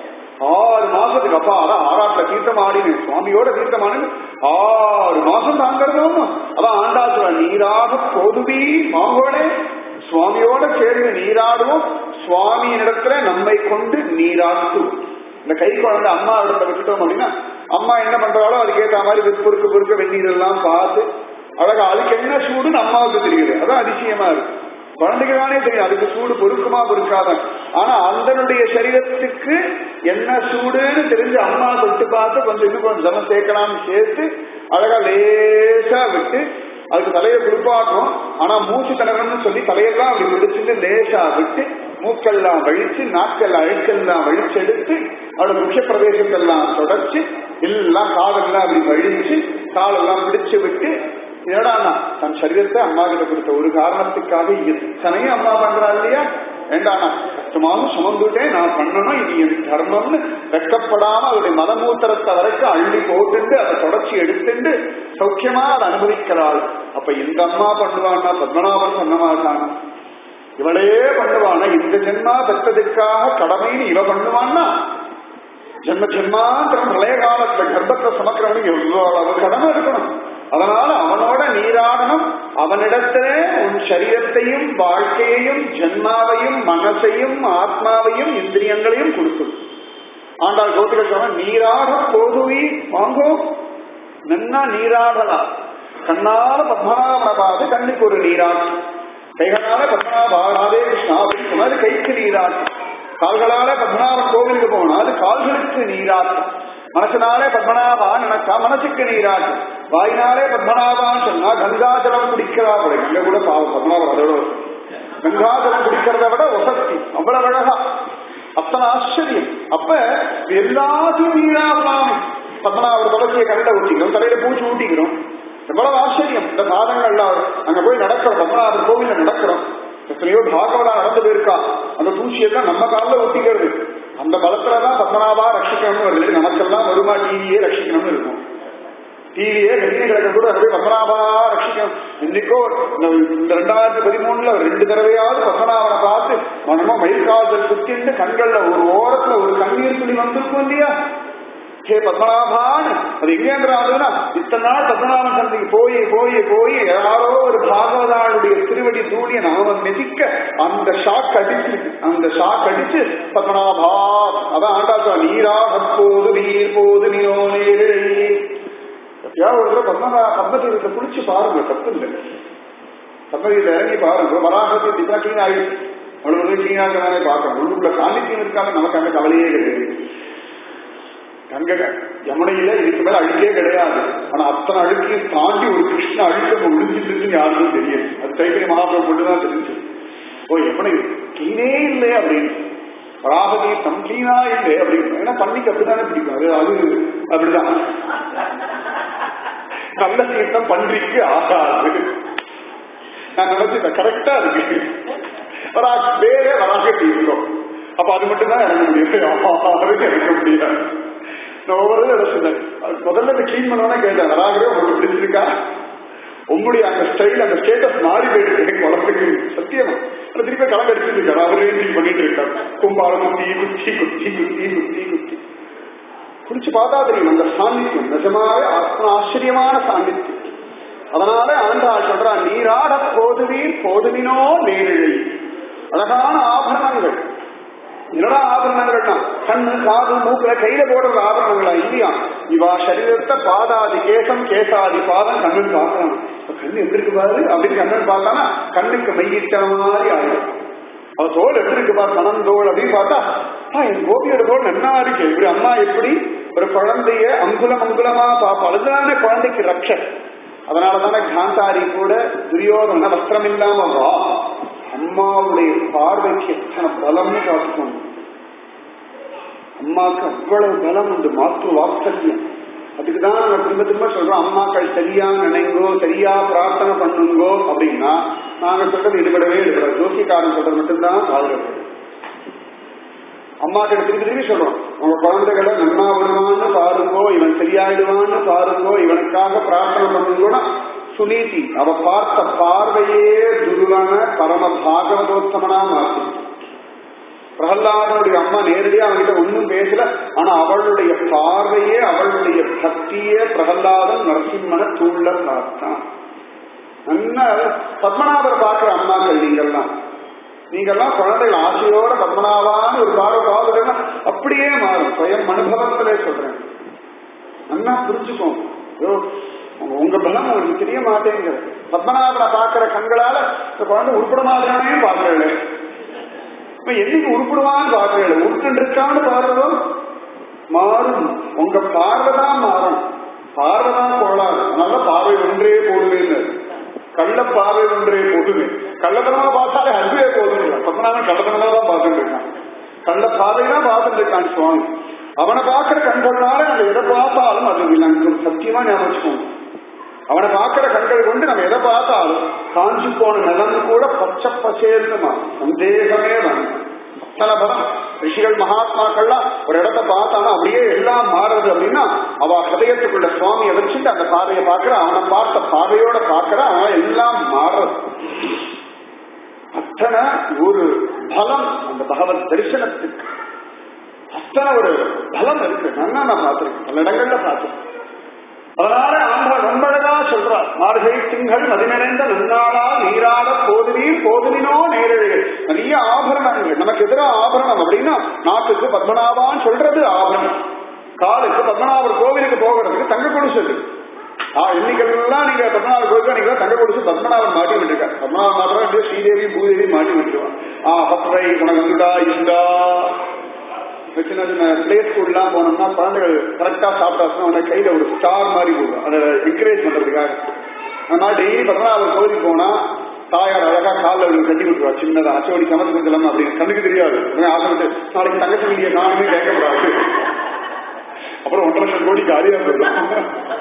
ஆறு மாசத்துக்கு அப்பா அதான் ஆறாட்டுல தீர்த்தம் ஆடினு சுவாமியோட தீர்த்தம் ஆடினு ஆறு மாசம் தாங்கிறதும் அதான் ஆண்டாச்சுல நீராக போதுவி மாங்கோடே சுவாமியோட சேர்ந்து நீராடுவோம் சுவாமியினிடத்துல நம்மை கொண்டு நீராட்டும் இந்த கை குழந்தை அம்மா இடத்துல விட்டுட்டோம் அப்படின்னா அம்மா என்ன பண்றாளோ அதுக்கேற்ற மாதிரி பொறுக்க பொறுக்க வெந்நீர் எல்லாம் பார்த்து அழகா அதுக்கு என்ன சூடுன்னு அம்மாவுக்கு தெரியுது அதான் அதிசயமா இருக்கு குழந்தைக்கு தானே தெரியும் அதுக்கு சூடு பொறுக்குமா பொறுக்காத ஆனா அந்தனுடைய சரீரத்துக்கு என்ன சூடுன்னு தெரிஞ்சு அம்மா தொட்டு பார்த்து கொஞ்சம் இன்னும் கொஞ்சம் ஜலம் சேர்க்கலாம்னு சேர்த்து அழகா லேசா விட்டு அதுக்கு தலையை குளிப்பாட்டும் ஆனா மூச்சு திணறணும்னு சொல்லி தலையெல்லாம் அப்படி பிடிச்சிட்டு லேசா விட்டு மூக்கெல்லாம் வழிச்சு நாக்கெல்லாம் அழுக்கெல்லாம் வழிச்செடுத்து அவளோட முக்கிய பிரதேசத்தெல்லாம் தொடச்சு எல்லாம் காதெல்லாம் அப்படி வழிச்சு காலெல்லாம் பிடிச்சு விட்டு என்னடா தன் சரீரத்தை அம்மா கிட்ட கொடுத்த ஒரு காரணத்துக்காக இத்தனையும் அம்மா பண்றா இல்லையா வேண்டாண்ணா கஷ்டமாவும் சுமந்துட்டேன் நான் பண்ணணும் இது என் தர்மம்னு வெக்கப்படாம அவருடைய மதமூத்திரத்தை வரைக்கும் அள்ளி போட்டுண்டு அதை தொடர்ச்சி எடுத்துட்டு சௌக்கியமா அதை அனுபவிக்கிறாள் அப்ப இந்த அம்மா பண்ணுவான்னா பத்மநாபன் சொன்ன மாட்டான் இவளே பண்ணுவானா இந்த ஜென்மா பெற்றதுக்காக கடமைன்னு இவ பண்ணுவான்னா ஜென்ம ஜென்மாந்திரம் பிரளய காலத்துல கர்ப்பத்தை சமக்கிறவனுக்கு எவ்வளவு கடமை இருக்கணும் அதனால அவனோட நீராடணும் அவனிடத்திலே உன் சரீரத்தையும் வாழ்க்கையையும் ஜென்மாவையும் மனசையும் ஆத்மாவையும் இந்திரியங்களையும் கொடுக்கும் ஆண்டாள் கோபிகள் சொன்ன நீராட போதுவி வாங்கோ நன்னா நீராடலாம் கண்ணால பத்மநாபனை பார்த்து கண்ணுக்கு ஒரு நீராட்டம் கைகளால பத்மநாபா ராதே கிருஷ்ணா அப்படின்னு சொன்னாரு கைக்கு நீராட்டம் கால்களால பத்மநாபன் கோவிலுக்கு போனா அது கால்களுக்கு நீராட்டம் மனசுனாலே பத்மநாபா நினைச்சா மனசுக்கு நீராட்டு வாயினாலே பத்மநாபான்னு சொன்னா கங்காஜலம் குடிக்கிறா போல கங்கை கூட பாவம் பத்மநாபர் அதோட கங்காஜலம் குடிக்கிறத விட வசதி அவ்வளவு அழகா அத்தனை ஆச்சரியம் அப்ப இது எல்லாத்தையும் நீராடலாம் பத்மநாபர் துளசியை கண்ட ஊட்டிக்கிறோம் தலையில பூச்சி ஊட்டிக்கிறோம் எவ்வளவு ஆச்சரியம் இந்த பாதங்கள்ல அங்க போய் நடக்கிறோம் பத்மநாபர் கோவில்ல நடக்கிறோம் எத்தனையோ பாகவதா நடந்து போயிருக்கா அந்த தூசியெல்லாம் நம்ம காலில் ஒட்டிக்கிறது அந்த பலத்துலதான் பத்மநாபா ரட்சிக்கணும்னு வருது நமக்கெல்லாம் வருமா டிவியே ரட்சிக்கணும்னு இருக்கும் டிவியே கட்டின கிடக்க கூட அப்படியே பத்மநாபா ரட்சிக்கணும் இன்னைக்கோ இந்த இந்த ரெண்டாயிரத்தி பதிமூணுல ஒரு ரெண்டு தடவையாவது பத்மநாபனை பார்த்து மனமா மயிர்காதல் குத்திட்டு கண்கள்ல ஒரு ஓரத்துல ஒரு கண்ணீர் துளி வந்திருக்கும் இல்லையா ஹே பத்மநாபான் அது எங்கேன்றாங்கன்னா இத்தனை நாள் பத்மநாபன் சந்தைக்கு போய் போய் போய் யாரோ ஒரு பாகவதாளுடைய திருவடி தூணிய நாம மிதிக்க அந்த ஷாக் அடிச்சிருக்கு அந்த ஷாக் அடிச்சு பத்மநாபா அதான் ஆண்டாச்சா நீரா போது நீர் போது நீரோ நீரே எப்பயாவது ஒரு தடவை பத்மநா பத்மதீரத்தை குளிச்சு பாருங்க தப்பு இல்லை பத்மதீரத்தை இறங்கி பாருங்க வராகத்தை இப்பதான் கிளீன் ஆயிடுச்சு அவ்வளவு கிளீன் ஆகிறானே பார்க்கணும் உள்ளுக்குள்ள சாநித்தியம் இருக்காங்க நமக்கு அங்க கவலையே கிடையாது கங்க யமுனையில இதுக்கு மேல அழுக்கே கிடையாது ஆனா அத்தனை அழுக்கையும் தாண்டி ஒரு கிருஷ்ண அழுக்க ஒழிஞ்சிட்டு இருக்குன்னு யாருக்கும் தெரியும் அது தைத்திரிய மகாபிரபு மட்டும்தான் தெரிஞ்சு ஓ யமுனை கிளீனே இல்லை அப்படின்னு வராகதீர்த்தம் கிளீனா இல்லை அப்படின்னு ஏன்னா பண்ணிக்கு அப்படித்தானே பிடிக்கும் அது அது அப்படிதான் நல்ல தீர்த்தம் பன்றிக்கு ஆகாது நான் நினைச்சு கரெக்டா இருக்கு வராக வேறே வராக தீர்த்தம் அப்ப அது மட்டும் தான் இறங்க முடியும் இறங்க முடியாது நான் ஒவ்வொரு சொன்னேன் முதல்ல இந்த கிளீன் பண்ணவனே கேட்டேன் வராகவே உங்களுக்கு பிடிச்சிருக்கா உங்களுடைய அந்த ஸ்டைல் அந்த ஸ்டேட்டஸ் மாறி போயிட்டு குழந்தைக்கு சத்தியமா அது திருப்பி கலங்க எடுத்துட்டு இருக்காரு அவரே ட்ரீட் பண்ணிட்டு இருக்காரு கும்பால குத்தி குத்தி குத்தி குத்தி குத்தி குத்தி குடிச்சு பார்த்தா தெரியும் அந்த சாநித்தியம் நிஜமாவே ஆத்ம ஆச்சரியமான சாநித்தியம் அதனால ஆண்டாள் சொல்றா நீராட போதுவீர் போதுவினோ நேரிழை அழகான ஆபரணங்கள் என்னடா ஆபரணங்கள்னா கண்ணு காது மூக்குல கையில போடுற ஆபரணங்களா இல்லையா இவா சரீரத்தை பாதாதி கேசம் கேசாதி பாதம் கண்ணன் பார்க்கலாம் கண்ணு எப்படி இருக்கு பாரு அப்படின்னு கண்ணன் பார்த்தானா கண்ணுக்கு மையிட்ட மாதிரி ஆயிடும் அவ தோல் எப்படி இருக்கு பாரு மனம் தோல் அப்படின்னு பார்த்தா ஆ, என் கோபியோட தோல் நன்னா இருக்கு இப்படி அம்மா எப்படி ஒரு குழந்தைய அங்குலம் அங்குலமா பாப்பா அதுதானே குழந்தைக்கு ரக்ஷ அதனாலதானே காந்தாரி கூட துரியோதன வஸ்திரம் இல்லாம வா அம்மாவுடைய பார்வைக்கு எத்தனை பலம்னு பார்த்துக்கோங்க அம்மாவுக்கு அவ்வளவு பலம் உண்டு மாற்று வாத்சல்யம் அதுக்கு தான் நம்ம திரும்ப திரும்ப சொல்றோம் அம்மாக்கள் சரியா நினைங்கோ சரியா பிரார்த்தனை பண்ணுங்கோ அப்படின்னா நாங்க சொல்றது ஈடுபடவே ஈடுபடாது ஜோசிக்காரன் சொல்றது மட்டும்தான் பாதுகாப்பு அம்மா கிட்ட திருப்பி திருப்பி சொல்றோம் உங்க குழந்தைகளை நன்னா வருவான்னு பாருங்கோ இவன் சரியாயிடுவான்னு பாருங்கோ இவனுக்காக பிரார்த்தனை பண்ணுங்கன்னா சுனீதி அவ பார்த்த பார்வையே துருவன பரம பாகவதோத்தமனா மாற்றும் பிரகலாதனுடைய அம்மா நேரடியா அவன்கிட்ட ஒன்றும் பேசல ஆனா அவளுடைய பார்வையே அவளுடைய பக்தியே பிரகலாதன் நரசிம்மன தூள்ள பார்த்தான் நல்ல பத்மநாபர் பார்க்கிற அம்மாக்கள் நீங்கள்லாம் நீங்கெல்லாம் குழந்தைகள் ஆசையோட பத்மநாபான்னு ஒரு பார்வை பார்த்துட்டா அப்படியே மாறும் சுயம் அனுபவத்திலே சொல்றேன் நல்லா புரிஞ்சுக்கோங்க ஐயோ, உங்க பலம் உங்களுக்கு தெரிய மாட்டேங்குது பத்மநாபனை பார்க்கிற கண்களால இந்த குழந்தை உருப்பட மாதிரியானே பார்க்கல இப்ப என்னைக்கு உருப்படுவான்னு பார்க்கல உருட்டு இருக்கான்னு பாருங்க மாறும் உங்க பார்வை தான் மாறும் பார்வை தான் கோளாறு அதனால பார்வை ஒன்றே போடுவேன்னு கள்ள பார்வை ஒன்றே போடுவேன் கள்ளத்தனமா பார்த்தாலே அதுவே போதும் பத்மநாபன் கள்ளத்தனமா தான் பார்த்துட்டு இருக்கான் கள்ள பார்வை தான் பார்த்துட்டு இருக்கான் சுவாமி அவனை பார்க்கிற கண்கள்னால நம்ம எதை பார்த்தாலும் அது விளங்கும் சத்தியமா ஞாபகம் வச்சுக்கோங்க. அவனை பார்க்கிற கண்கள் கொண்டு நம்ம எதை பார்த்தாலும் காஞ்சி போன நிலம் கூட பச்சை பசேர்னுமா சந்தேகமே வேணும் அத்தனை பலம் ரிஷிகள் மகாத்மாக்கள்லாம் ஒரு இடத்த பார்த்தானா அப்படியே எல்லாம் மாறுறது அப்படின்னா அவ ஹதயத்துக்குள்ள சுவாமியை வச்சுட்டு அந்த பாதையை பார்க்கிற அவனை பார்த்த பாதையோட பார்க்கிற அவன் எல்லாம் மாறுறது அத்தனை ஒரு பலம் அந்த பகவத் தரிசனத்துக்கு அத்தனை ஒரு பலம் இருக்கு நல்லா நான் பார்த்திருக்கேன் பல இடங்கள்ல பார்த்திருக்கேன் அதனால ஆண்டாள் ரொம்ப அழகா சொல்றார் மார்கழி திங்கள் மதிநிறைந்த நன்னாளா நீராட போதுவீர் போதுவினோ நேரழிகள் நிறைய ஆபரணங்கள் நமக்கு எதிராக ஆபரணம் அப்படின்னா நாட்டுக்கு பத்மநாபான்னு சொல்றது ஆபரணம் காலுக்கு பத்மநாபர் கோவிலுக்கு போகிறதுக்கு தங்க கொலுசு இருக்கு ஆ, இன்னைக்கெல்லாம் நீங்க பத்மநாபர் கோவிலுக்கு நீங்க தங்க கொலுசு பத்மநாபன் மாட்டி விட்டுருக்காரு பத்மநாபன் மாத்திரம் அப்படியே ஸ்ரீதேவி பூதேவி மாட்டி விட்டுருவான் ஆ பத்ரை உனக்கு வந்துடா இந்தா இந்த சின்ன சின்ன பிளே ஸ்கூல்லாம் போனோம்னா குழந்தைகள் கரெக்டா சாப்பிட்டாச்சுன்னா அவனை கையில ஒரு ஸ்டார் மாதிரி போடுவோம் அதை என்கரேஜ் பண்றதுக்காக அதனால டெய்லி பத்மநாபர் கோயிலுக்கு போனா தாயார் அழகா காலில் அவங்களுக்கு கட்டி விட்டுருவா சின்னதா அச்சோடி சமத்து கொடுக்கலாம் அப்படின்னு கண்ணுக்கு தெரியாது உடனே ஆசைப்பட்டு நாளைக்கு தங்கச்சி வெளியே காணுமே கேட்கக்கூடாது அப்புறம் ஒன்றரை லட்சம் கோடி காலியா போயிடலாம்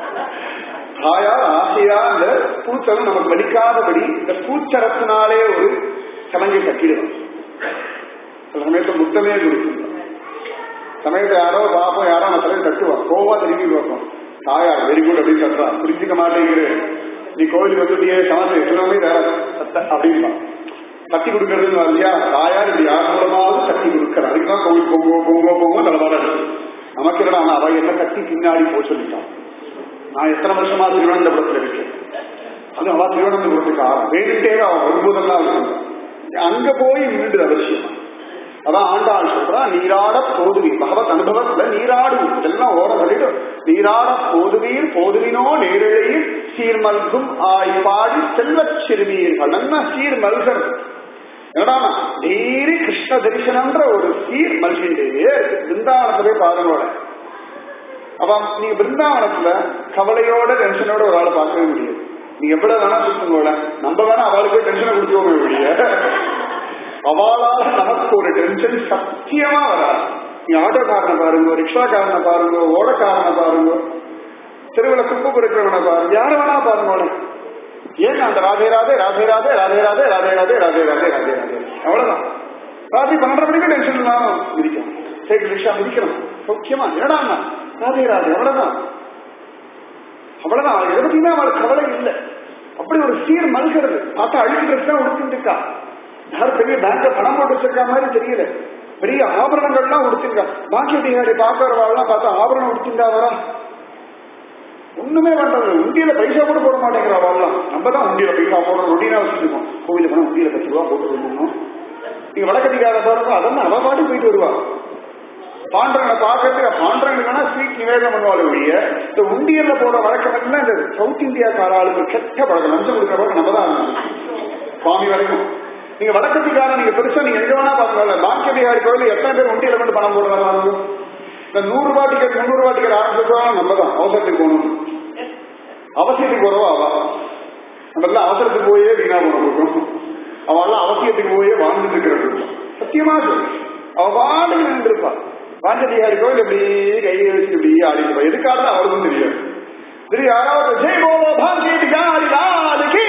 தாயார் ஆசையா இந்த பூச்சரம் நமக்கு வலிக்காதபடி இந்த பூச்சரத்தினாலே ஒரு சலங்கை கட்டிடுவோம் சில சமயத்துல முத்தமே கொடுக்கும் சமயத்தை யாரோ பாப்போம் யாரோ அந்த தலையை தட்டுவான் கோவா திரும்பி பார்ப்போம் தாயார் வெரி குட் அப்படின்னு சொல்றா புரிஞ்சுக்க மாட்டேங்கிறேன் நீ கோயிலுக்கு வந்துட்டியே சமத்தை எல்லாமே வேற சத்த அப்படின்பா தட்டி கொடுக்கறதுன்னு இல்லையா தாயார் இப்படி யார் மூலமாவது தட்டி கொடுக்கற அதுக்குதான் கோவில் பொங்கோ பொங்கோ பொங்கோ தலைவாட நமக்கு என்னடா அவன் அவ என்ன தட்டி பின்னாடி போக சொல்லிட்டான் நான் எத்தனை வருஷமா திருவனந்தபுரத்துல இருக்கேன் அது அவ திருவனந்தபுரத்துக்கு ஆறு வேணுட்டே அவன் வரும்போதெல்லாம் இருக்கும் அங்க போய் நின்று அவசியம் அதான் ஆண்டாள் சொல்றா நீராட போதுவீர் பகவத் அனுபவத்துல நீராடு இதெல்லாம் ஓர சொல்லிடும் நீராட போதுவீர் போதுவினோ நேரிழையில் சீர்மல்கும் ஆய்பாடி செல்வச் சிறுமீர்கள் என்ன சீர் மல்கர் என்னடா டெய்லி கிருஷ்ண தரிசனம்ன்ற ஒரு சீர் மல்கின்றே பிருந்தாவனத்திலே பாருங்களோட அப்ப நீங்க பிருந்தாவனத்துல கவலையோட டென்ஷனோட ஒரு ஆளை பார்க்கவே முடியாது நீங்க எவ்வளவு வேணா சுத்துங்களோட நம்ம வேணா அவளுக்கு டென்ஷனை கொடுத்துக்கோங்க முடிய அவளால நமக்கு ஒரு டென்ஷன் சத்தியமா வராது நீங்க ஆட்டோக்காரனை பாருங்க ரிக்ஷாக்காரனை பாருங்க ஓடக்காரனை பாருங்க தெருவில் குப்பை குறைக்கிறவனை பாருங்க யார வேணா பாருங்க ஏன் அந்த ராதே ராதே ராதே ராதே ராதே ராதே ராதே ராதே ராதே ராதே ராதே ராதே அவ்வளவுதான் ராத்திரி பன்னெண்டரை மணிக்கு டென்ஷன் இல்லாம மிதிக்கணும் சைக்கிள் ரிக்ஷா மிதிக்கணும் முக்கியமா என்னடா ராதே ராதே அவ்வளவுதான் அவ்வளவுதான் எதை பத்தியுமே அவளுக்கு கவலை இல்லை அப்படி ஒரு சீர் மல்கிறது பார்த்தா அழுக்கு ட்ரெஸ் தான் உடுத்திட்டு இருக்கா யாரும் பெரிய பேங்க்ல பணம் போட்டு வச்சிருக்க மாதிரி தெரியல பெரிய ஆபரணங்கள்லாம் உடுத்திருக்கா பாக்கி அதிகாரி பாக்குறவாள்லாம் பார்த்தா ஆபரணம் உடுத்திருந்தா வரா ஒண்ணுமே பண்றது உண்டியில பைசா கூட போட மாட்டேங்கிற அவள்லாம் நம்ம தான் உண்டியில பைசா போடணும் ரொட்டீனா வச்சுருக்கோம் கோவிலுக்கு போனா உண்டியில பத்து ரூபா போட்டு வந்துடணும் நீங்க வடக்கட்டிக்கார பாருங்க அதெல்லாம் அவ பாட்டு போயிட்டு வருவா பாண்டவனை பார்க்கறதுக்கு பாண்டவனுக்கு வேணா ஸ்வீட் நிவேதம் பண்ணுவாள் ஒழிய இந்த உண்டியல்ல போட வழக்கம் எல்லாம் இந்த சவுத் இந்தியா கார ஆளுக்கு கெட்ட பழக்கம் லஞ்சம் கொடுக்குற பழக்கம் நம்ம தான் சுவாமி வரைக்கும் நீங்க வடக்கத்திக்காரன் நீங்க பெருசா நீங்க எங்க வேணா பாருங்க பாக்கியதிகாரி கோயில் எத்தனை பேர் உண்டியில கொண்டு பணம் போடுறாங்க இந்த நூறு ரூபாய் டிக்கெட் முந்நூறு ரூபாய் டிக்கெட் ஆரம்பிச்சிருக்கோம் நம்ம தான் அவசரத்துக்கு போகணும் அவசியத்துக்கு போறவா அவ நம்ம எல்லாம் அவசரத்துக்கு போயே வீணா போன போட்டோம் அவெல்லாம் அவசியத்துக்கு போயே வாழ்ந்துட்டு இருக்கிறது சத்தியமா சொல்லு அவ பாட்டுக்கு நின்று இருப்பா பாஞ்சதிகாரி கோயில் இப்படி கையை வச்சு இப்படி ஆடிட்டு எதுக்காக அவருக்கும் தெரியாது சரி யாராவது ஜெய் போலோ பாஞ்சதிகாரி லாலுக்கு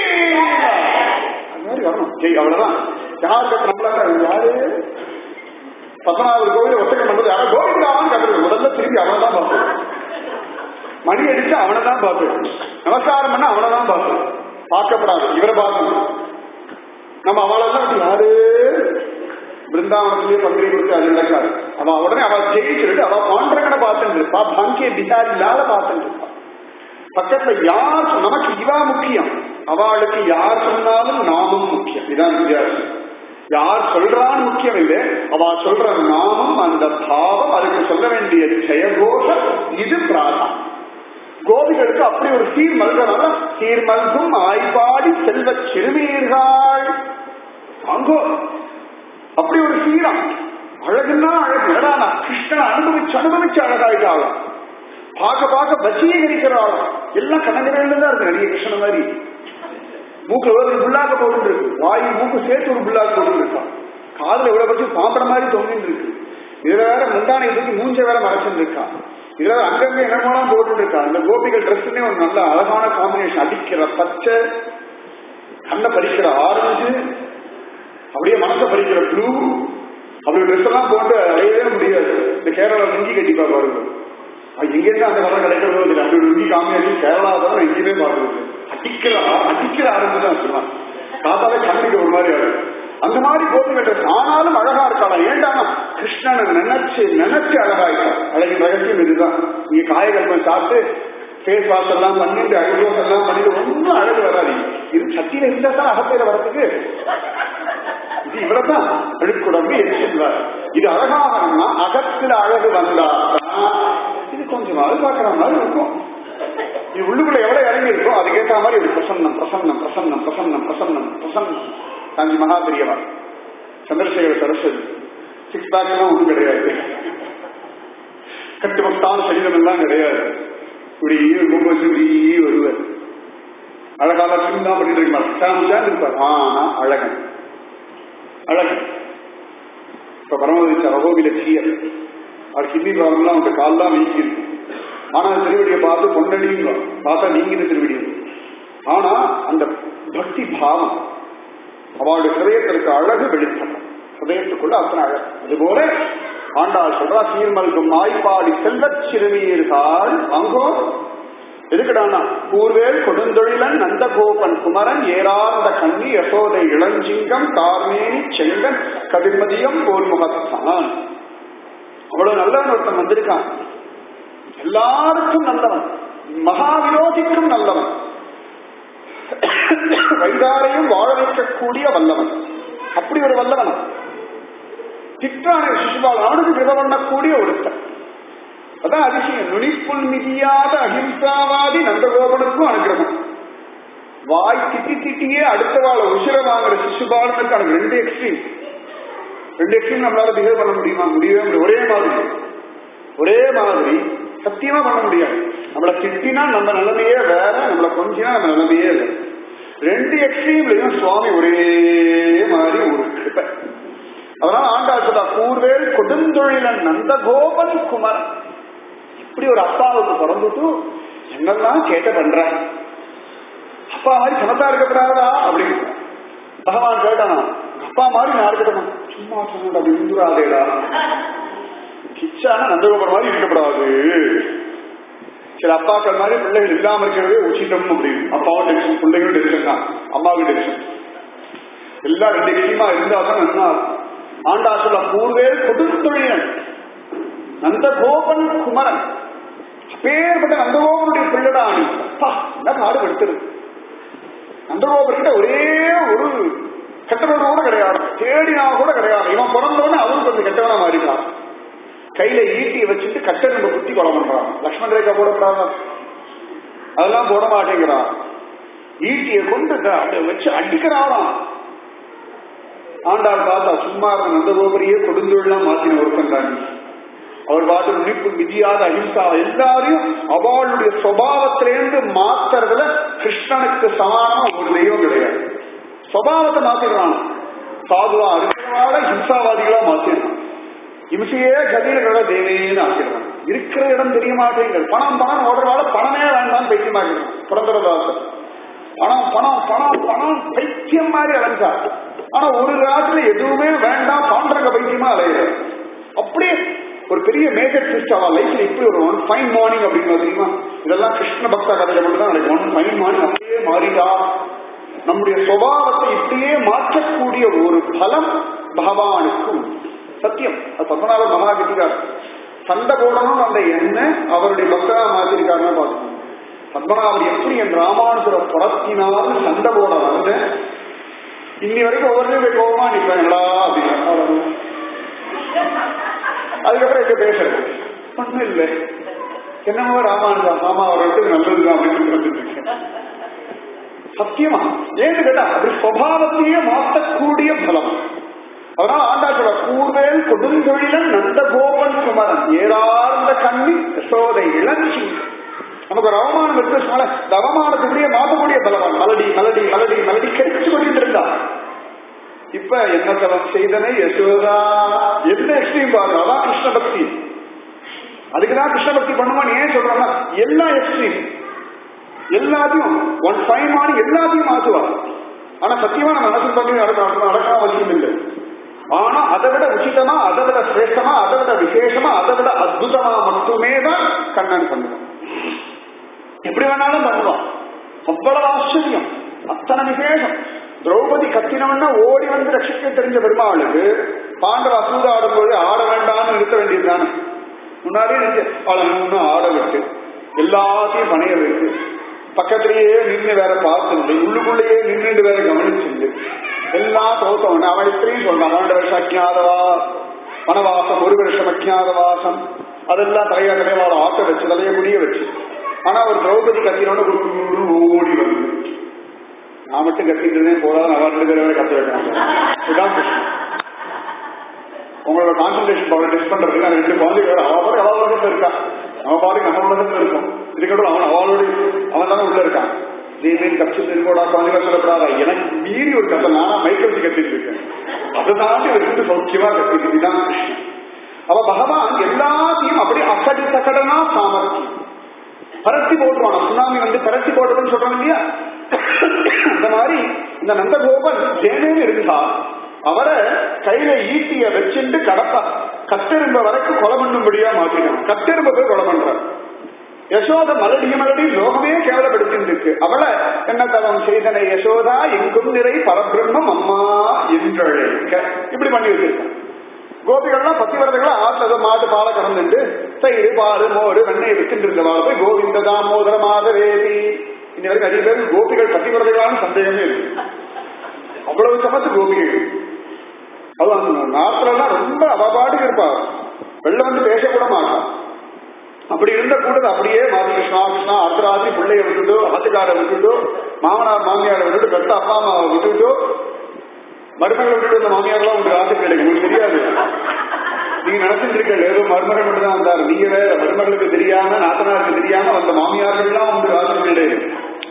அது மாதிரி வரணும் ஜெய் அவ்வளவுதான் யார் கட்டணம் யாரு பத்மநாபர் கோவில் ஒத்தகம் பண்றது யாரோ கோவிந்தாவான்னு கட்டுறது முதல்ல திரும்பி அவனை தான் பார்ப்போம் மணி அடிச்சு அவனை தான் பார்ப்போம் நமஸ்காரம் பண்ண அவனை தான் பார்ப்போம் பார்க்கப்படாது இவரை பார்க்கணும் நம்ம அவளெல்லாம் யாரு பிருந்தாவனத்திலேயே பங்கிரி கொடுத்து அது நடக்காது அவ உடனே அவ ஜெயிச்சுட்டு அவ பாண்டகனை பார்த்துட்டு இருப்பா பாங்கிய பிகாரி இல்லாத பார்த்துட்டு இருப்பா பக்கத்துல யார் நமக்கு இவா முக்கியம் அவளுக்கு யார் சொன்னாலும் நாமும் முக்கியம் இதான் வித்தியாசம் யார் சொல்றான்னு முக்கியம் இல்லை அவ சொல்ற நாமம் அந்த பாவம் அதுக்கு சொல்ல வேண்டிய ஜெயகோஷம் இது பிரார்த்தம் கோபிகளுக்கு அப்படி ஒரு சீர் மல்கனால சீர் மல்கும் ஆய்பாடி செல்வ சிறுமீர்கள் அங்கோ அப்படி ஒரு சீரம் அழகுன்னா அழகு எடானா கிருஷ்ணன் அனுபவிச்சு அனுபவிச்சு அழகாயிட்டாளாம் பார்க்க பார்க்க வசீகரிக்கிறாளாம் எல்லாம் கண்ணகிரண்டு தான் இருக்கு நடிகை கிருஷ்ணன் மாதிரி மூக்கு ஒரு புல்லாக்க போட்டு இருக்கு வாயு மூக்கு சேர்த்து ஒரு புல்லாக்க போட்டு இருக்கான் காதுல இவ்வளவு பற்றி பாம்பட மாதிரி தொங்கிட்டு இருக்கு இதுல வேற முந்தானை தூக்கி மூஞ்ச வேற மறைச்சுட்டு இருக்கான் இதுல அங்கங்க என்னமோலாம் போட்டு இருக்கா இந்த கோபிகள் ட்ரெஸ்ஸுமே ஒரு நல்ல அழகான காம்பினேஷன் அடிக்கிற பச்சை கண்ணை பறிக்கிற ஆரஞ்சு அப்படியே மனசை பறிக்கிற ப்ளூ அப்படி ட்ரெஸ் எல்லாம் போட்டு அடையவே முடியாது இந்த கேரளா லுங்கி கட்டிப்பா பாருங்க எங்கேருந்து அந்த கலர் கிடைக்கிறதோ இல்லை அப்படி லுங்கி காம்பினேஷன் கேரளா தான் எங்கேயுமே பாக்குறது அடிக்கிற அடிக்கிற ஆரம்பி தான் சொல்லுவான் தாத்தாவே கண்ணுக்கு ஒரு மாதிரி ஆகும் அந்த மாதிரி கோபிகள் ட்ரெஸ் ஆனாலும் அழகா இருக்கலாம் ஏண்டானா கிருஷ்ணனை நினைச்சு நினைச்சு அழகா இருக்கா அழகின் ரகசியம் இதுதான் நீங்க காயகல்பம் சாப்பிட்டு ஃபேஸ் வாஷ் எல்லாம் பண்ணிட்டு ஐப்ரோஸ் எல்லாம் பண்ணிட்டு ஒன்றும் அழகு வராது இது சத்தியில இருந்தா தான் அகப்பையில வரத்துக்கு இது இவ்வளவுதான் அழுக்குடம்பு எரிச்சிருந்தார் இது அழகாகணும்னா அகத்துல அழகு வந்தா இது கொஞ்சமாவது பார்க்கிற மாதிரி இருக்கும் இது உள்ளுக்குள்ள எவ்வளவு இறங்கி இருக்கோ அதுக்கேற்ற மாதிரி ஒரு பிரசன்னம் பிரசன்னம் பிரசன்னம் பிரசன்னம் பிரசன்னம் பிரசன்னம் காஞ்சி மகா பெரியவா சந்திரசேகர சரஸ்வதி சிக்ஸ் பேக் எல்லாம் ஒன்றும் கிடையாது கட்டுமஸ்தான் சரீரம் எல்லாம் கிடையாது இப்படி ரொம்ப வச்சு இப்படி வருவார் அழகாக சின்ன பண்ணிட்டு இருக்கலாம் இருப்பார் ஆனா அழகன் அழகன் இப்ப பரமதிச்ச ரகோபில சீயர் அவர் கிட்னி ப்ராப்ளம்லாம் அவங்க கால்லாம் வீங்கிருக்கு ஆனா அந்த திருவடியை பார்த்து பொன்னடிங்க பார்த்தா நீங்கிற திருவடி அது. ஆனா அந்த பக்தி பாவம் அவளுடைய ஹிரயத்திற்கு அழகு வெளிப்படும் ஹிரயத்துக்குள்ள அத்தனை அழகு அதுபோல ஆண்டாள் சொல்றா சீர்மல்கும் நாய்ப்பாடி செல்வச் சிறுமியர்கள் அங்கோ எதுக்குடானா கூர்வேல் கொடுந்தொழிலன் நந்தகோபன் குமரன் ஏறார்ந்த கண்ணி யசோதை இளஞ்சிங்கம் தார்மேனி செங்கன் கதிர்மதியம் போல் முகத்தான் அவ்வளவு நல்லவன் ஒருத்தன் வந்திருக்கான் எல்லாருக்கும் நல்லவன் மகாவிரோதிக்கும் நல்லவன் வைகாரையும் வாழ வைக்கக்கூடிய வல்லவன் அப்படி ஒரு வல்லவன் திட்டான சிசுபால் அவனுக்கு கிருப பண்ணக்கூடிய ஒருத்தன் அதான் அதிசயம் நுனிப்புள் மிதியாத அஹிம்சாவாதி நந்தகோபனுக்கும் அனுகிரகம் வாய் திட்டி திட்டியே அடுத்த வாழ உசிர வாங்குற சிசுபாலனுக்கு அவனுக்கு ரெண்டு எக்ஸ்ட்ரீம் ரெண்டு எக்ஸ்ட்ரீம் நம்மளால பிஹேவ் பண்ண முடியுமா முடியவே முடியும் ஒரே மாதிரி ஒரே மாதிரி சத்தியமா பண்ண முடியாது நம்மள திட்டினா நம்ம நிலைமையே வேற நம்மள கொஞ்சினா நம்ம நிலைமையே வேற ரெண்டு எக்ஸ்ட்ரீம்லயும் சுவாமி ஒரே மாதிரி ஒரு கிருபை அதனால ஆண்டாள் சொல்றா கூர்வேல் கொடுந்தொழிலன் நந்தகோபன் குமரன் இப்படி ஒரு அப்பாவுக்கு பிறந்துட்டு என்னெல்லாம் கேட்ட பண்ற அப்பா மாதிரி சமத்தா இருக்கக்கூடாதா அப்படின்னு பகவான் கேட்டானா அப்பா மாதிரி நான் இருக்கட்டும் சும்மா சொன்னா அப்படி இருந்துராதேடா கிச்சான நந்தகோபுரம் மாதிரி இருக்கக்கூடாது சில அப்பாக்கள் மாதிரி பிள்ளைகள் இல்லாம இருக்கிறதே உச்சிதம் அப்படின்னு அப்பாவும் டென்ஷன் பிள்ளைகளும் டென்ஷன் தான் அம்மாவுக்கு டென்ஷன் எல்லாம் ரெண்டு விஷயமா இருந்தா தான் நல்லா இருக்கும். ஆண்டா சொல்ல பூர்வேல் கொடுந்தொழியன் நந்தகோபன் குமரன் பேர்பட்ட நந்தகோபனுடைய பிள்ளடா நீ அப்பா என்ன பாடுபடுத்துது நந்தகோபர்கிட்ட ஒரே ஒரு கெட்டவன் கூட கிடையாது தேடினா கூட கிடையாது இவன் பிறந்தவன அவரும் கொஞ்சம் கெட்டவனா மாறிட்டான் கையில ஈட்டியை வச்சுட்டு கட்டெரும்பு குத்தி கொலை பண்றான் லக்ஷ்மண் ரேகா போடக்கூடாதா அதெல்லாம் போட மாட்டேங்கிறான் ஈட்டியை கொண்டு க- அப்படியே வச்சு அடிக்கிறாராம் ஆண்டாள் பார்த்தா சும்மா இருந்த நந்தகோபரியே கொடுந்தொழிலாம் மாத்தின ஒருத்தன் தான் அவர் பார்த்து நுனிப்பு மிதியாத அஹிம்சா எல்லாரையும் அவளுடைய சுவாவத்திலேருந்து மாத்துறதுல கிருஷ்ணனுக்கு சமானமா ஒரு தெய்வம் கிடையாது சுவாவத்தை மாத்திடுறான் சாதுவா இருக்கிறவாட ஹிம்சாவாதிகளா மாத்திடுறான் இம்சையே கதிரகள தேவேன்னு ஆக்கிடுறான் இருக்கிற இடம் தெரிய மாட்டேங்குது பணம் பணம் ஓடுறவால பணமே வேண்டாம் பைத்தியமாக்கிடுறான் புரந்தரதாசன் பணம் பணம் பணம் பணம் பைத்தியம் மாதிரி அலைஞ்சா ஆனா ஒரு ராத்திரி எதுவுமே வேண்டாம் பாண்டரங்க பைத்தியமா அலையிறாரு அப்படியே ஒரு பெரிய மேஜர் ட்விஸ்ட் அவன் லைஃப்ல இப்படி ஒரு ஒன் ஃபைன் மார்னிங் அப்படின்னு தெரியுமா இதெல்லாம் கிருஷ்ண பக்த கதையில மட்டும் தான் நடக்கும் ஒன் ஃபைன் மார்னிங் அப்படியே மாறிடா நம்முடைய சுபாவத்தை இப்படியே மாற்றக்கூடிய ஒரு பலம் பகவானுக்கு உண்டு. சத்தியம் அது பத்மநாபர் மகா கட்டிக்கார் சண்டை போடணும் அந்த எண்ணெய் அவருடைய பக்தரா மாத்திருக்காருன்னு பார்க்கணும் பத்மநாபர் எப்படி என் ராமானுஜரை புறத்தினாலும் சண்டை போட வந்து இன்னி வரைக்கும் ஒவ்வொரு போய் கோபமா நிற்பாங்களா அப்படின்னு அதுக்கப்புறம் எங்க பேசுறது ஒண்ணும் இல்லை என்னமோ ராமானுஜா ஆமா அவர்களுக்கு நல்லதுதான் அப்படின்னு சொல்லிட்டு இருக்கேன் சத்தியமா ஏன்னு கேட்டா அப்படி சுவாவத்தையே மாற்றக்கூடிய பலம் அதனால ஆண்டாச்சோட கூர்வேல் கொடுந்தொழிலன் நந்தகோபன் குமரன் ஏறார்ந்த கண்ணி யசோதை இளஞ்சி நமக்கு ஒரு அவமானம் இருக்கு சொன்னால இந்த அவமானத்துக்குரிய மாற்றக்கூடிய பலவான் மலடி மலடி மலடி மலடி கெடுத்து கொண்டு இருந்தா இப்ப என்ன தவம் செய்தனை யசோதா எந்த எக்ஸ்ட்ரீம் பாருங்க அதான் கிருஷ்ண பக்தி அதுக்குதான் கிருஷ்ண பக்தி பண்ணுவான்னு ஏன் சொல்றாங்கன்னா எல்லா எக்ஸ்ட்ரீம் எல்லாத்தையும் ஒன் ஃபைன் மார்னிங் எல்லாத்தையும் மாற்றுவா ஆனா சத்தியமா நம்ம மனசு பண்ணி நடக்க நடக்க அவசியம் இல்லை ஆனா அதை விட உச்சிதமா அதை விட சிரேஷ்டமா அதை விட விசேஷமா அதை விட அற்புதமா மட்டுமே தான் கண்ணன் பண்ணுவான் எப்படி வேணாலும் பண்ணுவான் அவ்வளவு ஆச்சரியம் அத்தனை விசேஷம் திரௌபதி கத்தினவன்னா ஓடி வந்து ரட்சிக்க தெரிஞ்ச பெருமாளுக்கு பாண்டவ அசூத ஆடும்போது ஆட வேண்டாம்னு நிறுத்த வேண்டியதுதானே முன்னாடியே நிறுத்தி அவளை இன்னும் ஆட விட்டு எல்லாத்தையும் பணைய வைத்து பக்கத்திலேயே நின்று வேற பார்த்துண்டு உள்ளுக்குள்ளேயே நின்றுட்டு வேற கவனிச்சுண்டு எல்லாம் தோத்தவன் அவன் இത്രയും சொல்றான் பன்னெண்டு வருஷம் அஜாதவா வனவாசம் ஒரு வருஷம் அஜாதவாசம் அதெல்லாம் தலையா தலைவாட ஆட்ட வச்சு தலைய முடிய வச்சு ஆனா ஒரு திரௌபதி கத்தினோட ஒரு ஓடி வந்து நான் மட்டும் கத்திட்டு போதாத அவன் ரெண்டு பேரும் கத்த வைக்கிறான் இதுதான் கிருஷ்ணன் உங்களோட கான்சன்ட்ரேஷன் பவர் டெஸ்ட் பண்றதுக்கு அந்த ரெண்டு குழந்தைகள் அவ பாட்டு அவ உலகத்துல இருக்கா அவன் பாட்டுக்கு நம்ம உலகத்துல இருக்கும் இதுக்கப்புறம் அவன் அவளோட அவன் தானே உள்ள இருக்கான் தேவியின் கட்சி திருக்கோடா குழந்தைகள் சொல்லப்படாதா எனக்கு மீறி ஒரு கதை நானா மைக்கேல் கத்திட்டு இருக்கேன் அதை தாண்டி ரெண்டு சௌக்கியமா கத்திட்டு இதுதான் கிருஷ்ணன் அவ பகவான் எல்லாத்தையும் அப்படி அசடி சகடனா சாமர்த்தியம் பரத்தி போட்டுருவான் சுனாமி வந்து பரத்தி போடுறதுன்னு சொல்றாங்க இல்லையா அந்த மாதிரி இந்த நந்தகோபன் ஜேனேன்னு இருந்தா அவரை கையில ஈட்டிய வச்சுட்டு கடப்பா கத்தெரும்ப வரைக்கும் கொலை பண்ணும்படியா மாத்தினான் கத்தெரும்ப போய் கொலை பண்றான் யசோத மலடி மலடி லோகமே கேவலப்படுத்திட்டு இருக்கு அவளை என்ன தவம் செய்தனை யசோதா எங்கும் நிறை பரபிரம்மம் அம்மா என்றழைக்க இப்படி பண்ணி வச்சிருக்கான் கோபிகள்லாம் பத்திவரதைகளா ஆத்துல மாட்டு பாலை கடந்துட்டு தயிர் பால் மோடு வெண்ணெய் வித்துட்டு இருந்தவாள் போய் கோவிந்த தாமோதர மாதவேதி இன்ன வரைக்கும் அதிக பேர் கோபிகள் பத்திவரதைகளான சந்தேகமே இருக்கு அவ்வளவு சமத்து கோபிகள் அது அந்த நாட்டுலாம் ரொம்ப அவபாட்டுக்கு இருப்பா வெளில வந்து பேசக்கூட மாட்டான் அப்படி இருந்த கூட்டத்தை அப்படியே மாதி கிருஷ்ணா கிருஷ்ணா அர்த்தராத்திரி பிள்ளைய விட்டுட்டோ ஆத்துக்காரை விட்டுட்டோ மாமனார் மாமியாரை விட்டுட்டு பெத்த அப்பா அம்மாவை விட்டுட்டோ மருமகளை விட்டுட்டு இந்த மாமியார்லாம் உங்களுக்கு ஆசை கிடைக்கும் உங்களுக்கு தெரியாது நீங்க நினைச்சிட்டு இருக்க ஏதோ மருமகள் மட்டும் தான் வந்தாரு நீங்க வேற மருமகளுக்கு தெரியாம நாத்தனாருக்கு தெரியாம அந்த மாமியார்கள்லாம் உங்களுக்கு ஆசை கிடையாது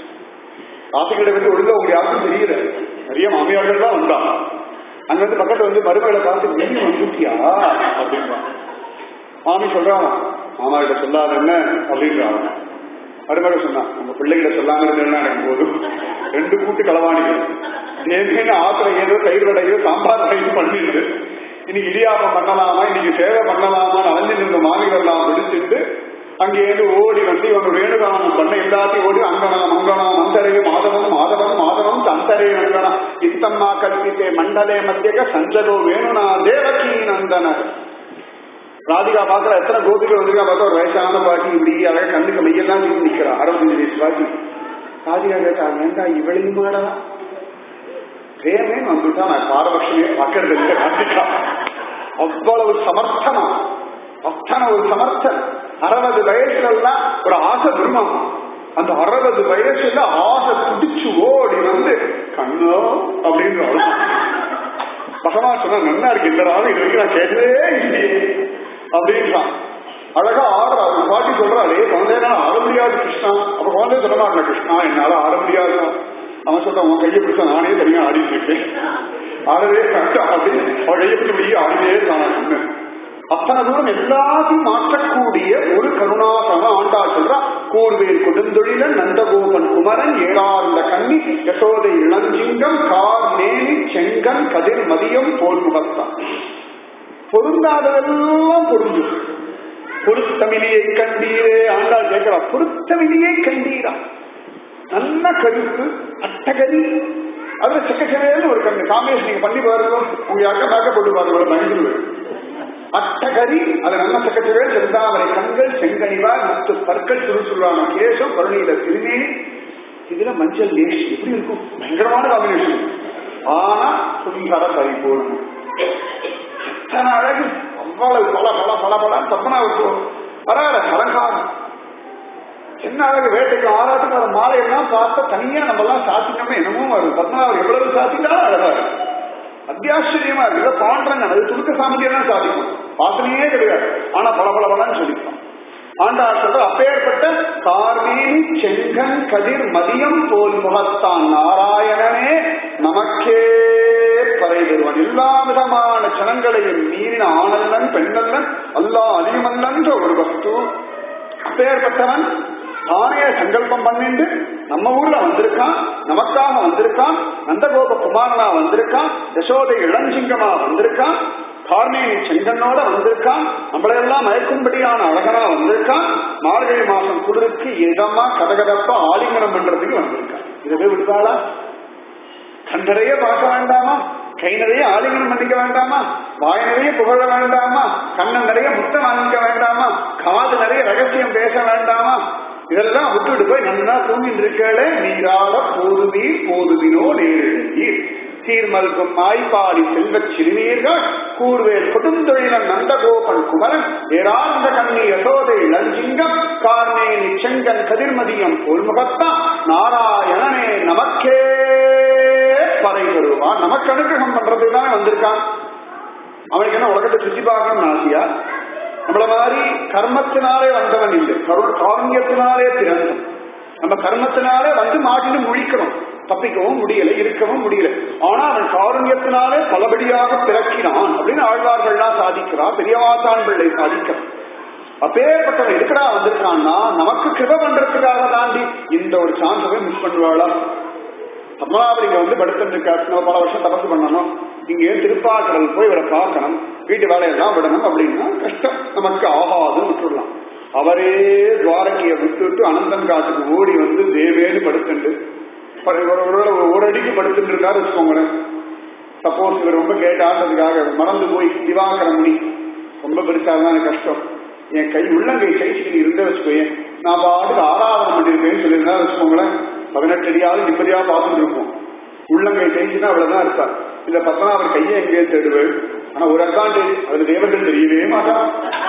ஆசைகளை விட்டு ஒழுங்க உங்களுக்கு யாருக்கும் தெரியல நிறைய மாமியார்கள் தான் வந்தா அங்க வந்து பக்கத்துல வந்து மருமகளை பார்த்து நீ வந்துட்டியா அப்படின்றான் மாமி சொல்றான் மாமா கிட்ட சொல்லாத என்ன அப்படின்றான் மருமகள் சொன்னான் உங்க பிள்ளைகிட்ட சொல்லாம இருந்தா எனக்கு போதும் ரெண்டு கூட்டு களவாணிகள் தேவேன்னு ஆத்திரம் ஏதோ தயிர் வடையோ சாம்பார் வடையோ பண்ணிட்டு இன்னைக்கு இடியாப்பம் பண்ணலாமா இன்னைக்கு சேவை பண்ணலாமா அலைஞ்சு நின்ற மாமிகள் எல்லாம் பிடிச்சிட்டு அங்கேயிருந்து ஓடி வந்து இவங்க வேணுகானம் பண்ண எல்லாத்தையும் ஓடி அங்கனா மங்கனா மந்தரே மாதவம் மாதவம் மாதவம் தந்தரே அங்கனா இத்தம்மா கல்பித்தே மண்டலே மத்தியக சஞ்சலோ வேணுனா தேவகி நந்தன ராதிகா பாக்குற எத்தனை கோபிகள் வந்திருக்கா பார்த்தா ஒரு வயசான பாட்டி இப்படி அழகா கண்ணுக்கு மையெல்லாம் நீங்க நிக்கிறா அறுபத்தஞ்சு வயசு பாட்டி ராதிகா கேட்டா ஏண்டா இவளையும் மாடா பிரேமே வந்துட்டா நான் பாரபட்சமே பார்க்கறது இல்லை ராதிகா அவ்வளவு சமர்த்தமா அத்தனை ஒரு சமர்த்தன் அறுபது வயசுல எல்லாம் ஒரு ஆசை பிரம்மம் அந்த அறுபது வயசுல ஆசை துடிச்சு ஓடி வந்து கண்ணோ அப்படின்னு பகவான் சொன்னா நல்லா இருக்கு இந்த ராகம் இது வரைக்கும் நான் கேட்கவே இல்லையே அப்படின்றான் அழகா ஆடுறா ஒரு பாட்டி சொல்றாளே குழந்தைனா ஆட முடியாது கிருஷ்ணா அப்ப குழந்தை சொல்ல மாட்டேன் கிருஷ்ணா என்னால ஆட முடியாது அவன் சொல்றான் உன் கையை பிடிச்சா நானே தனியா ஆடிட்டு இருக்கேன் ஆடவே கரெக்டா அப்படின்னு அவன் கையை பிடிச்சி முடிய ஆடினே நான் சொன்னேன் அத்தனை தூரம் எல்லாத்தையும் மாற்றக்கூடிய ஒரு கருணாசன ஆண்டா சொல்றா கூர்வேல் கொடுந்தொழில நந்தகோபன் குமரன் ஏறார்ந்த கண்ணி யசோதை இளஞ்சிங்கம் கார் நேனி செங்கன் கதிர் மதியம் போல் முகத்தான் பொருந்தாததெல்லாம் பொருந்து பொருத்தமிழியை கண்டீரே ஆண்டாள் கேட்கிறா பொருத்தமிழியை கண்டீரா நல்ல கருப்பு அட்டகரி அதுல செக்கச்சவேன்னு ஒரு கண்ணு காமேஷ் நீங்க பண்ணி பாருங்க உங்க யாருக்கா மேக்கப் போட்டு பாருங்க மகிழ்ந்து அட்டகரி அது நல்ல சக்கச்சவே செந்தாமரை கண்கள் செங்கனிவார் முத்து பற்கள் சுறுசுறான கேசம் கருணையில திருநேரி இதுல மஞ்சள் லேஷ் எப்படி இருக்கும் பயங்கரமான காம்பினேஷன் ஆனா சுந்தர பரிபூர்ணம் எத்தனை அழகு அவ்வளவு பல பல பல பல தப்பனா இருக்கும் பரவாயில்ல அலங்காரம் என்ன அழகு வேட்டைக்கு ஆறாட்டுக்கு அந்த மாலையெல்லாம் பார்த்தா தனியா நம்ம எல்லாம் சாத்தினோமே என்னமோ வரும் பத்மநாபர் எவ்வளவு சாத்தினாலும் அழகா இருக்கும் அத்தியாச்சரியமா இருக்கு பாண்டங்க அது துடுக்க சாமர்த்தியம் தான் சாதிக்கும் வாசனையே கிடையாது ஆனா பல பல பலன்னு சொல்லிக்கலாம் ஆண்டார் சொல்ற அப்பேற்பட்ட கார்மேனி செங்கன் கதிர் மதியம் போல் முகத்தான் நாராயணனே நமக்கே பறை தருவன் எல்லா விதமான ஜனங்களையும் மீறின ஆனல்லன் பெண்ணல்லன் அல்லா அலிமல்லன்ற ஒரு வஸ்து அப்பேற்பட்டவன் தானே சங்கல்பம் பண்ணிட்டு நம்ம ஊர்ல வந்திருக்கான் நமக்காக வந்திருக்கான் நந்தகோப குமாரனா வந்திருக்கான் யசோதை இளஞ்சிங்கமா வந்திருக்கான் கார்மேனி செங்கன்னோட வந்திருக்கான் நம்மளையெல்லாம் மயக்கும்படியான அழகனா வந்திருக்கான் மார்கழி மாசம் குளிருக்கு இதமா கதகதப்பா ஆலிங்கனம் பண்றதுக்கு வந்திருக்கான் இதை விட்டாளா கண் நிறைய பார்க்க வேண்டாமா கை நிறைய ஆலிங்கனம் பண்ணிக்க வேண்டாமா வாய் நிறைய புகழ வேண்டாமா கண்ணன் நிறைய முத்தம் வாங்கிக்க வேண்டாமா காது நிறைய ரகசியம் பேச வேண்டாமா இதெல்லாம் விட்டுட்டு போய் நல்லா தூங்கிட்டு இருக்கே நீராட போதுவீர் போதுவினோ நேரிழந்தீர் சீர்மல்கும் ஆய்பாடி செல்வச் சிறுநீர்கள் கூர்வேல் கொடுந்தொழிலன் நந்தகோபன் குமரன் ஏராந்த கண்ணி யசோதை இளஞ்சிங்கம் கார்மேனி செங்கன் கதிர்மதியம் பொல்முகத்தான் நாராயணனே நமக்கே பறை தருவான் நமக்கு அனுகிரகம் பண்றதுக்கு தானே வந்திருக்கான் அவனுக்கு என்ன உலகத்தை சுத்தி பார்க்கணும்னு ஆசையா நம்மள மாதிரி கர்மத்தினாலே வந்தவன் இல்லை கரு- காருண்யத்தினாலே பிறந்தவன் நம்ம கர்மத்தினாலே வந்து மாட்டிட்டு முழிக்கிறோம் தப்பிக்கவும் முடியல இருக்கவும் முடியல ஆனா அவன் காருண்யத்தினாலே பலபடியாக பிறக்கினான் அப்படின்னு ஆழ்வார்கள்லாம் சாதிக்கிறான் பெரியவாசான் பிள்ளை சாதிக்கிறான் அப்பேற்பட்டவன் இருக்கிறா வந்திருக்கான்னா நமக்கு கிருப பண்றதுக்காக தாண்டி இந்த ஒரு சான்ஸை மிஸ் பண்ணுவாளா பத்மநாபர் இங்க வந்து படுத்துருக்காரு நம்ம பல வருஷம் தபசு பண்ணணும் இங்கே திருப்பாக்கடல் போய் இவரை பார்க்கணும் வீட்டு வேலையெல்லாம் விடணும் அப்படின்னா கஷ்டம் நமக்கு ஆகாதுன்னு விட்டுடலாம் அவரே துவாரகையை விட்டுட்டு அனந்தன் காட்டுக்கு ஓடி வந்து தேவேன்னு படுத்துண்டு ஒரு- ஒரு- ஒருவேளை ஒரு ஒரு அடிக்கு படுத்துட்டு இருக்காரு வச்சுக்கோங்களேன் சப்போஸ் இவர் ரொம்ப கேட்டான்றதுக்காக மறந்து போய் திவாகர முனி ரொம்ப பெருசாதான் எனக்கு கஷ்டம் என் கை உள்ளங்கை கைக்கு நீ இருந்தே வச்சுக்கோயேன் நான் பாட்டுக்கு ஆராதனை பண்ணிருக்கேன்னு சொல்லியிருந்தா வச்சுக்கோங்களேன் பதினெட்டு அடியாவது நிம்மதியா பார்த்துட்டு இருப்போம் உள்ளங்கை கைக்குன்னா அவ்வளவுதான் இருப்பா இல்ல பத்மநாபர் கையை எங்கேயே தேடுவேன் ஆனா ஒரு அட்வான்டேஜ் அதுல தேவர்கள் தெரியவே மாட்டான்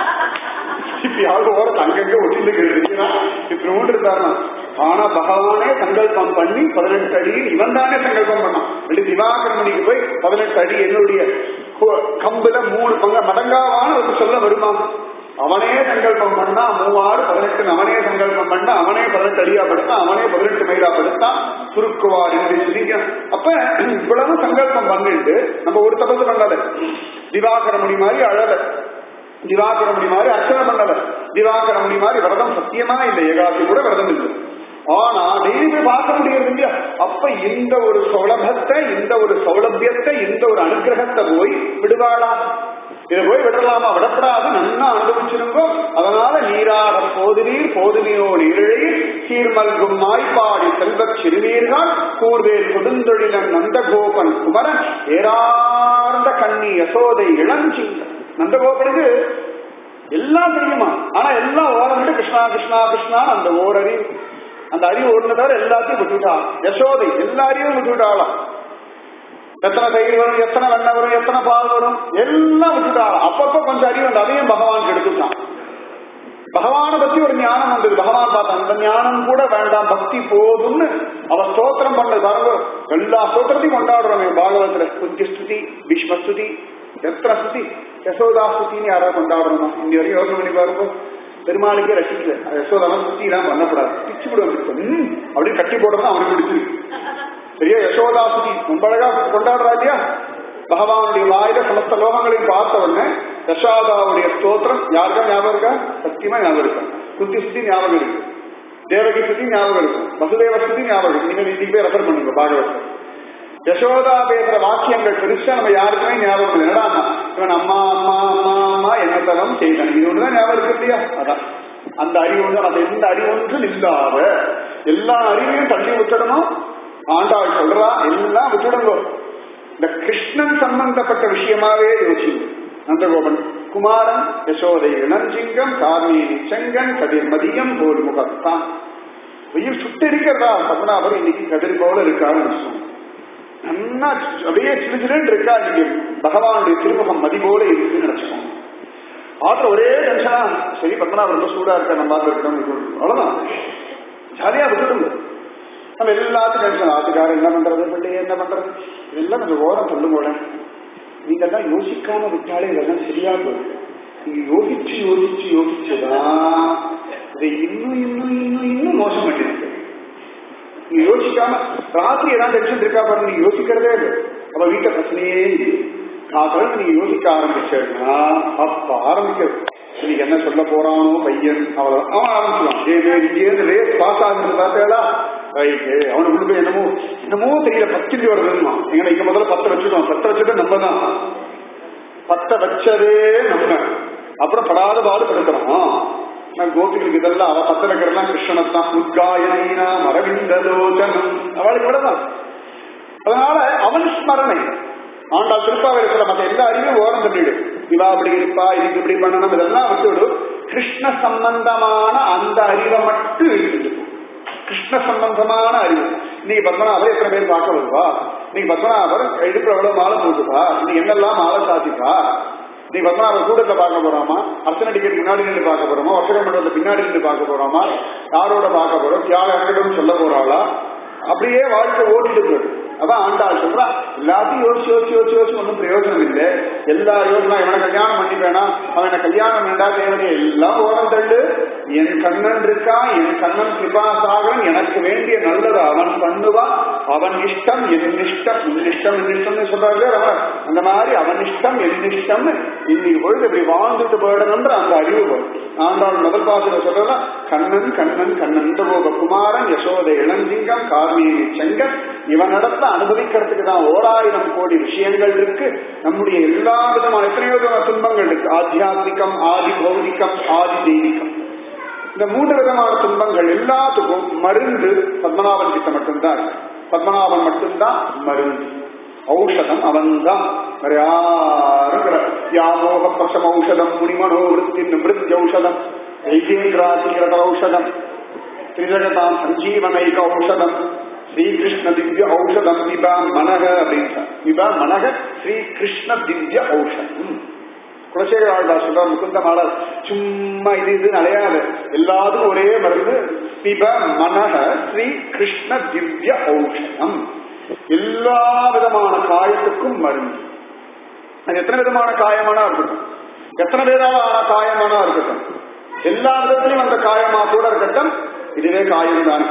இப்படி யாரும் ஓர அங்கங்க ஒட்டிட்டு இப்படி இருந்தாருன்னா ஆனா பகவானே சங்கல்பம் பண்ணி பதினெட்டு அடி இவன் தானே சங்கல்பம் பண்ணான் ரெண்டு திவாகரமணிக்கு போய் பதினெட்டு அடி என்னுடைய கு- கம்புல மூணு பங்க மடங்காவான ஒரு சொல்ல வருமா அவனே சங்கல்பம் பண்ணா மூவாறு பதினெட்டு அவனே சங்கல்பம் பண்ணா அவனே பதினெட்டு அடியா படுத்தான் அவனே பதினெட்டு மைலா படுத்தான் சுருக்குவார் அப்ப இவ்வளவு சங்கல்பம் பண்ணிட்டு நம்ம ஒரு தபசு பண்ணல திவாகரமணி மாதிரி அழல திவாகரமணி மாதிரி அர்ச்சனை பண்ணல திவாகரமணி மாதிரி விரதம் சத்தியமா இல்லை ஏகாசி கூட விரதம் இல்லை ஆனா டெய்லி போய் பார்க்க முடியாது இல்லையா அப்ப இந்த ஒரு சௌலபத்தை இந்த ஒரு சௌலபியத்தை இந்த ஒரு அனுகிரகத்தை போய் விடுவாளா இதை போய் விடலாமா விடப்படாது நன்னா அனுபவிச்சிருங்கோ அதனால நீராட போதுநீர் போதுமையோ நீரிழையில் சீர்மல்கும் மாய்ப்பாடி செல்வச் சிறுநீர்கள் கூர்வேல் கொடுந்தொழிலன் நந்தகோபன் குமரன் ஏறார்ந்த கண்ணி யசோதை இளஞ்சிங்க நந்தகோபனுக்கு எல்லாம் தெரியுமா ஆனா எல்லாம் ஓரமிட்டு கிருஷ்ணா கிருஷ்ணா கிருஷ்ணா அந்த ஓரறிவு அந்த அறிவு ஒண்ணு தவிர எல்லாத்தையும் விட்டுவிட்டா யசோதை எல்லா அறிவும் விட்டுவிட்டாளாம் எத்தனை தயிர் வரும் எத்தனை வெண்ணெய் வரும் எத்தனை பால் வரும் எல்லாம் விட்டுட்டாளாம் அப்பப்ப கொஞ்சம் அறிவு வந்து அதையும் பகவான் எடுத்துட்டான் பகவானை பத்தி ஒரு ஞானம் வந்தது பகவான் பார்த்தான் அந்த ஞானம் கூட வேண்டாம் பக்தி போதும்னு அவ ஸ்தோத்திரம் பண்ணது பாருங்க எல்லா ஸ்தோத்திரத்தையும் கொண்டாடுறோமே பாகவத்துல குந்தி ஸ்துதி பீஷ்ம ஸ்துதி எத்தனை ஸ்துதி யசோதா ஸ்துதின்னு யாராவது கொண்டாடுறோமா இந்த வரைக்கும் யோசனை பண்ணி பாருங்க பெருமாளுக்கே ரசிக்கல யசோதாவை ஸ்துதி எல்லாம் பண்ணக்கூடாது பிச்சு விடுவாங்க ம் அப்படின்னு கட்டி போடுறது அவனுக்கு பிடிச்சிருக்கு பெரிய யசோதா ஸ்துதி ரொம்ப அழகா கொண்டாடுறா இல்லையா பகவானுடைய வாயில சமஸ்த லோகங்களையும் பார்த்த உடனே யசோதாவுடைய ஸ்தோத்திரம் யாருக்கா ஞாபகம் இருக்கா சத்தியமா ஞாபகம் இருக்கா குந்தி ஸ்துதி ஞாபகம் இருக்கு தேவகி ஸ்துதி ஞாபகம் இருக்கும் வசுதேவ ஸ்துதி ஞாபகம் இருக்கு நீங்க இன்னைக்கு போய் ரெஃபர் பண்ணுங்க பாகவத் யசோதா பேசுற வாக்கியங்கள் பெருசா நம்ம யாருக்குமே ஞாபகம் இல்லை என்னடா அம்மா? இவன் அம்மா அம்மா அம்மா அம்மா என்ன தரம் செய்தான் இது ஒண்ணுதான் ஞாபகம் இருக்கு இல்லையா அதான் அந்த அறிவு ஒன்று அது எந்த அறிவு ஒன்றும் இல்லாத எல்லா அறிவையும் தள்ளி விட்டுடணும் ஆண்டாள் சொல்றா எல்லாம் விட்டுடுங்க இந்த கிருஷ்ணன் சம்பந்தப்பட்ட விஷயமாவே யோசிங்க நந்தகோபன் குமாரன் யசோதை இளஞ்சிங்கம் கார்மேனி செங்கன் கதிர் மதியம் போல் முகத்தான் வெயில் சுட்டெரிக்கிறதா பத்மநாபர் இன்னைக்கு கதிர் போல இருக்காருன்னு சொன்னோம் நன்னா அப்படியே சிறு சிறுன்னு இருக்கா இன்னைக்கு பகவானுடைய திருமுகம் மதி போல இருக்குன்னு நினைச்சுக்கோங்க ஆத்துல ஒரே டென்ஷனா சரி பத்மநாபர் ரொம்ப சூடா இருக்க நம்ம பார்த்து இருக்கணும் அவ்வளவுதான் ஜாலியா விட்டுடுங்க நம்ம எல்லாத்துக்கும் டென்ஷன் ஆத்துக்காரர் என்ன பண்றது பிள்ளை என்ன பண்றது இதெல்லாம் கொஞ்சம் ஓரம் சொல்லுங்க நீங்க எல்லாம் யோசிக்காம விட்டாலே இதெல்லாம் சரியா போகும் நீங்க யோசிச்சு யோசிச்சு யோசிச்சுதான் இதை இன்னும் இன்னும் இன்னும் இன்னும் மோசம் பண்ணிருக்கு நீங்க யோசிக்காம ராத்திரி ஏதாவது டென்ஷன் இருக்கா பாருங்க நீங்க யோசிக்கிறதே இல்லை அப்ப வீட்டை பிரச்சனையே இல்லை காத்தாலும் நீங்க யோசிக்க ஆரம்பிச்சேன்னா அப்ப ஆரம்பிக்கிறது இன்னைக்கு என்ன சொல்ல போறானோ பையன் அவன் அவன் ஆரம்பிச்சுவான் ஏ இங்கேருந்து ரேஸ் பாஸ் ஆகுறது பார்த்தேடா ரைட்டு அவனுக்கு உள்ள போய் என்னமோ என்னமோ தெரியல பத்து வருதுன்னா எங்களை இங்க முதல்ல பத்து வச்சுக்கோம் பத்து வச்சுட்டு நம்ம தான் பத்த வச்சதே நம்ம அப்புறம் படாத பாடு படுக்கிறோம் நான் கோபிகளுக்கு இதெல்லாம் அவ பத்த வைக்கிறதெல்லாம் கிருஷ்ணனத்தான் உத்காயனா மரவிந்தலோச்சனம் அவளுக்கு விடதான் அதனால அவன் ஸ்மரணை ஆண்டாள் திருப்பாவையில் மற்ற எல்லா அறிவும் ஓரம் தள்ளிடு இவா அப்படி இருப்பா இதுக்கு இப்படி பண்ணணும் இதெல்லாம் விட்டுவிடு கிருஷ்ண சம்பந்தமான அந்த அறிவை மட்டும் இருக்குது கிருஷ்ண சம்பந்தமான அறிவு இன்னைக்கு பத்மநாபர் எத்தனை பேர் பார்க்க வருவா இன்னைக்கு பத்மநாபர் இடுப்புல எவ்வளவு மாலை போட்டுப்பா இன்னைக்கு என்னெல்லாம் மாலை சாத்திப்பா நீ பத்மநாபர் கூட்டத்தை பார்க்க போறோமா அர்ச்சனை டிக்கெட் முன்னாடி நின்று பார்க்க போறோமா வசக மண்டலத்தை பின்னாடி நின்று பார்க்க போறோமா யாரோட பார்க்க போறோம் தியாக இறங்கணும்னு சொல்ல போறாளா அப்படியே வாழ்க்கை ஓடிட்டு போயிடும் அதான் ஆண்டாள் சொல்றா எல்லாத்தையும் யோசிச்சு யோசிச்சு யோசிச்சு யோசிச்சு ஒன்றும் பிரயோஜனம் இல்லை எல்லா யோசனா இவனை கல்யாணம் பண்ணிப்பேனா அவனை கல்யாணம் வேண்டா தேவதை எல்லாம் ஓரம் தள்ளு என் கண்ணன் இருக்கா என் கண்ணன் கிருபாசாகரன் எனக்கு வேண்டிய நல்லது அவன் பண்ணுவான் அவன் இஷ்டம் என் இஷ்டம் உன் இஷ்டம் என் இஷ்டம்னு சொல்றாரு அவன் அந்த மாதிரி அவன் இஷ்டம் என் இஷ்டம் இன்னைக்கு பொழுது இப்படி வாழ்ந்துட்டு போயிடணும்ன்ற அந்த அறிவு வரும் ஆண்டாள் முதல் பாசுல சொல்றதா கண்ணன் கண்ணன் கண்ணன் போக குமாரன் யசோத இளஞ்சிங்கம் கார்மீனி செங்கன் இவனிடத்துல அனுபவிக்கிறதுக்கு தான் ஓராயிரம் கோடி விஷயங்கள் இருக்கு நம்முடைய எல்லா விதமான எத்தனையோ விதமான துன்பங்கள் இருக்கு ஆத்தியாத்மிகம் ஆதி பௌதிகம் ஆதி தெய்வீகம் இந்த மூன்று விதமான துன்பங்கள் எல்லாத்துக்கும் மருந்து பத்மநாபன் கிட்ட மட்டும்தான் இருக்கு பத்மநாபன் மட்டும்தான் மருந்து ஔஷதம் அவன்தான் வேற யாரும் கிடையாது. யாமோக பிரசம ஔஷதம் முனிமனோ விருத்தி நிமிருத்தி ஔஷதம் ஐகேந்திராதிகிரத ஔஷதம் திரிஜகதாம் சஞ்சீவனைக ஔஷதம் ஸ்ரீகிருஷ்ண திவ்ய ஔஷதம் விபா மனக அப்படின்னு விபா மனக ஸ்ரீகிருஷ்ண திவ்ய ஔஷதம் குலசேகர ஆழ்வார் சொல்றார் முகுந்த மாடல் சும்மா இது இது அலையாது எல்லாத்துக்கும் ஒரே மருந்து பிப மனக ஸ்ரீ கிருஷ்ண திவ்ய ஔஷதம் எல்லா விதமான காயத்துக்கும் மருந்து அது எத்தனை விதமான காயமானா இருக்கட்டும் எத்தனை பேரால ஆன காயமானா இருக்கட்டும் எல்லா விதத்திலையும் அந்த காயமா கூட இருக்கட்டும் இதுவே காயம் தானே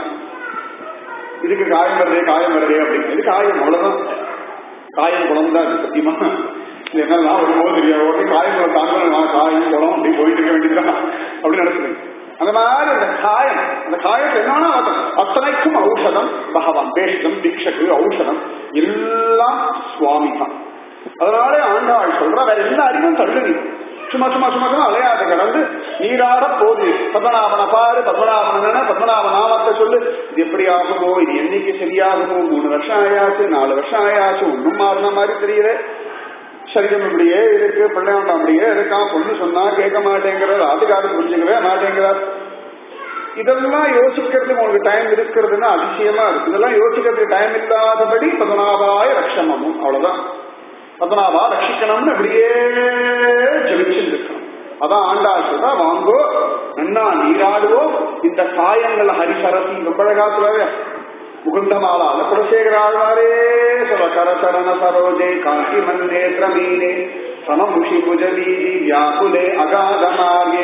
இதுக்கு காயம் வருதே காயம் வருதே அப்படின்னு இது காயம் அவ்வளவுதான் காயம் குளம் தான் இருக்கு சத்தியமா இது என்னெல்லாம் ஒரு போது தெரியாது உடனே காயம் குளம் தாங்க காயம் குளம் அப்படி போயிட்டு இருக்க வேண்டியதுதான் அப்படின்னு நினைச்சுங்க அந்த மாதிரி அந்த காயம் அந்த காயத்தை என்னன்னா ஆகட்டும். அத்தனைக்கும் ஔஷதம் பகவான் பேஷம் தீட்சகு ஔஷதம் எல்லாம் சுவாமி தான் அதனால ஆண்டாள் சொல்ற வேற எல்லா அறிவும் தள்ளுது சும்மா சும்மா சும்மா சும்மா அலையாத கடந்து நீராட போது பத்மநாபனை பாரு பத்மநாபன பத்மநாப நாமத்தை சொல்லு இது எப்படி ஆகுமோ இது என்னைக்கு சரியாகுமோ மூணு வருஷம் ஆயாச்சு நாலு வருஷம் ஆயாச்சு ஒன்னும் மாறின மாதிரி தெரியல சரீரம் இப்படியே இருக்கு பிள்ளையாண்டம் அப்படியே இருக்கான் பொண்ணு சொன்னா கேட்க மாட்டேங்கிறார் ஆட்டுக்காரர் புரிஞ்சுக்கவே மாட்டேங்கிறார் இதெல்லாம் யோசிக்கிறதுக்கு உங்களுக்கு டைம் இருக்கிறதுன்னா அதிசயமா இருக்கு இதெல்லாம் யோசிக்கிறதுக்கு டைம் இல்லாதபடி பதனாபாய ரட்சமமும் அவ்வளவுதான் பத்மநாபா ரட்சிக்கணும்னு அப்படியே ஜெபிச்சுட்டு இருக்கணும் அதான் ஆண்டா சொல்றா வாங்கோ நன்னா நீராடுவோம் இந்த காயங்கள் ஹரிசரசி ரொம்ப அழகா சொல்றாரு முகுந்தமாலா அந்த குலசேகர ஆழ்வாரே சொல்ல கரசரண சரோஜே காந்தி மந்தே திரமீனே சமமுஷி புஜலீதி வியாகுலே அகாத மார்கே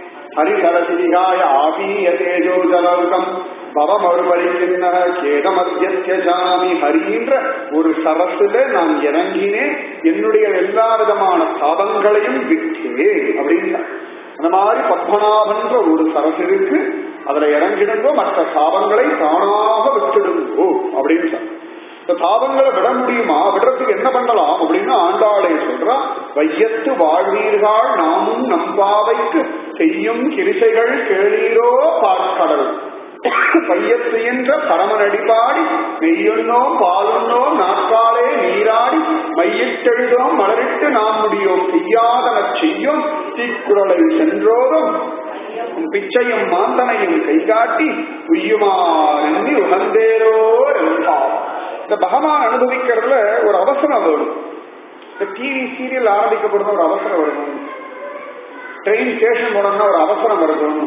ஹரிசரசிகாய ஆபீய தேஜோ ஜலவுகம் பவமறுபடி சின்ன கேதமத்தியஜாமி ஹரின்ற ஒரு சரசுல நான் இறங்கினேன் என்னுடைய எல்லா விதமான சாபங்களையும் விட்டேன் அப்படின்னு அந்த மாதிரி பத்மநாபன்ற ஒரு சரசு இருக்கு அதுல இறங்கிடுங்கோ மற்ற சாபங்களை தானாக விட்டுடுங்கோ அப்படின்னு சொன்ன. இந்த சாபங்களை விட முடியுமா விடுறதுக்கு என்ன பண்ணலாம் அப்படின்னு ஆண்டாளை சொல்றா வையத்து வாழ்வீர்கள் நாமும் நம்பாவைக்கு செய்யும் கிரிசைகள் கேளீரோ பார்க்கடல் பையத்து என்ற பரமனடிபாடி மெய்யுண்ணோம் பாலுண்ணோம் நாட்காலே நீராடி மையிட்டெழுதோம் மலரிட்டு நாம் முடியோம் செய்யாதன செய்யும் தீக்குறளை சென்றோதும் உன் பிச்சையும் மாந்தனையும் கைகாட்டி உய்யுமாறி உகந்தேரோ என்பார் இந்த பகவான் அனுபவிக்கிறதுல ஒரு அவசரம் வரும் இந்த டிவி சீரியல் ஆரம்பிக்கப்படுற ஒரு அவசரம் வரும் ட்ரெயின் ஸ்டேஷன் போனோம்னா ஒரு அவசரம் வருது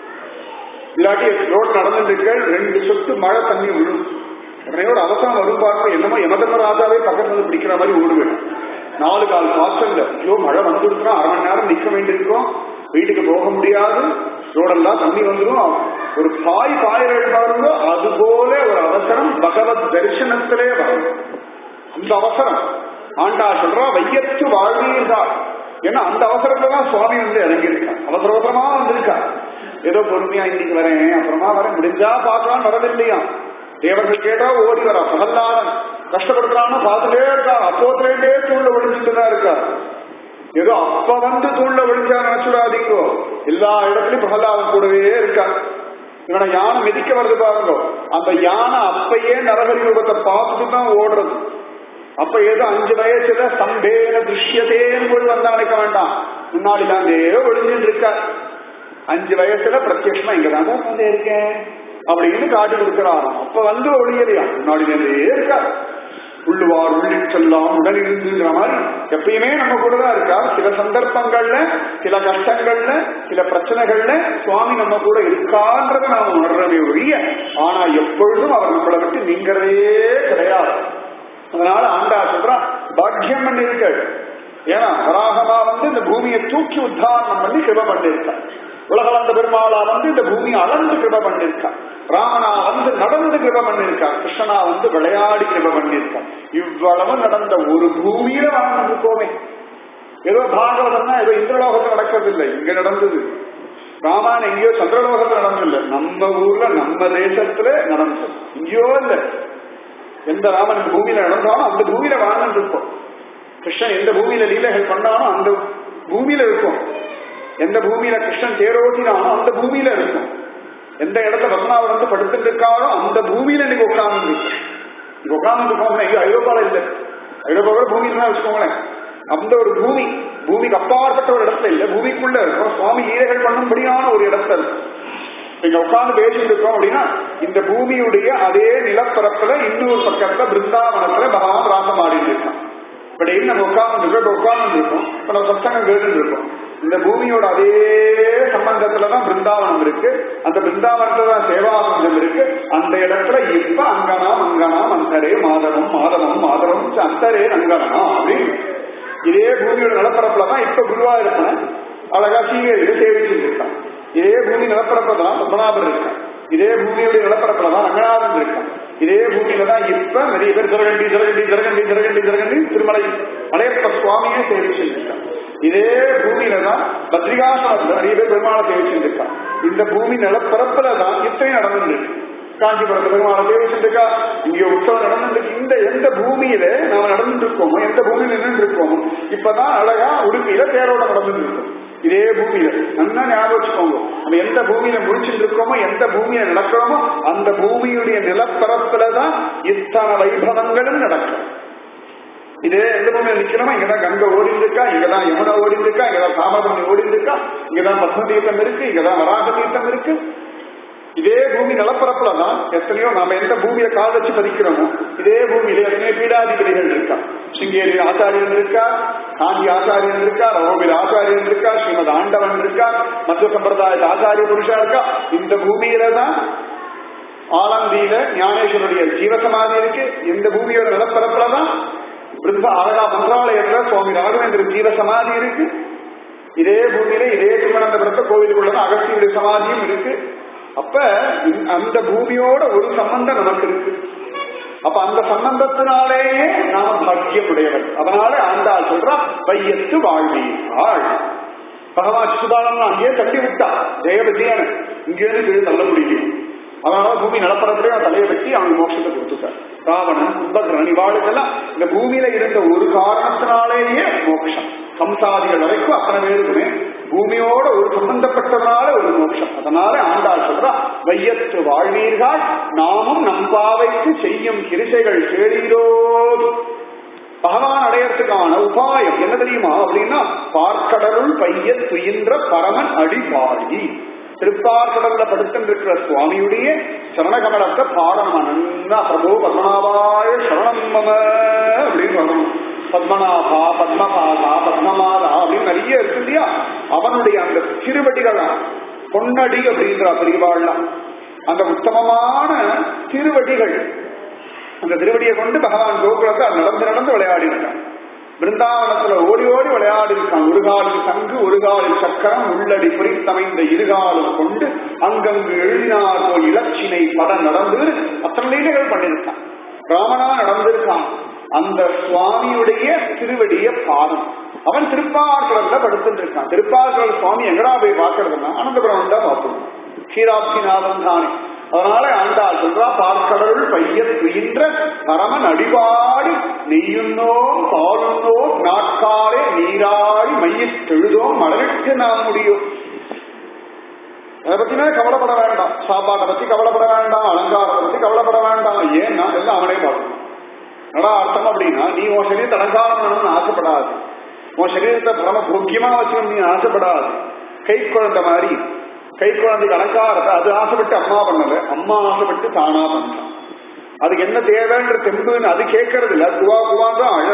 இல்லாட்டி ரோட் நடந்துட்டு ரெண்டு சொட்டு மழை தண்ணி விழும் உடனே ஒரு அவசரம் வரும் பார்க்க என்னமோ யமதர்ம ராஜாவே பக்கத்துல வந்து பிடிக்கிற மாதிரி ஓடுவேன் நாலு கால் காய்ச்சல் ஐயோ மழை வந்துருக்கோம் அரை மணி நேரம் நிக்க வேண்டியிருக்கோம் வீட்டுக்கு போக முடியாது ரோடெல்லாம் தண்ணி வந்துடும் ஒரு பாய் பாயிரம் பாருங்க அது போல ஒரு அவசரம் பகவத் தரிசனத்திலே வரும் அந்த அவசரம் ஆண்டா சொல்றா வையத்து வாழ்வீர்கள் ஏன்னா அந்த அவசரத்துல தான் சுவாமி வந்து இறங்கியிருக்கார் அவசர அவசரமா வந்திருக்கார் ஏதோ பொறுமையா இன்னைக்கு வரேன் அப்புறமா வரேன் முடிஞ்சா பார்க்கலாம் வரதில்லையா தேவர்கள் கேட்டா ஓடி வரா பிரகல்லாதன் கஷ்டப்படுறான்னு பார்த்துட்டே இருக்கா அப்போத்திலேருந்தே தூண்ல ஒழிஞ்சுட்டு தான் இருக்கா ஏதோ அப்ப வந்து தூண்ல ஒழிஞ்சா நினைச்சுடாதீங்கோ எல்லா இடத்துலயும் பிரகலாதன் கூடவே இருக்கா இவனை யானை மிதிக்க வருது பாருங்க அந்த யானை அப்பயே நரகரி ரூபத்தை பார்த்துட்டு தான் ஓடுறது அப்ப ஏதோ அஞ்சு வயசுல சம்பேன திருஷ்யதேன்னு போய் வந்தா நினைக்க வேண்டாம் முன்னாடி தாண்டே ஒளிஞ்சுட்டு இருக்கா அஞ்சு வயசுல பிரத்யட்சமா இங்கதான் வந்து இருக்கேன் அப்படின்னு காட்டி கொடுக்கிறாராம் அப்ப வந்து ஒளியலையா முன்னாடி இருந்தே இருக்கா உள்ளுவார் உள்ளிட்டெல்லாம் உடனிருந்துங்கிற மாதிரி எப்பயுமே நம்ம கூட தான் இருக்கா சில சந்தர்ப்பங்கள்ல சில கஷ்டங்கள்ல சில பிரச்சனைகள்ல சுவாமி நம்ம கூட இருக்கான்றத நாம உணர்றவே ஒழிய ஆனா எப்பொழுதும் அவர் நம்மளை விட்டு நீங்கிறதே கிடையாது அதனால ஆண்டா சொல்ற பாக்கியம் பண்ணிருக்காள் ஏன்னா வராகமா வந்து இந்த பூமியை தூக்கி உத்தாரணம் பண்ணி கிருப பண்ணிருக்காள் உலகளந்த பெருமாளா வந்து இந்த பூமியை அளந்து கிருப பண்ணிருக்கா ராமனா வந்து நடந்து கிருப பண்ணிருக்கா கிருஷ்ணனா வந்து விளையாடி கிருப பண்ணிருக்கா இவ்வளவு நடந்த ஒரு பூமியில வாழ்ந்துருக்கோமே ஏதோ பாகவதம்னா ஏதோ இந்திரலோகத்தில் நடக்கிறது இல்லை இங்க நடந்தது ராமாயணம் எங்கேயோ சந்திரலோகத்தில் நடந்ததில்லை நம்ம ஊர்ல நம்ம தேசத்துல நடந்தது இங்கேயோ இல்ல எந்த ராமன் இந்த பூமியில நடந்தாலும் அந்த பூமியில வாழ்ந்து இருப்போம் கிருஷ்ணன் எந்த பூமியில லீலைகள் பண்ணாலும் அந்த பூமியில இருக்கும் எந்த பூமியில கிருஷ்ணன் தேரோட்டினாலும் அந்த பூமியில இருக்கும் எந்த இடத்துல பத்மாவர் வந்து படுத்துட்டு இருக்காரோ அந்த பூமியில இன்னைக்கு உட்கார்ந்து இருக்கு இங்க உட்கார்ந்து இருக்கோம் ஐயோ ஐரோப்பால இல்ல ஐரோப்பாவோட பூமியில தான் வச்சுக்கோங்களேன் அந்த ஒரு பூமி பூமிக்கு அப்பாற்பட்ட ஒரு இடத்துல இல்ல பூமிக்குள்ள இருக்கும் சுவாமி லீலைகள் பண்ணும்படியான ஒரு இடத்துல இருக்கும் இங்க உட்கார்ந்து பேசிட்டு இருக்கோம் அப்படின்னா இந்த பூமியுடைய அதே நிலப்பரப்புல இன்னொரு பக்கத்துல பிருந்தாவனத்துல பகவான் ராசம் ஆடிட்டு இருக்கான் இப்படி நம்ம உட்கார்ந்து இருக்கோம் இப்ப உட்கார்ந்து இருக்கோம் இப்ப நம்ம சத்தங்கம் கேட்டு இருக்கோம் இந்த பூமியோட அதே சம்பந்தத்துலதான் பிருந்தாவனம் இருக்கு அந்த பிருந்தாவனத்துல தான் சேவாசந்தம் இருக்கு அந்த இடத்துல இப்ப அங்கனாம் அங்கனாம் அந்தரே மாதவம் மாதவம் மாதவம் அந்தரே அங்கனா அப்படின்னு இதே பூமியோட நிலப்பரப்புல தான் இப்ப குருவா இருப்பேன் அழகா சீகையில சேவிச்சுட்டு இருக்கான் இதே பூமி நிலப்பரப்புல தான் பத்மநாபர் இருக்கான் இதே பூமியுடைய நிலப்பரப்புல தான் ரங்கநாதன் இருக்கான் இதே பூமியில தான் இப்ப நிறைய பேர் ஜரகண்டி ஜரகண்டி ஜரகண்டி ஜரகண்டி ஜரகண்டி திருமலை மலையப்ப சுவாமியே சேவிச்சுட்டு இருக்கான் இதே பூமியில தான் பத்ரிகாசனத்துல நிறைய பேர் பெருமாளை சேவிச்சுட்டு இருக்கான் இந்த பூமி நிலப்பரப்புல தான் இத்தனை நடந்துருக்கு காஞ்சிபுரத்து பெருமாளை சேவிச்சுருக்கா இங்க உற்சவம் நடந்துருக்கு இந்த எந்த பூமியில நாம நடந்துட்டு இருக்கோமோ எந்த பூமியில நின்று இருக்கோமோ இப்பதான் அழகா உடுப்பியில தேரோட நடந்துட்டு இருக்கோம் இதே பூமியில நல்லா ஞாபகம் வச்சுக்கோங்க நம்ம எந்த பூமியில முடிச்சுட்டு இருக்கோமோ எந்த பூமியில நடக்கிறோமோ அந்த பூமியுடைய நிலப்பரப்புல தான் இத்தனை வைபவங்களும் நடக்கும் இதே எந்த பூமியில நிக்கிறோமோ இங்கதான் கங்கை ஓடிட்டு இருக்கா இங்கதான் யமுனா ஓடிட்டு இருக்கா இங்கதான் தாமரபரணி ஓடிட்டு இருக்கா இங்கதான் பத்ம தீர்த்தம் இருக்கு இங்கதான் வராக தீர்த்தம் இருக்கு இதே பூமி நிலப்பரப்புல தான் எத்தனையோ நாம எந்த பூமியில கால் வச்சு பதிக்கிறோமோ இதே பூமியில எத்தனையோ பீடாதிபதிகள் இருக்கா சிங்கேரி ஆச்சாரியன் இருக்கா காஞ்சி ஆச்சாரியன் இருக்கா ரவோபில் ஆச்சாரியன் இருக்கா ஸ்ரீமத் ஆண்டவன் இருக்கா மத்திய சம்பிரதாயத்து ஆச்சாரிய புருஷா இருக்கா இந்த பூமியில தான் ஆலந்தியில ஞானேஸ்வருடைய ஜீவசமாதி இருக்கு இந்த பூமியோட நிலப்பரப்புல தான் பிருந்த அழகா மந்திராலயத்துல சுவாமி ராகவேந்திரன் ஜீவசமாதி இருக்கு இதே பூமியில இதே திருவனந்தபுரத்த கோவிலுக்குள்ளதான் அகஸ்தியுடைய சமாதியும் இருக்கு அப்ப அந்த பூமியோட ஒரு சம்பந்தம் நமக்கு இருக்கு அப்ப அந்த சம்பந்தத்தினாலேயே நாம பாக்கியம் உடையவர் அதனால ஆண்டாள் சொல்றா பையத்து வாழ்வீர்கள் பகவான் சுதாரணம் அங்கேயே தள்ளி விட்டா ஜெய விஜயன் இங்கேருந்து கீழே தள்ள முடியும் அதனால பூமி நிலப்பரப்புலேயே அவன் தலையை வெட்டி அவனுக்கு மோட்சத்தை கொடுத்துட்டார் ராவணன் கும்பகரன் இவாளுக்கெல்லாம் இந்த பூமியில இருந்த ஒரு காரணத்தினாலேயே மோட்சம் சம்சாரிகள் வரைக்கும் அத்தனை பேருக்குமே பூமியோட ஒரு சம்பந்தப்பட்டதுனால ஒரு மோட்சம் அதனால ஆண்டாள் சொல்றா வையத்து வாழ்வீர்கள் நாமும் நம் பாவைக்கு செய்யும் கிரிசைகள் கேளீரோ பகவான் அடையறதுக்கான உபாயம் என்ன தெரியுமா அப்படின்னா பார்க்கடலுள் பைய துயின்ற பரமன் அடிபாடி திருப்பார்கடல்ல படுத்திருக்கிற சுவாமியுடைய சரணகமலத்தை பாடணும் நன்னா பிரபு பத்மநாபாய சரணம் மம அப்படின்னு வரணும் பத்மநாபா பத்மபாதா பத்மமாதா அப்படின்னு நிறைய இருக்கு இல்லையா அவனுடைய அந்த திருவடிகளா பொன்னடி அப்படின்றா பெரியவாள்லாம் அந்த உத்தமமான திருவடிகள் அந்த திருவடியை கொண்டு பகவான் கோகுலத்தை நடந்து நடந்து விளையாடி இருக்கான் பிருந்தாவனத்துல ஓடி ஓடி விளையாடி இருக்கான் ஒரு காலில் சங்கு ஒரு காலில் சக்கரம் உள்ளடி குறித்தமைந்த இருகாலும் கொண்டு அங்கங்கு எழுதினார் போல் இலச்சினை பட நடந்து அத்தனை லீலைகள் பண்ணிருக்கான் ராமனா நடந்திருக்கான் அந்த சுவாமியுடைய திருவடிய பாதம் அவன் திருப்பார்கடல்ல படுத்துட்டு இருக்கான் திருப்பார்கடல் சுவாமி எங்கடா போய் பார்க்கறதுன்னா அனந்தபுரம் தான் பார்ப்போம் க்ஷீராப்திநாதன் தானே அதனால ஆண்டாள் சொல்றா பார்க்கடல் பைய துயின்ற பரமன் அடிபாடி நெய்யுன்னோம் பாலுன்னோம் நாட்காலே நீராடி மையிட்டெழுதோம் மலரிட்டு நாம் முடியும் அதை பத்தினா கவலைப்பட வேண்டாம் சாப்பாட்டை பத்தி கவலைப்பட வேண்டாம் அலங்காரத்தை பத்தி கவலைப்பட வேண்டாம் ஏன்னா எல்லாம் அவனே பார்க்கணும் நடா அர்த்தம் அப்படின்னா நீ உன் சரீரத்தை அலங்காரம் பண்ணணும்னு ஆசைப்படாது உன் சரீரத்தை பரம போக்கியமா வச்சுக்கணும் நீ ஆசைப்படாது கை குழந்தை மாதிரி கை குழந்தைக்கு அலங்காரத்தை அது ஆசைப்பட்டு அம்மா பண்ணல அம்மா ஆசைப்பட்டு தானா பண்ணலாம் அதுக்கு என்ன தேவைன்ற தெம்புன்னு அது கேட்கறது இல்ல குவா குவா தான் அழறது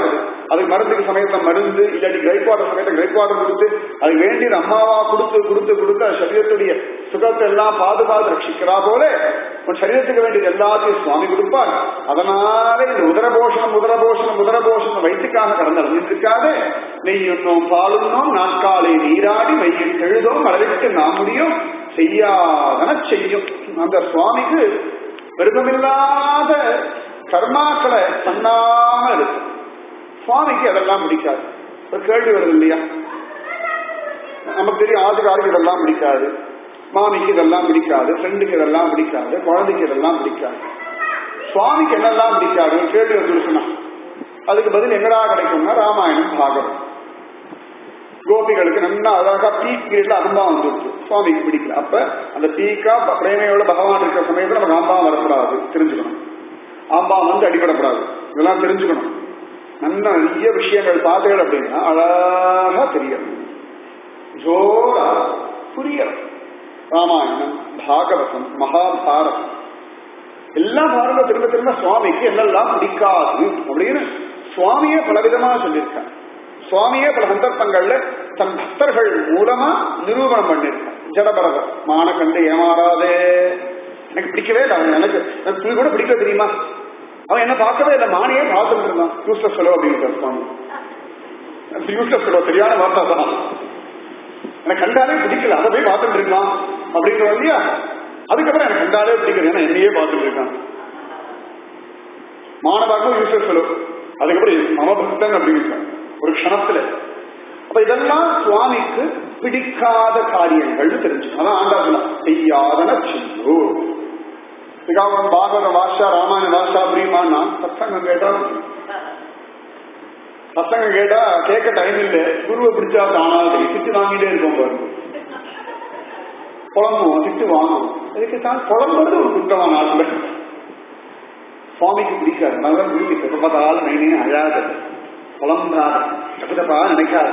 அதுக்கு மருந்துக்கு சமயத்துல மருந்து இல்லாட்டி கிரைப் வாட்டர் சமயத்துல கிரைப் வாட்டர் கொடுத்து அது வேண்டியது அம்மாவா கொடுத்து கொடுத்து கொடுத்து அது சரீரத்துடைய சுகத்தை எல்லாம் பாதுகாத்து ரட்சிக்கிறா போல உன் சரீரத்துக்கு வேண்டியது எல்லாத்தையும் சுவாமி கொடுப்பார் அதனால இந்த உதரபோஷணம் உதரபோஷணம் உதரபோஷணம் வயிற்றுக்காக கடந்து நடந்திருக்காது நெய்யுண்ணோம் பாலுண்ணோம் நாட்காலை நீராடி மையில் எழுதோம் அளவிற்கு நாம் முடியும் செய்யாதன செய்யும் அந்த சுவாமிக்கு விருப்பமில்லாத கர்மாக்களை பண்ணாம இருக்கு சுவாமிக்கு அதெல்லாம் பிடிக்காது ஒரு கேள்வி வருது இல்லையா நமக்கு தெரியும் ஆதிகாரிக்கு இதெல்லாம் பிடிக்காது மாமிக்கு இதெல்லாம் பிடிக்காது ஃப்ரெண்டுக்கு இதெல்லாம் பிடிக்காது குழந்தைக்கு இதெல்லாம் பிடிக்காது சுவாமிக்கு என்னெல்லாம் பிடிக்காது ஒரு கேள்வி வந்துருச்சுன்னா அதுக்கு பதில் எங்கடா கிடைக்கும்னா ராமாயணம் பாகவம் கோபிகளுக்கு நல்லா அழகா பீக் பீரியட்ல அன்பா வந்துருச்சு சுவாமிக்கு பிடிக்கல அப்ப அந்த பீக்கா பிரேமையோட பகவான் இருக்கிற சமயத்துல நமக்கு ஆம்பா வரக்கூடாது தெரிஞ்சுக்கணும் ஆம்பா வந்து அடிபடக்கூடாது இதெல்லாம் தெரிஞ்சுக்கணும் நல்ல நிறைய விஷயங்கள் பார்த்தீர்கள் அப்படின்னா அழகா தெரியும் ஜோரா புரியணும் ராமாயணம் பாகவதம் மகாபாரதம் எல்லாம் பாருங்க திரும்ப திரும்ப சுவாமிக்கு என்னெல்லாம் பிடிக்காது அப்படின்னு சுவாமியே பலவிதமா சொல்லியிருக்கார் சுவாமியே பல சந்தர்ப்பங்கள்ல தன் பக்தர்கள் மூலமா நிரூபணம் பண்ணிருக்கார் ஜடபரதர் மான கண்டு ஏமாறாதே எனக்கு பிடிக்கவே இல்லை அவன் எனக்கு எனக்கு துளி கூட பிடிக்கவே தெரியுமா அவன் என்ன பார்க்கவே இல்லை மானையே பார்த்துட்டு இருந்தான் யூஸ்லெஸ் செலவு அப்படின்னு சுவாமி யூஸ்லெஸ் செலவு சரியான வார்த்தை தான் எனக்கு கண்டாலே பிடிக்கல அதை போய் பார்த்துட்டு இருக்கான் அப்படிங்கிற இல்லையா அதுக்கப்புறம் எனக்கு கண்டாலே பிடிக்கல ஏன்னா என்னையே பார்த்துட்டு இருக்கான் மாணவாக்கும் யூஸ்லெஸ் செலவு அதுக்கப்புறம் மமபக்தன் அப்படின்னு ஒரு க்ஷணத்துல அப்ப இதெல்லாம் சுவாமிக்கு பிடிக்காத காரியங்கள் தெரிஞ்சு அதான் ஆண்டாத்துல செய்யாதன செய்யோ இதுக்காக பாகவத வாஷா ராமாயண வாஷா அப்படிமான்னா சத்சங்கம் கேட்டா சத்சங்கம் கேட்டா கேட்க டைம் இல்ல குருவை பிடிச்சா தானாது திட்டு வாங்கிட்டே இருக்கோம் பாருங்க புலம்புவோம் திட்டு வாங்குவோம் அதுக்கு தான் புலம்புறது ஒரு குற்றமா நாட்டுல சுவாமிக்கு பிடிக்காது நல்லா புரியுது எப்ப பார்த்தாலும் நைனே அழாத புலம்பாத தப்புதப்பா நினைக்காது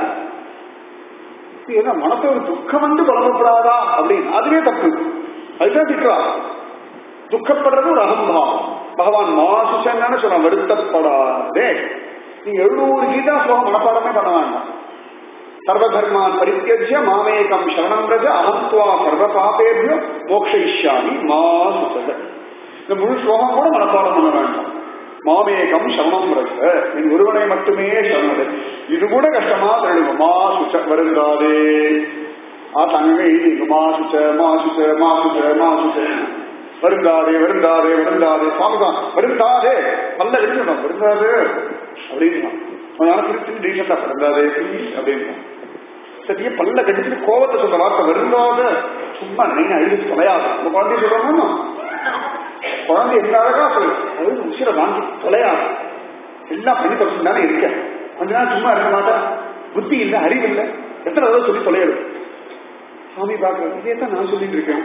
ஏன்னா மனசு ஒரு துக்கம் வந்து புலம்பப்படாதா அப்படின்னு அதுவே தப்பு அதுதான் திட்டுறா துக்கப்படுறது ஒரு அகம்பாவம் பகவான் மாசுச்சன்னு சொல்ல வருத்தப்படாதே நீங்க எழுநூறு கீதா ஸ்லோகம் மனப்பாடமே பண்ண வேண்டாம் சர்வதர்மான் பரித்தியஜ்ய மாமேகம் சரணம் ரஜ அகத்வா சர்வ பாபேபியோ மோக்ஷயிஷ்யாமி மாசுச்சத இந்த முழு ஸ்லோகம் கூட மனப்பாடம் பண்ண வேண்டாம் மாமேகம் சரணம் ரஜ என் ஒருவனை மட்டுமே சரணது இது கூட கஷ்டமா தெரியும் மா சுச்ச வருந்தாதே ஆ தங்கமே எழுதி மா சுச்ச மா சுச்ச மா சுச்ச மா சுச்ச வருந்தாதே வருந்தாதே வருந்தாதே சுவாமிதான் வருந்தாதே நல்ல இருக்கணும் வருந்தாதே அப்படின்னு அதனால திருச்சி டீசெண்டா வருந்தாதே அப்படின்னு சரிய பல்ல கடிச்சு கோவத்தை சொல்ற வார்த்தை வருந்தாத சும்மா நீங்க அழுது தொலையாது உங்க குழந்தைய சொல்றாங்க குழந்தை என்ன அழகா சொல்லு அது உசிர வாங்கி தொலையாது எல்லாம் பண்ணி பர்சன்ட் தானே இருக்க கொஞ்ச நாள் சும்மா இருக்க மாட்டா புத்தி இல்லை அறிவு இல்லை எத்தனை தடவை சொல்லி தொலையாது சாமி பாக்குறது இதே தான் நான் சொல்லிட்டு இருக்கேன்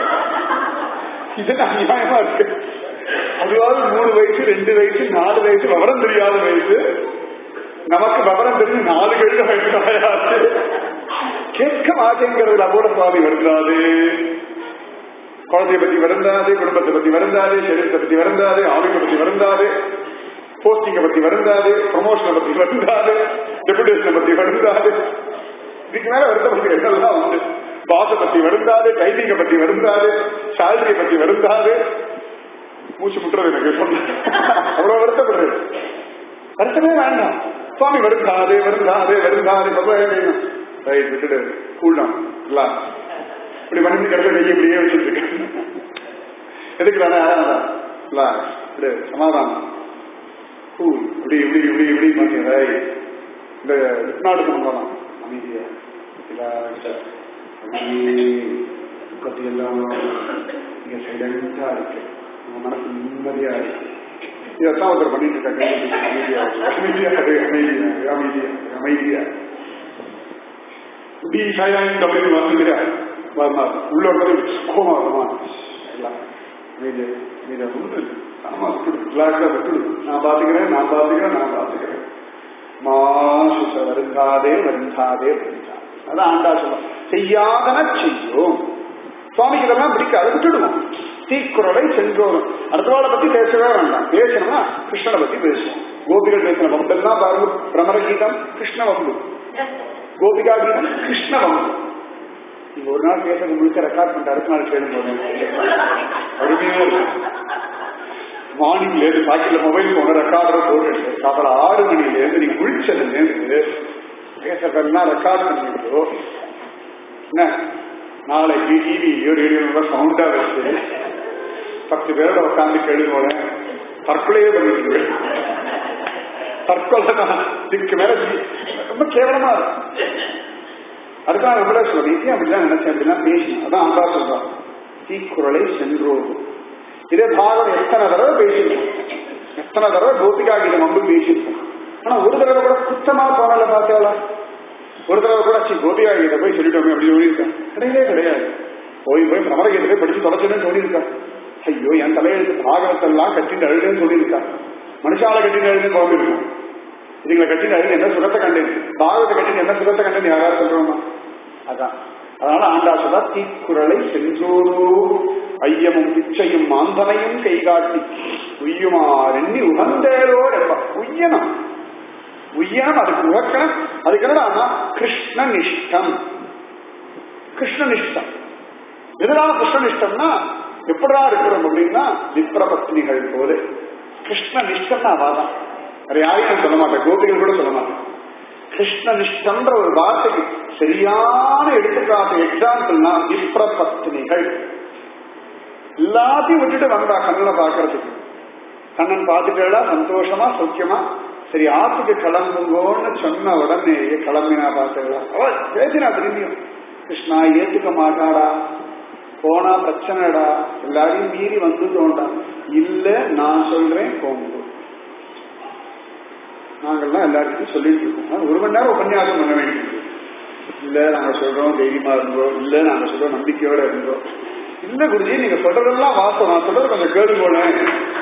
இதெல்லாம் நியாயமா இருக்கு அதுவாவது மூணு வயசு ரெண்டு வயசு நாலு வயசு விவரம் தெரியாத வயசு நமக்கு விவரம் தெரிஞ்சு நாலு கழுத வயசு ஆயாச்சு கேட்க மாட்டேங்கிறதுல கூட சுவாமி வருந்தாது குழந்தைய பத்தி வருந்தாது குடும்பத்தை பத்தி வருந்தாது சரீரத்தை பத்தி வருந்தாது ஆளுமை பத்தி வருந்தாது போஸ்டிங்கை பத்தி வருந்தாது ப்ரமோஷனை பத்தி வருந்தாது டெபுடேஷனை பத்தி வருந்தாது இதுக்கு மேல வருத்தப்பட்டு என்னெல்லாம் உண்டு பாச பத்தி வருந்தாது டைமிங்கை பத்தி வருந்தாது சேலரியை பத்தி வருந்தாது மூச்சு முட்டுறது எனக்கு சொன்ன அவ்வளவு வருத்தப்படுறது வருத்தமே வேண்டாம் சுவாமி வருந்தாது வருந்தாது வருந்தாது ரைட் விட்டுடு கூல்டாம் இப்படி பண்ணி கிடக்க நெய்ய இப்படியே வச்சுட்டு இருக்கேன் எதுக்கு வேணா சமாதானம் கூல் இப்படி இப்படி இப்படி இப்படி பண்ணி ரைட் இந்த நாட்டுக்கு பண்ணலாம் அமைதியா துக்கத்தை எல்லாம் இங்க சைலண்டா இருக்கு உங்க மனசு நிம்மதியா இருக்கு இதைத்தான் ஒருத்தர் பண்ணிட்டு இருக்காங்க அமைதியா அமைதியா அமைதியா அமைதியா அமைதியா இப்படி சைலண்ட் அப்படின்னு வந்துக்கிற உள்ள இருக்கிறது கோமா வருமா எல்லாம் அமைதியா அமைதியா ஒன்று ஆமா விட்டுடு ரிலாக்ஸா விட்டுடு நான் பாத்துக்கிறேன் நான் பாத்துக்கிறேன் நான் பாத்துக்கிறேன் மாசுச வருந்தாதே வருந்தாதே வருந்தாதே அதான் ஆண்டா சொல்லும் செய்யாதன செய்யும் சுவாமிக்கு இதெல்லாம் பிடிக்காது விட்டுடுவோம் தீக்குறளை சென்றோரும் அடுத்த வாழை பத்தி பேசவே வேண்டாம் பேசணும்னா கிருஷ்ணனை பத்தி பேசுவோம் கோபிகள் பேசின வம்பெல்லாம் பாருங்க பிரமர கீதம் கிருஷ்ண வம்பு கோபிகா கீதம் கிருஷ்ண வம்பு நீங்க ஒரு நாள் பேசுறது முழுக்க ரெக்கார்ட் பண்ணிட்டு அடுத்த நாள் கேளுங்க அருமையா இருக்கும் மார்னிங்ல இருந்து பாக்கெட்ல மொபைல் போன ரெக்கார்டரை போட்டுட்டு காப்பல ஆறு மணில இருந்து நீங்க முழிச்சதுல இருந்து பேசுறதெல்லாம் ரெக்கார்ட் பண்ணிட்டு என்ன நாளைக்கு டிவிலையோ ரேடியோ சவுண்டா வச்சு பத்து பேரோட உட்காந்து கேளுங்க தற்கொலையே பண்ணிட்டு தற்கொலை தான் இதுக்கு மேல ரொம்ப கேவலமா இருக்கும் அதுக்காக நம்மளே சொல்றோம் ஏன் அப்படிதான் நினைச்சேன் அப்படிலாம் பேசணும் அதான் அங்கா சொல்றான் தீக்குறளை சென்றோம் இதே பாகம் எத்தனை தடவை பேசியிருக்கோம் எத்தனை தடவை கோபிகா கீதம் வந்து பேசியிருக்கோம் ஆனா ஒரு தடவை கூட குத்தமா போனால பார்த்தாளா ஒரு தடவை கூட சி கோபிகா கீதை போய் சொல்லிட்டோமே அப்படி ஓடிருக்கேன் கிடையவே கிடையாது போய் போய் பிரமர கீதை போய் படிச்சு தொலைச்சுன்னு சொல்லியிருக்கா ஐயோ என் தலையெழுத்து பாகவத்தெல்லாம் கட்டிட்டு அழுதுன்னு சொல்லியிருக்கா மனுஷால கட்டிட்டு அழுதுன்னு போயிருக்கோம் இதுங்களை கட்டிட்டு அழுது என்ன சுகத்தை கண்டேன் பாகவத்தை கட்டிட்டு என்ன சுகத்தை கண்டேன் யாராவது சொல்றோமா அதான் அதனால ஆண்டா சொல்றா தீக்குறளை சென்றோரோ ஐயமும் பிச்சையும் மாந்தனையும் கைகாட்டி உய்யுமாறெண்ணி உகந்தேரோ எப்ப உய்யனம் உய்யனம் அதுக்கு உகக்கணும் அதுக்கு என்னடா கிருஷ்ணனிஷ்டம் கிருஷ்ணனிஷ்டம் எதிரான கிருஷ்ணனிஷ்டம்னா எப்படா இருக்கிறோம் அப்படின்னா விப்ரபத்னிகள் போல கிருஷ்ணனிஷ்டம்னா அவாதான் வேற யாரையும் சொல்ல மாட்டேன் கோபிகள் கூட சொல்ல மாட்டேன் கிருஷ்ணனிஷ்டம்ன்ற ஒரு வார்த்தைக்கு சரியான எடுத்துக்காட்டு எக்ஸாம்பிள்னா விப்ரபத்னிகள் எல்லாத்தையும் விட்டுட்டு வந்தா கண்ணனை பாக்குறதுக்கு கண்ணன் பார்த்துட்டா சந்தோஷமா சௌக்கியமா சரி ஆத்துக்கு கிளம்புங்கோன்னு சொன்ன உடனே கிளம்பினா பார்த்துக்கலாம் அவ பேசினா திரும்பியும் கிருஷ்ணா ஏத்துக்க மாட்டாடா போனா பிரச்சனைடா எல்லாரையும் மீறி வந்துட்டோம்டா இல்ல நான் சொல்றேன் போங்க நாங்கள்லாம் எல்லாருக்கும் சொல்லிட்டு இருக்கோம் ஒரு மணி நேரம் உபன்யாசம் பண்ண வேண்டியது இல்ல நாங்க சொல்றோம் தைரியமா இருந்தோம் இல்ல நாங்க சொல்றோம் நம்பிக்கையோட இருந்தோம் இல்ல குருஜி நீங்க சொல்றதெல்லாம் வாசம் நான் சொல்றது கொஞ்சம் கேடு போனேன்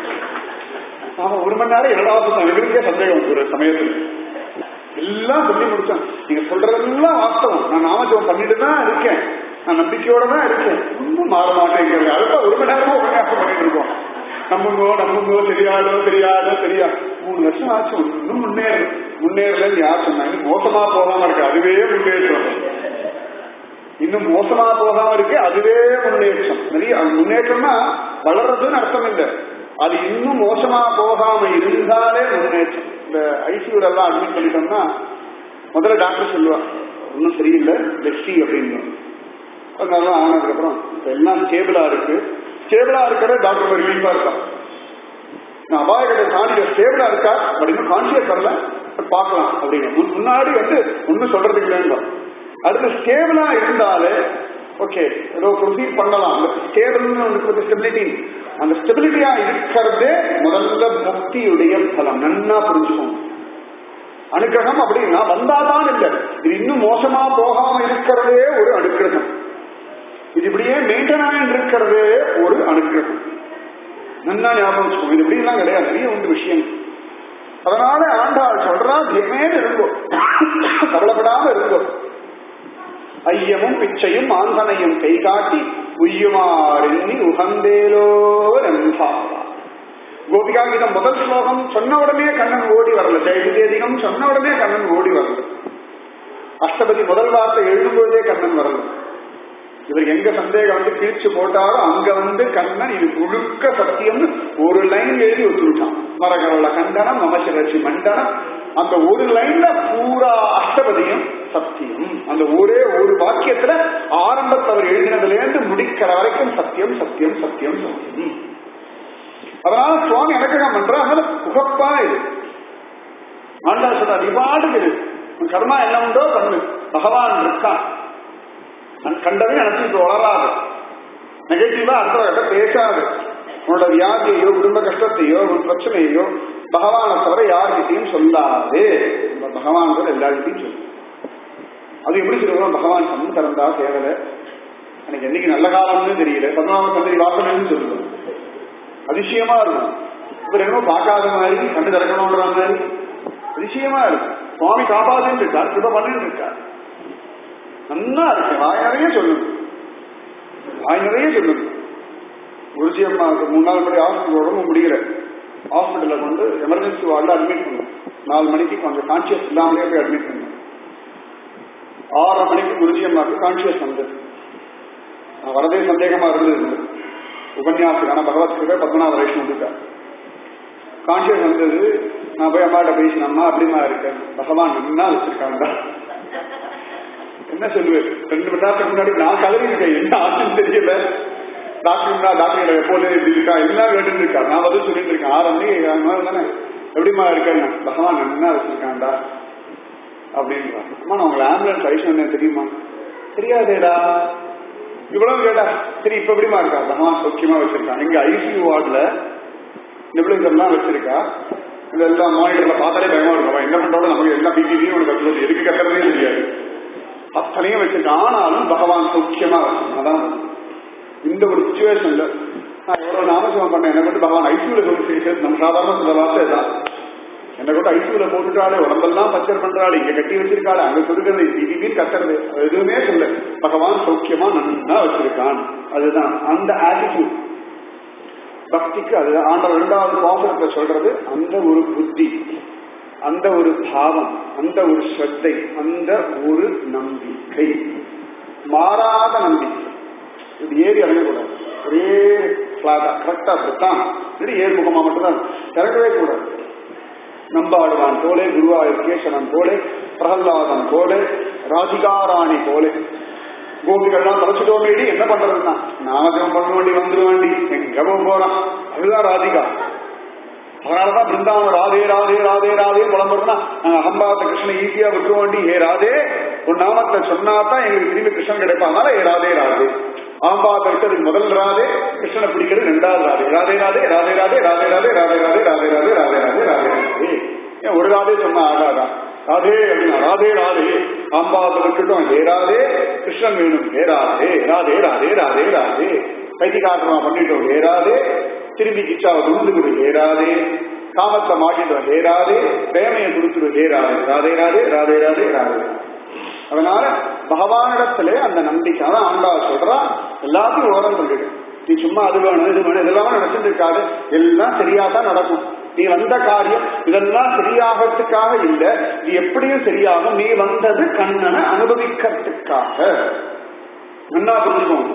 ஆமா ஒரு மணி நேரம் இரண்டாவது எங்களுக்கே சந்தேகம் ஒரு சமயத்துல எல்லாம் சொல்லி முடிச்சேன் நீங்க சொல்றதெல்லாம் வாஸ்தவம் நான் நாமஜபம் பண்ணிட்டு தான் இருக்கேன் நான் நம்பிக்கையோட தான் இருக்கேன் ஒன்றும் மாற மாட்டேங்கிறது அதுதான் ஒரு மணி நேரமா உபன்யாசம் பண்ணிட்டு இருக்கோம் நம்புங்கோ நம்புங்கோ தெரியாதோ தெரியாதோ தெரியாது மூணு வருஷம் ஆச்சு ஒன்றும் முன்னேறு முன்னேறலன்னு யார் சொன்னாங்க மோசமா போகாம இருக்கு அதுவே முன்னேற்றம் இன்னும் மோசமா போகாம இருக்கு அதுவே முன்னேற்றம் நிறைய முன்னேற்றம்னா வளர்றதுன்னு அர்த்தம் இல்லை அது இன்னும் மோசமா போகாம இருந்தாலே முன்னேற்றம் இந்த ஐசியூல எல்லாம் அட்மிட் பண்ணிட்டோம்னா முதல்ல டாக்டர் சொல்லுவா ஒன்றும் சரியில்லை லெக்ஸி அப்படின்னு அதனால ஆனதுக்கப்புறம் எல்லாம் ஸ்டேபிளா இருக்கு ஸ்டேபிளா இருக்கிற டாக்டர் ஒரு ரிலீஃபா இருக்கான் நான் அபாயகத்தை தாண்டி ஸ்டேபிளா இருக்கா பட் இன்னும் கான்சியஸ் வரல பார்க்கலாம் அப்படின்னு முன்னாடி வந்து ஒன்றும் சொல்றதுக்கு வேண்டாம் அடுத்து ஸ்டேபிளா இருந்தாலே ஓகே ஏதோ ப்ரொசீட் பண்ணலாம் அந்த ஸ்டேபிள்னு ஸ்டெபிலிட்டி அந்த ஸ்டெபிலிட்டியா இருக்கிறதே முதல்ல பக்தியுடைய பலம் நன்னா புரிஞ்சுக்கணும் அனுக்கிரகம் அப்படின்னா வந்தாதான் இல்லை இது இன்னும் மோசமா போகாம இருக்கிறதே ஒரு அனுக்கிரகம் இது இப்படியே மெயின்டைன் ஆகிட்டு இருக்கிறதே ஒரு அனுக்கிரகம் நன்னா ஞாபகம் வச்சுக்கோங்க இது இப்படிலாம் கிடையாது நிறைய உண்டு விஷயம் அதனால ஆண்டாள் சொல்றா தியமேன்னு இருங்கோ கவலைப்படாம இருங்கோ ஐயமும் பிச்சையும் ஆந்தனையும் கை காட்டி உய்யுமாறெண்ணி உகந்தேலோ நம்பாவா கோபிகா கீதம் முதல் ஸ்லோகம் சொன்ன உடனே கண்ணன் ஓடி வரல ஜெயதிதேதிகம் சொன்ன உடனே கண்ணன் ஓடி வரல அஷ்டபதி முதல் வார்த்தை எழுதும்போதே கண்ணன் வரல இவர் எங்க சந்தேகம் வந்து கிழிச்சு போட்டாரோ அங்க வந்து கண்ணன் இது முழுக்க சத்தியம்னு ஒரு லைன் எழுதி வச்சுட்டான் மரகரல கண்டனம் நமசிரட்சி மண்டனம் அந்த ஒரு லைன்ல பூரா அஷ்டபதியும் சத்தியம் அந்த ஒரே ஒரு வாக்கியத்துல ஆரம்பத்தை அவர் எழுதினதுல இருந்து முடிக்கிற வரைக்கும் சத்தியம் சத்தியம் சத்தியம் சத்தியம் அதனால சுவாமி எனக்கு பண்ற அதனால புகப்பா இது ஆண்டா சொல்ற நீ பாட்டுக்கு இரு. உன் கர்மா என்ன உண்டோ பண்ணு பகவான் இருக்கான் நான் கண்டதை நினைச்சிட்டு வளராது நெகட்டிவா அடுத்த பேசாது உன்னோட வியாதியையோ குடும்ப கஷ்டத்தையோ உன் பிரச்சனையோ பகவானை தவிர யார்கிட்டையும் சொல்லாதே இந்த பகவான் கூட எல்லார்கிட்டையும் சொல்லு அது எப்படி சொல்லுவோம் பகவான் கண் திறந்தா தேவலை எனக்கு என்னைக்கு நல்ல காலம்னு தெரியல பதினாலாம் சந்ததி வாசனைன்னு சொல்லுவோம் அதிசயமா இருக்கும் இவர் என்னமோ பார்க்காத மாதிரி கண்டு திறக்கணுன்ற மாதிரி அதிசயமா இருக்கு சுவாமி காப்பாத்தின்னு இருக்கார் கிருப பண்ணிட்டு இருக்கார் நன்னா இருக்கு வாய் நிறைய சொல்லுங்க வாய் நிறைய சொல்லுங்க குருஜி அம்மாவுக்கு மூணு நாள் முன்னாடி ஹாஸ்பிட்டல் உடம்பு முடியல ஹாஸ்பிட்டல்ல கொண்டு எமர்ஜென்சி வார்டில் அட்மிட் பண்ணோம் நாலு மணிக்கு கொஞ்சம் கான்சியஸ் இல்லாமலே போய் அட்மிட் பண்ணோம் ஆறரை மணிக்கு குருஜி அம்மாவுக்கு கான்சியஸ் வந்தது நான் வரதே சந்தேகமா இருந்தது உபன்யாசம் ஆனா பகவத்கீதை பத்மநாப வயசு வந்துட்டார் கான்சியஸ் வந்தது நான் போய் அம்மாட்ட பேசினேன் அம்மா அப்படிமா இருக்கேன் பகவான் என்ன வச்சிருக்காண்டா என்ன சொல்லுவேன் ரெண்டு மணி நேரத்துக்கு முன்னாடி நான் கலவி இருக்கேன் என்ன ஆச்சுன்னு தெரியல டாக்டர்னா டாக்டர் எப்போது இப்படி இருக்கா எல்லாம் கேட்டு இருக்கா நான் வந்து சொல்லிட்டு இருக்கேன் ஆறு மணி தானே எப்படிமா இருக்கேன் பகவான் என்ன வச்சிருக்காண்டா அப்படின்றான் அம்மா நான் உங்களை ஆம்புலன்ஸ் அழிச்சு வந்தேன் தெரியுமா தெரியாதேடா இவ்வளவு கேட்டா சரி இப்ப எப்படிமா இருக்கா பகவான் சௌக்கியமா வச்சிருக்கான் எங்க ஐசியூ வார்டுல நிபுணர்கள் எல்லாம் வச்சிருக்கா இதெல்லாம் மாநிலத்துல பார்த்தாலே பயமா இருக்கும் அவன் என்ன பண்றோட நமக்கு எல்லாம் பிபிபி உனக்கு கத்துறது எதுக்கு கத்துறதே தெரியாது அத்தனையும் வச்சிருக்கான் ஆனாலும் பகவான் சௌக்கியமா வச்சிருக்கான் அதான் இந்த ஒரு சுச்சுவேஷன்ல நான் எவ்வளவு நாமசம் பண்ணேன் என்ன மட்டும் பகவான் ஐசியூல கொண்டு சேர்த்து நம்ம சாதாரண சொல்ல வார்த்தை தான் என்ன கூட ஐசியூல போட்டுட்டாலே உடம்பெல்லாம் பச்சர் பண்றாள் இங்க கட்டி வச்சிருக்காள் அங்க கொடுக்கறது பிபிபி கத்துறது எதுவுமே சொல்ல பகவான் சௌக்கியமா நன்னா வச்சிருக்கான் அதுதான் அந்த ஆட்டிடியூட் பக்திக்கு அது ஆண்டவர் இரண்டாவது பாசனத்தை சொல்றது அந்த ஒரு புத்தி அந்த ஒரு பாவம் அந்த ஒரு ஸ்ரத்தை அந்த ஒரு நம்பிக்கை மாறாத நம்பிக்கை இது ஏறி இறங்கக்கூடாது ஒரே பிளாட்டா கரெக்டா அப்படித்தான் இது ஏர்முகமா மட்டும்தான் இறங்கவே கூடாது நம்பாடுவான் போலே குருவாயூர் கேசவன் போலே பிரகல்லாதன் போலே ராதிகாராணி போலே கோபிகள்லாம் தொலைச்சிட்டோமேடி என்ன பண்றதுன்னா நாமஜம் பண்ண வேண்டி வந்துருவாண்டி எங்க போக போறான் அதுதான் ராதிகா அதனாலதான் பிருந்தாவனம் ராதே ராதே ராதே ராதே புலம்புறதுனா நாங்க அகம்பாவத்தை கிருஷ்ணன் ஈஸியா விட்டுருவோண்டி ஏ ராதே உன் நாமத்தை சொன்னாதான் எங்களுக்கு திரும்பி கிருஷ்ணன் கிடைப்பான் அதனால ஏ ராதே ராதே ஆம்பாவத்தை விட்டதுக்கு முதல் ராதே கிருஷ்ணனை பிடிக்கிறது ரெண்டாவது ராதே ராதே ராதே ராதே ராதே ராதே ராதே ராதே ராதே ராதே ராதே ராதே ராதே ராதே ஏன் ஒரு ராதே சொன்னா ஆகாதா ராதே அப்படின்னா ராதே ராதே ஆம்பாவத்தை விட்டுட்டோம் ஹே ராதே கிருஷ்ணன் வேணும் ஹே ராதே ராதே ராதே ராதே ராதே பைத்தியகாரமா பண்ணிட்டோம் ஹே ராதே திரும்பி இச்சாவை கொடுத்து கொடு ஹேராதே காமத்தை மாட்டிடுவோம் ஹேராதே பிரேமையை கொடுத்துடு ஹேராதே ராதே ராதே ராதே ராதே ராதே அதனால பகவானிடத்திலே அந்த நம்பிக்கை அதான் ஆண்டா சொல்றா எல்லாத்தையும் ஓரம் பண்ணிடு நீ சும்மா அது வேணும் இது வேணும் இதெல்லாம் நினைச்சிட்டு இருக்காது எல்லாம் சரியா தான் நடக்கும் நீ வந்த காரியம் இதெல்லாம் சரியாகிறதுக்காக இல்ல இது எப்படியும் சரியாகும் நீ வந்தது கண்ணனை அனுபவிக்கிறதுக்காக நன்னா புரிஞ்சுக்கோங்க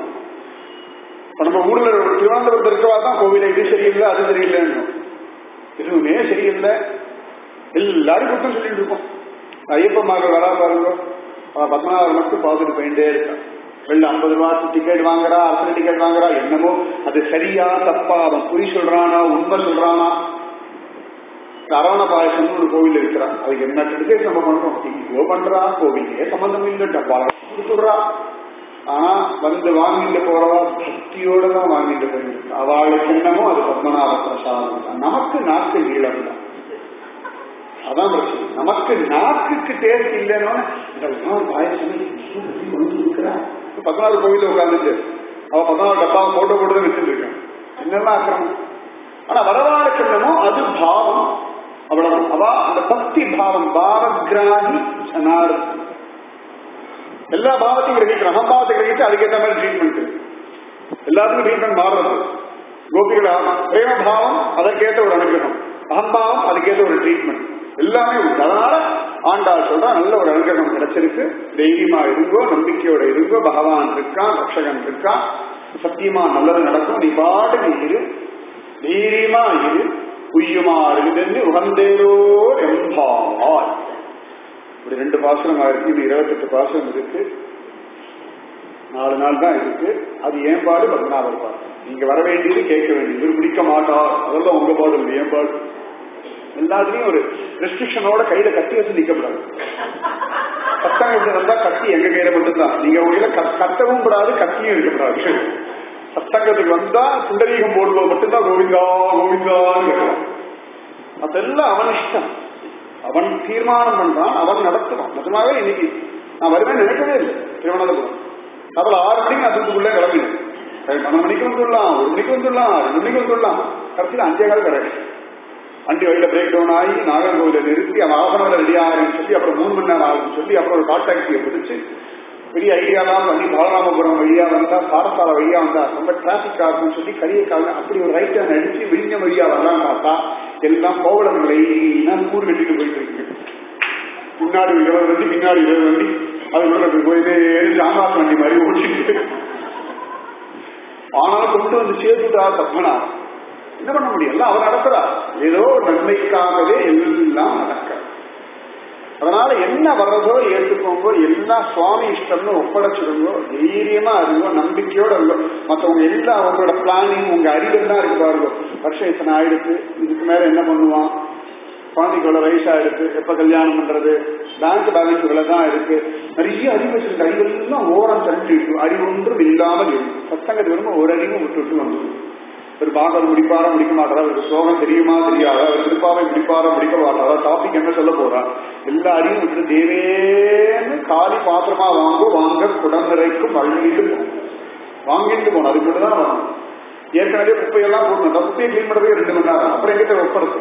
இப்ப நம்ம ஊர்ல திருவனந்தபுரத்தில் இருக்கவா தான் கோவில இது சரியில்லை அது சரியில்லைன்னு எதுவுமே சரியில்லை எல்லாரும் குற்றம் சொல்லிட்டு இருக்கோம் ஐயப்பமாக வரா பாருங்க அவ பத்மநாபர் மட்டும் பார்த்துட்டு போயிட்டே இருக்கா வெளில ஐம்பது ரூபா டிக்கெட் வாங்குறா அரசு டிக்கெட் வாங்குறா என்னமோ அது சரியா தப்பா அவன் குறி சொல்றானா உண்மை சொல்றானா சரவண பாயசம்னு ஒரு கோவில் இருக்கிறான் அதுக்கு என்ன எடுத்து நம்ம பண்றோம் இங்கோ பண்றா கோவிலே சம்பந்தம் இல்லை டப்பா கொடுத்துடுறா ஆனா வந்து வாங்கிட்டு போறவா பக்தியோட தான் வாங்கிட்டு போயிருக்கு அவளுக்கு என்னமோ அது பத்மநாப பிரசாதம் தான் நமக்கு நாக்கு நீளம் தான் அதான் பிரச்சனை நமக்கு நாக்குக்கு டேஸ்ட் இல்லைன்னு இதெல்லாம் பாயசம் கொண்டு இருக்கிறா பத்மநாப கோவில உட்காந்துட்டு அவ பத்மநாப டப்பா போட்டோ போட்டு தான் வச்சுட்டு இருக்கான் என்னெல்லாம் அக்கிரமம் ஆனா வரவாளுக்கு என்னமோ அது பாவம் அவ்வளவு அவ அந்த பக்தி பாவம் பாவகிராகி ஜனார்தன் எல்லா பாவத்தையும் கிரகிக்கிறோம் அகம்பாவத்தை கிரகிச்சு அதுக்கேற்ற மாதிரி ட்ரீட்மெண்ட் எல்லாத்துக்கும் ட்ரீட்மெண்ட் மாறுறது கோபிகள் பிரேம பாவம் அதற்கேற்ற ஒரு அனுகிரகம் அகம்பாவம் அதுக்கேற்ற ஒரு ட்ரீட்மெண்ட் எல்லாமே உண்டு அதனால ஆண்டாள் சொல்றா நல்ல ஒரு அனுகிரகம் கிடைச்சிருக்கு தைரியமா இருங்கோ நம்பிக்கையோட இருங்கோ பகவான் இருக்கான் ரக்ஷகன் இருக்கான் சத்தியமா நல்லது நடக்கும் நீ பாட்டுக்கு இரு தைரியமா இரு உய்யுமா இருக்குதுன்னு உகந்தேரோ எம்பாவாய் இப்படி ரெண்டு பாசனம் இருக்கு இது இருபத்தெட்டு பாசனம் இருக்கு நாலு நாள் தான் இருக்கு அது ஏன் பாடு பதினாறு பாடு நீங்க வர வேண்டியது கேட்க வேண்டியது இவர் பிடிக்க மாட்டார் அதெல்லாம் உங்க பாடு இல்லை ஏன் பாடு எல்லாத்துலயும் ஒரு ரெஸ்ட்ரிக்ஷனோட கையில கட்டி வச்சு நிக்கப்படாது சத்தம் எப்படி வந்தா கத்தி எங்க கையில மட்டும்தான் நீங்க உங்க கத்தவும் கூடாது கத்தியும் இருக்கக்கூடாது சத்தங்கத்துக்கு வந்தா சுண்டரீகம் போடுவது மட்டும்தான் கோவிந்தா கோவிந்தான்னு கேட்கலாம் அதெல்லாம் அவன் இஷ்டம் அவன் தீர்மானம் பண்றான் அவன் நடத்துவான் நிஜமாவே இன்னைக்கு நான் வருவேன் நினைக்கவே இல்லை திருவனந்தபுரம் அதில் ஆறு மணிக்கு நான் தூத்துக்குள்ளே கிளம்பினேன் பன்னெண்டு மணிக்கு வந்துடலாம் ஒரு மணிக்கு வந்துடலாம் ரெண்டு மணிக்கு வந்துடலாம் கடைசியில் அஞ்சே கால் கிடையாது வண்டி வழியில பிரேக் டவுன் ஆகி நாகர்கோவில நிறுத்தி அவன் ஆஃப் அன் அவர் ரெடி ஆகிறேன்னு சொல்லி அப்புறம் மூணு மணி நேரம் ஆகும்னு சொல்லி அப்புறம் ஒரு கால் டாக்ஸியை பிடிச்சு பெரிய ஐடியாலாம் பண்ணி பாலராமபுரம் வழியா வந்தா பாரசாலை வழியா வந்தா ரொம்ப டிராபிக் ஆகும்னு சொல்லி கரிய காலம் அப்படி ஒரு ரைட் டர்ன் அடிச்சு விழிஞ்ச வழியா வரலாம் பார்த்தா எல்லாம் கோவலங்களை நான் கூறு கட்டிட்டு போயிட்டு இருக்கு முன்னாடி இருபது வண்டி பின்னாடி இருபது வண்டி அது உள்ள போயிட்டே ஜாமாஸ் வண்டி மாதிரி ஓடிட்டு ஆனாலும் கொண்டு வந்து சேர்த்துட்டா தப்பனா என்ன பண்ண முடியும் எல்லாம் அவர் நடத்துறார் ஏதோ நன்மைக்காகவே எல்லாம் நடக்க அதனால என்ன வர்றதோ ஏற்றுக்கோங்க எல்லாம் சுவாமி இஷ்டம்னு ஒப்படைச்சிடுங்கோ தைரியமா இருங்கோ நம்பிக்கையோட இருங்கோ மற்றவங்க எல்லாம் அவங்களோட பிளானிங் உங்க அறிவெல்லாம் இருக்கு பாருங்க வருஷம் இத்தனை ஆயிடுச்சு இதுக்கு மேல என்ன பண்ணுவான் குழந்தைக்கு எவ்வளவு வயசாயிருக்கு எப்ப கல்யாணம் பண்றது பேங்க் பேலன்ஸ் இவ்வளவு தான் இருக்கு நிறைய அறிவு வச்சிருக்க அறிவெல்லாம் ஓரம் தள்ளி இருக்கும் அறிவு ஒன்றும் இல்லாமல் இருக்கும் சத்தங்கத்து வரும்போது ஒரு அறிவும் விட்டு விட்டு வந்துடும் ஒரு பாகவல் முடிப்பாரா முடிக்க மாட்டாரா ஒரு சோகம் தெரியுமா தெரியாதா ஒரு திருப்பாவை முடிப்பாரா முடிக்க மாட்டாரா டாபிக் என்ன சொல்ல போறா எல்லா அறிவும் விட்டு தேவேன்னு காலி பாத்திரமா வாங்க வாங்க குடம் நிறைக்கும் வழியிட்டு போகும் வாங்கிட்டு போகணும் அதுக்கு தான் வரணும் ஏற்கனவே குப்பையெல்லாம் போடணும் குப்பையை கிளீன் பண்றதே ரெண்டு மணி நேரம் அப்புறம் எங்கிட்ட ஒப்படைச்சு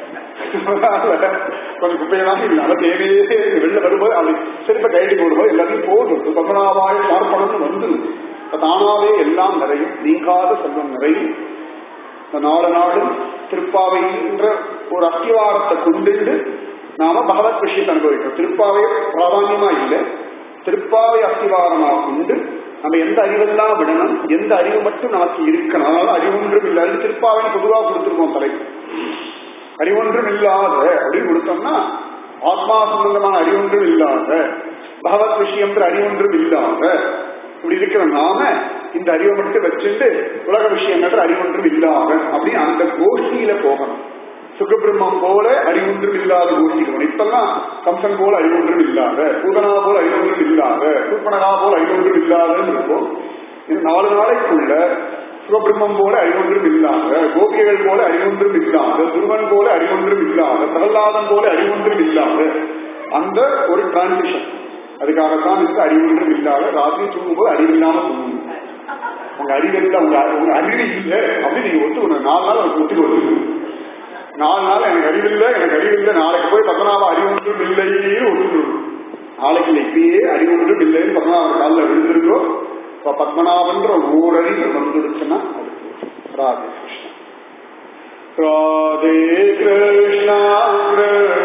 கொஞ்சம் குப்பையெல்லாம் இல்லாம தேவையே வெளில வரும்போது அப்படி சிறப்ப கைடி போடும்போது எல்லாத்தையும் போதும் பத்மநாபாய பார்ப்பனம்னு வந்துடும் தானாவே எல்லாம் நிறையும் நீங்காத செல்வம் நிறையும் இந்த நாலு நாளும் திருப்பாவை என்ற ஒரு அத்திவாரத்தை கொண்டுண்டு நாம பகவத் விஷயத்தை அனுபவிக்கிறோம் திருப்பாவை பிராதான்யமா இல்லை திருப்பாவை அத்திவாரமா கொண்டு நம்ம எந்த அறிவெல்லாம் விடணும் எந்த அறிவு மட்டும் நமக்கு இருக்கணும் அதனால அறிவொன்றும் இல்லை அது திருப்பாவைன்னு பொதுவாக கொடுத்துருக்கோம் தலை அறிவொன்றும் இல்லாத அப்படின்னு கொடுத்தோம்னா ஆத்மா சம்பந்தமான அறிவொன்றும் இல்லாத பகவத் விஷயம் அறிவொன்றும் இல்லாத இப்படி இருக்கிற நாம இந்த அறிவை மட்டும் வச்சுட்டு உலக விஷயங்கள் அறிவொன்றும் இல்லாத அப்படின்னு அந்த கோஷ்டியில போகணும் சுகபிரம்மம் போல அறிவொன்றும் இல்லாத கோஷ்டிகள் இப்பெல்லாம் கம்சன் போல அறிவொன்றும் இல்லாத பூதனா போல அறிவொன்றும் இல்லாத சூப்பனகா போல அறிவொன்றும் இல்லாதன்னு இருக்கும் இது நாலு நாளைக்குள்ள சிவபிரம்மம் போல அறிவொன்றும் இல்லாத கோபிகைகள் போல அறிவொன்றும் இல்லாத துருவன் போல அறிவொன்றும் இல்லாத பிரகலாதம் போல அறிவொன்றும் இல்லாத அந்த ஒரு டிரான்சிஷன் அதுக்காகத்தான் இதுக்கு அறிவொன்றும் இல்லாத ராத்திரி தூங்கும்போது அறிவில்லாம தூங்கணும் உங்க அறிவு இல்லை உங்க உங்க அறிவு இல்லை அப்படின்னு நீங்க ஒத்துக்கணும் நாலு நாள் எனக்கு ஒத்துக்கணும் நாலு நாள் எனக்கு அறிவில்லை எனக்கு அறிவில்லை நாளைக்கு போய் பத்மநாப அறிவொன்றும் இல்லைன்னு ஒத்துக்கணும் நாளைக்கு இல்லை இப்பயே அறிவொன்றும் இல்லைன்னு பத்மநாப காலில் விழுந்திருக்கோ இப்ப பத்மநாபன்ற ஓரறிவு வந்துடுச்சுன்னா அது ராதே கிருஷ்ணா ராதே கிருஷ்ணா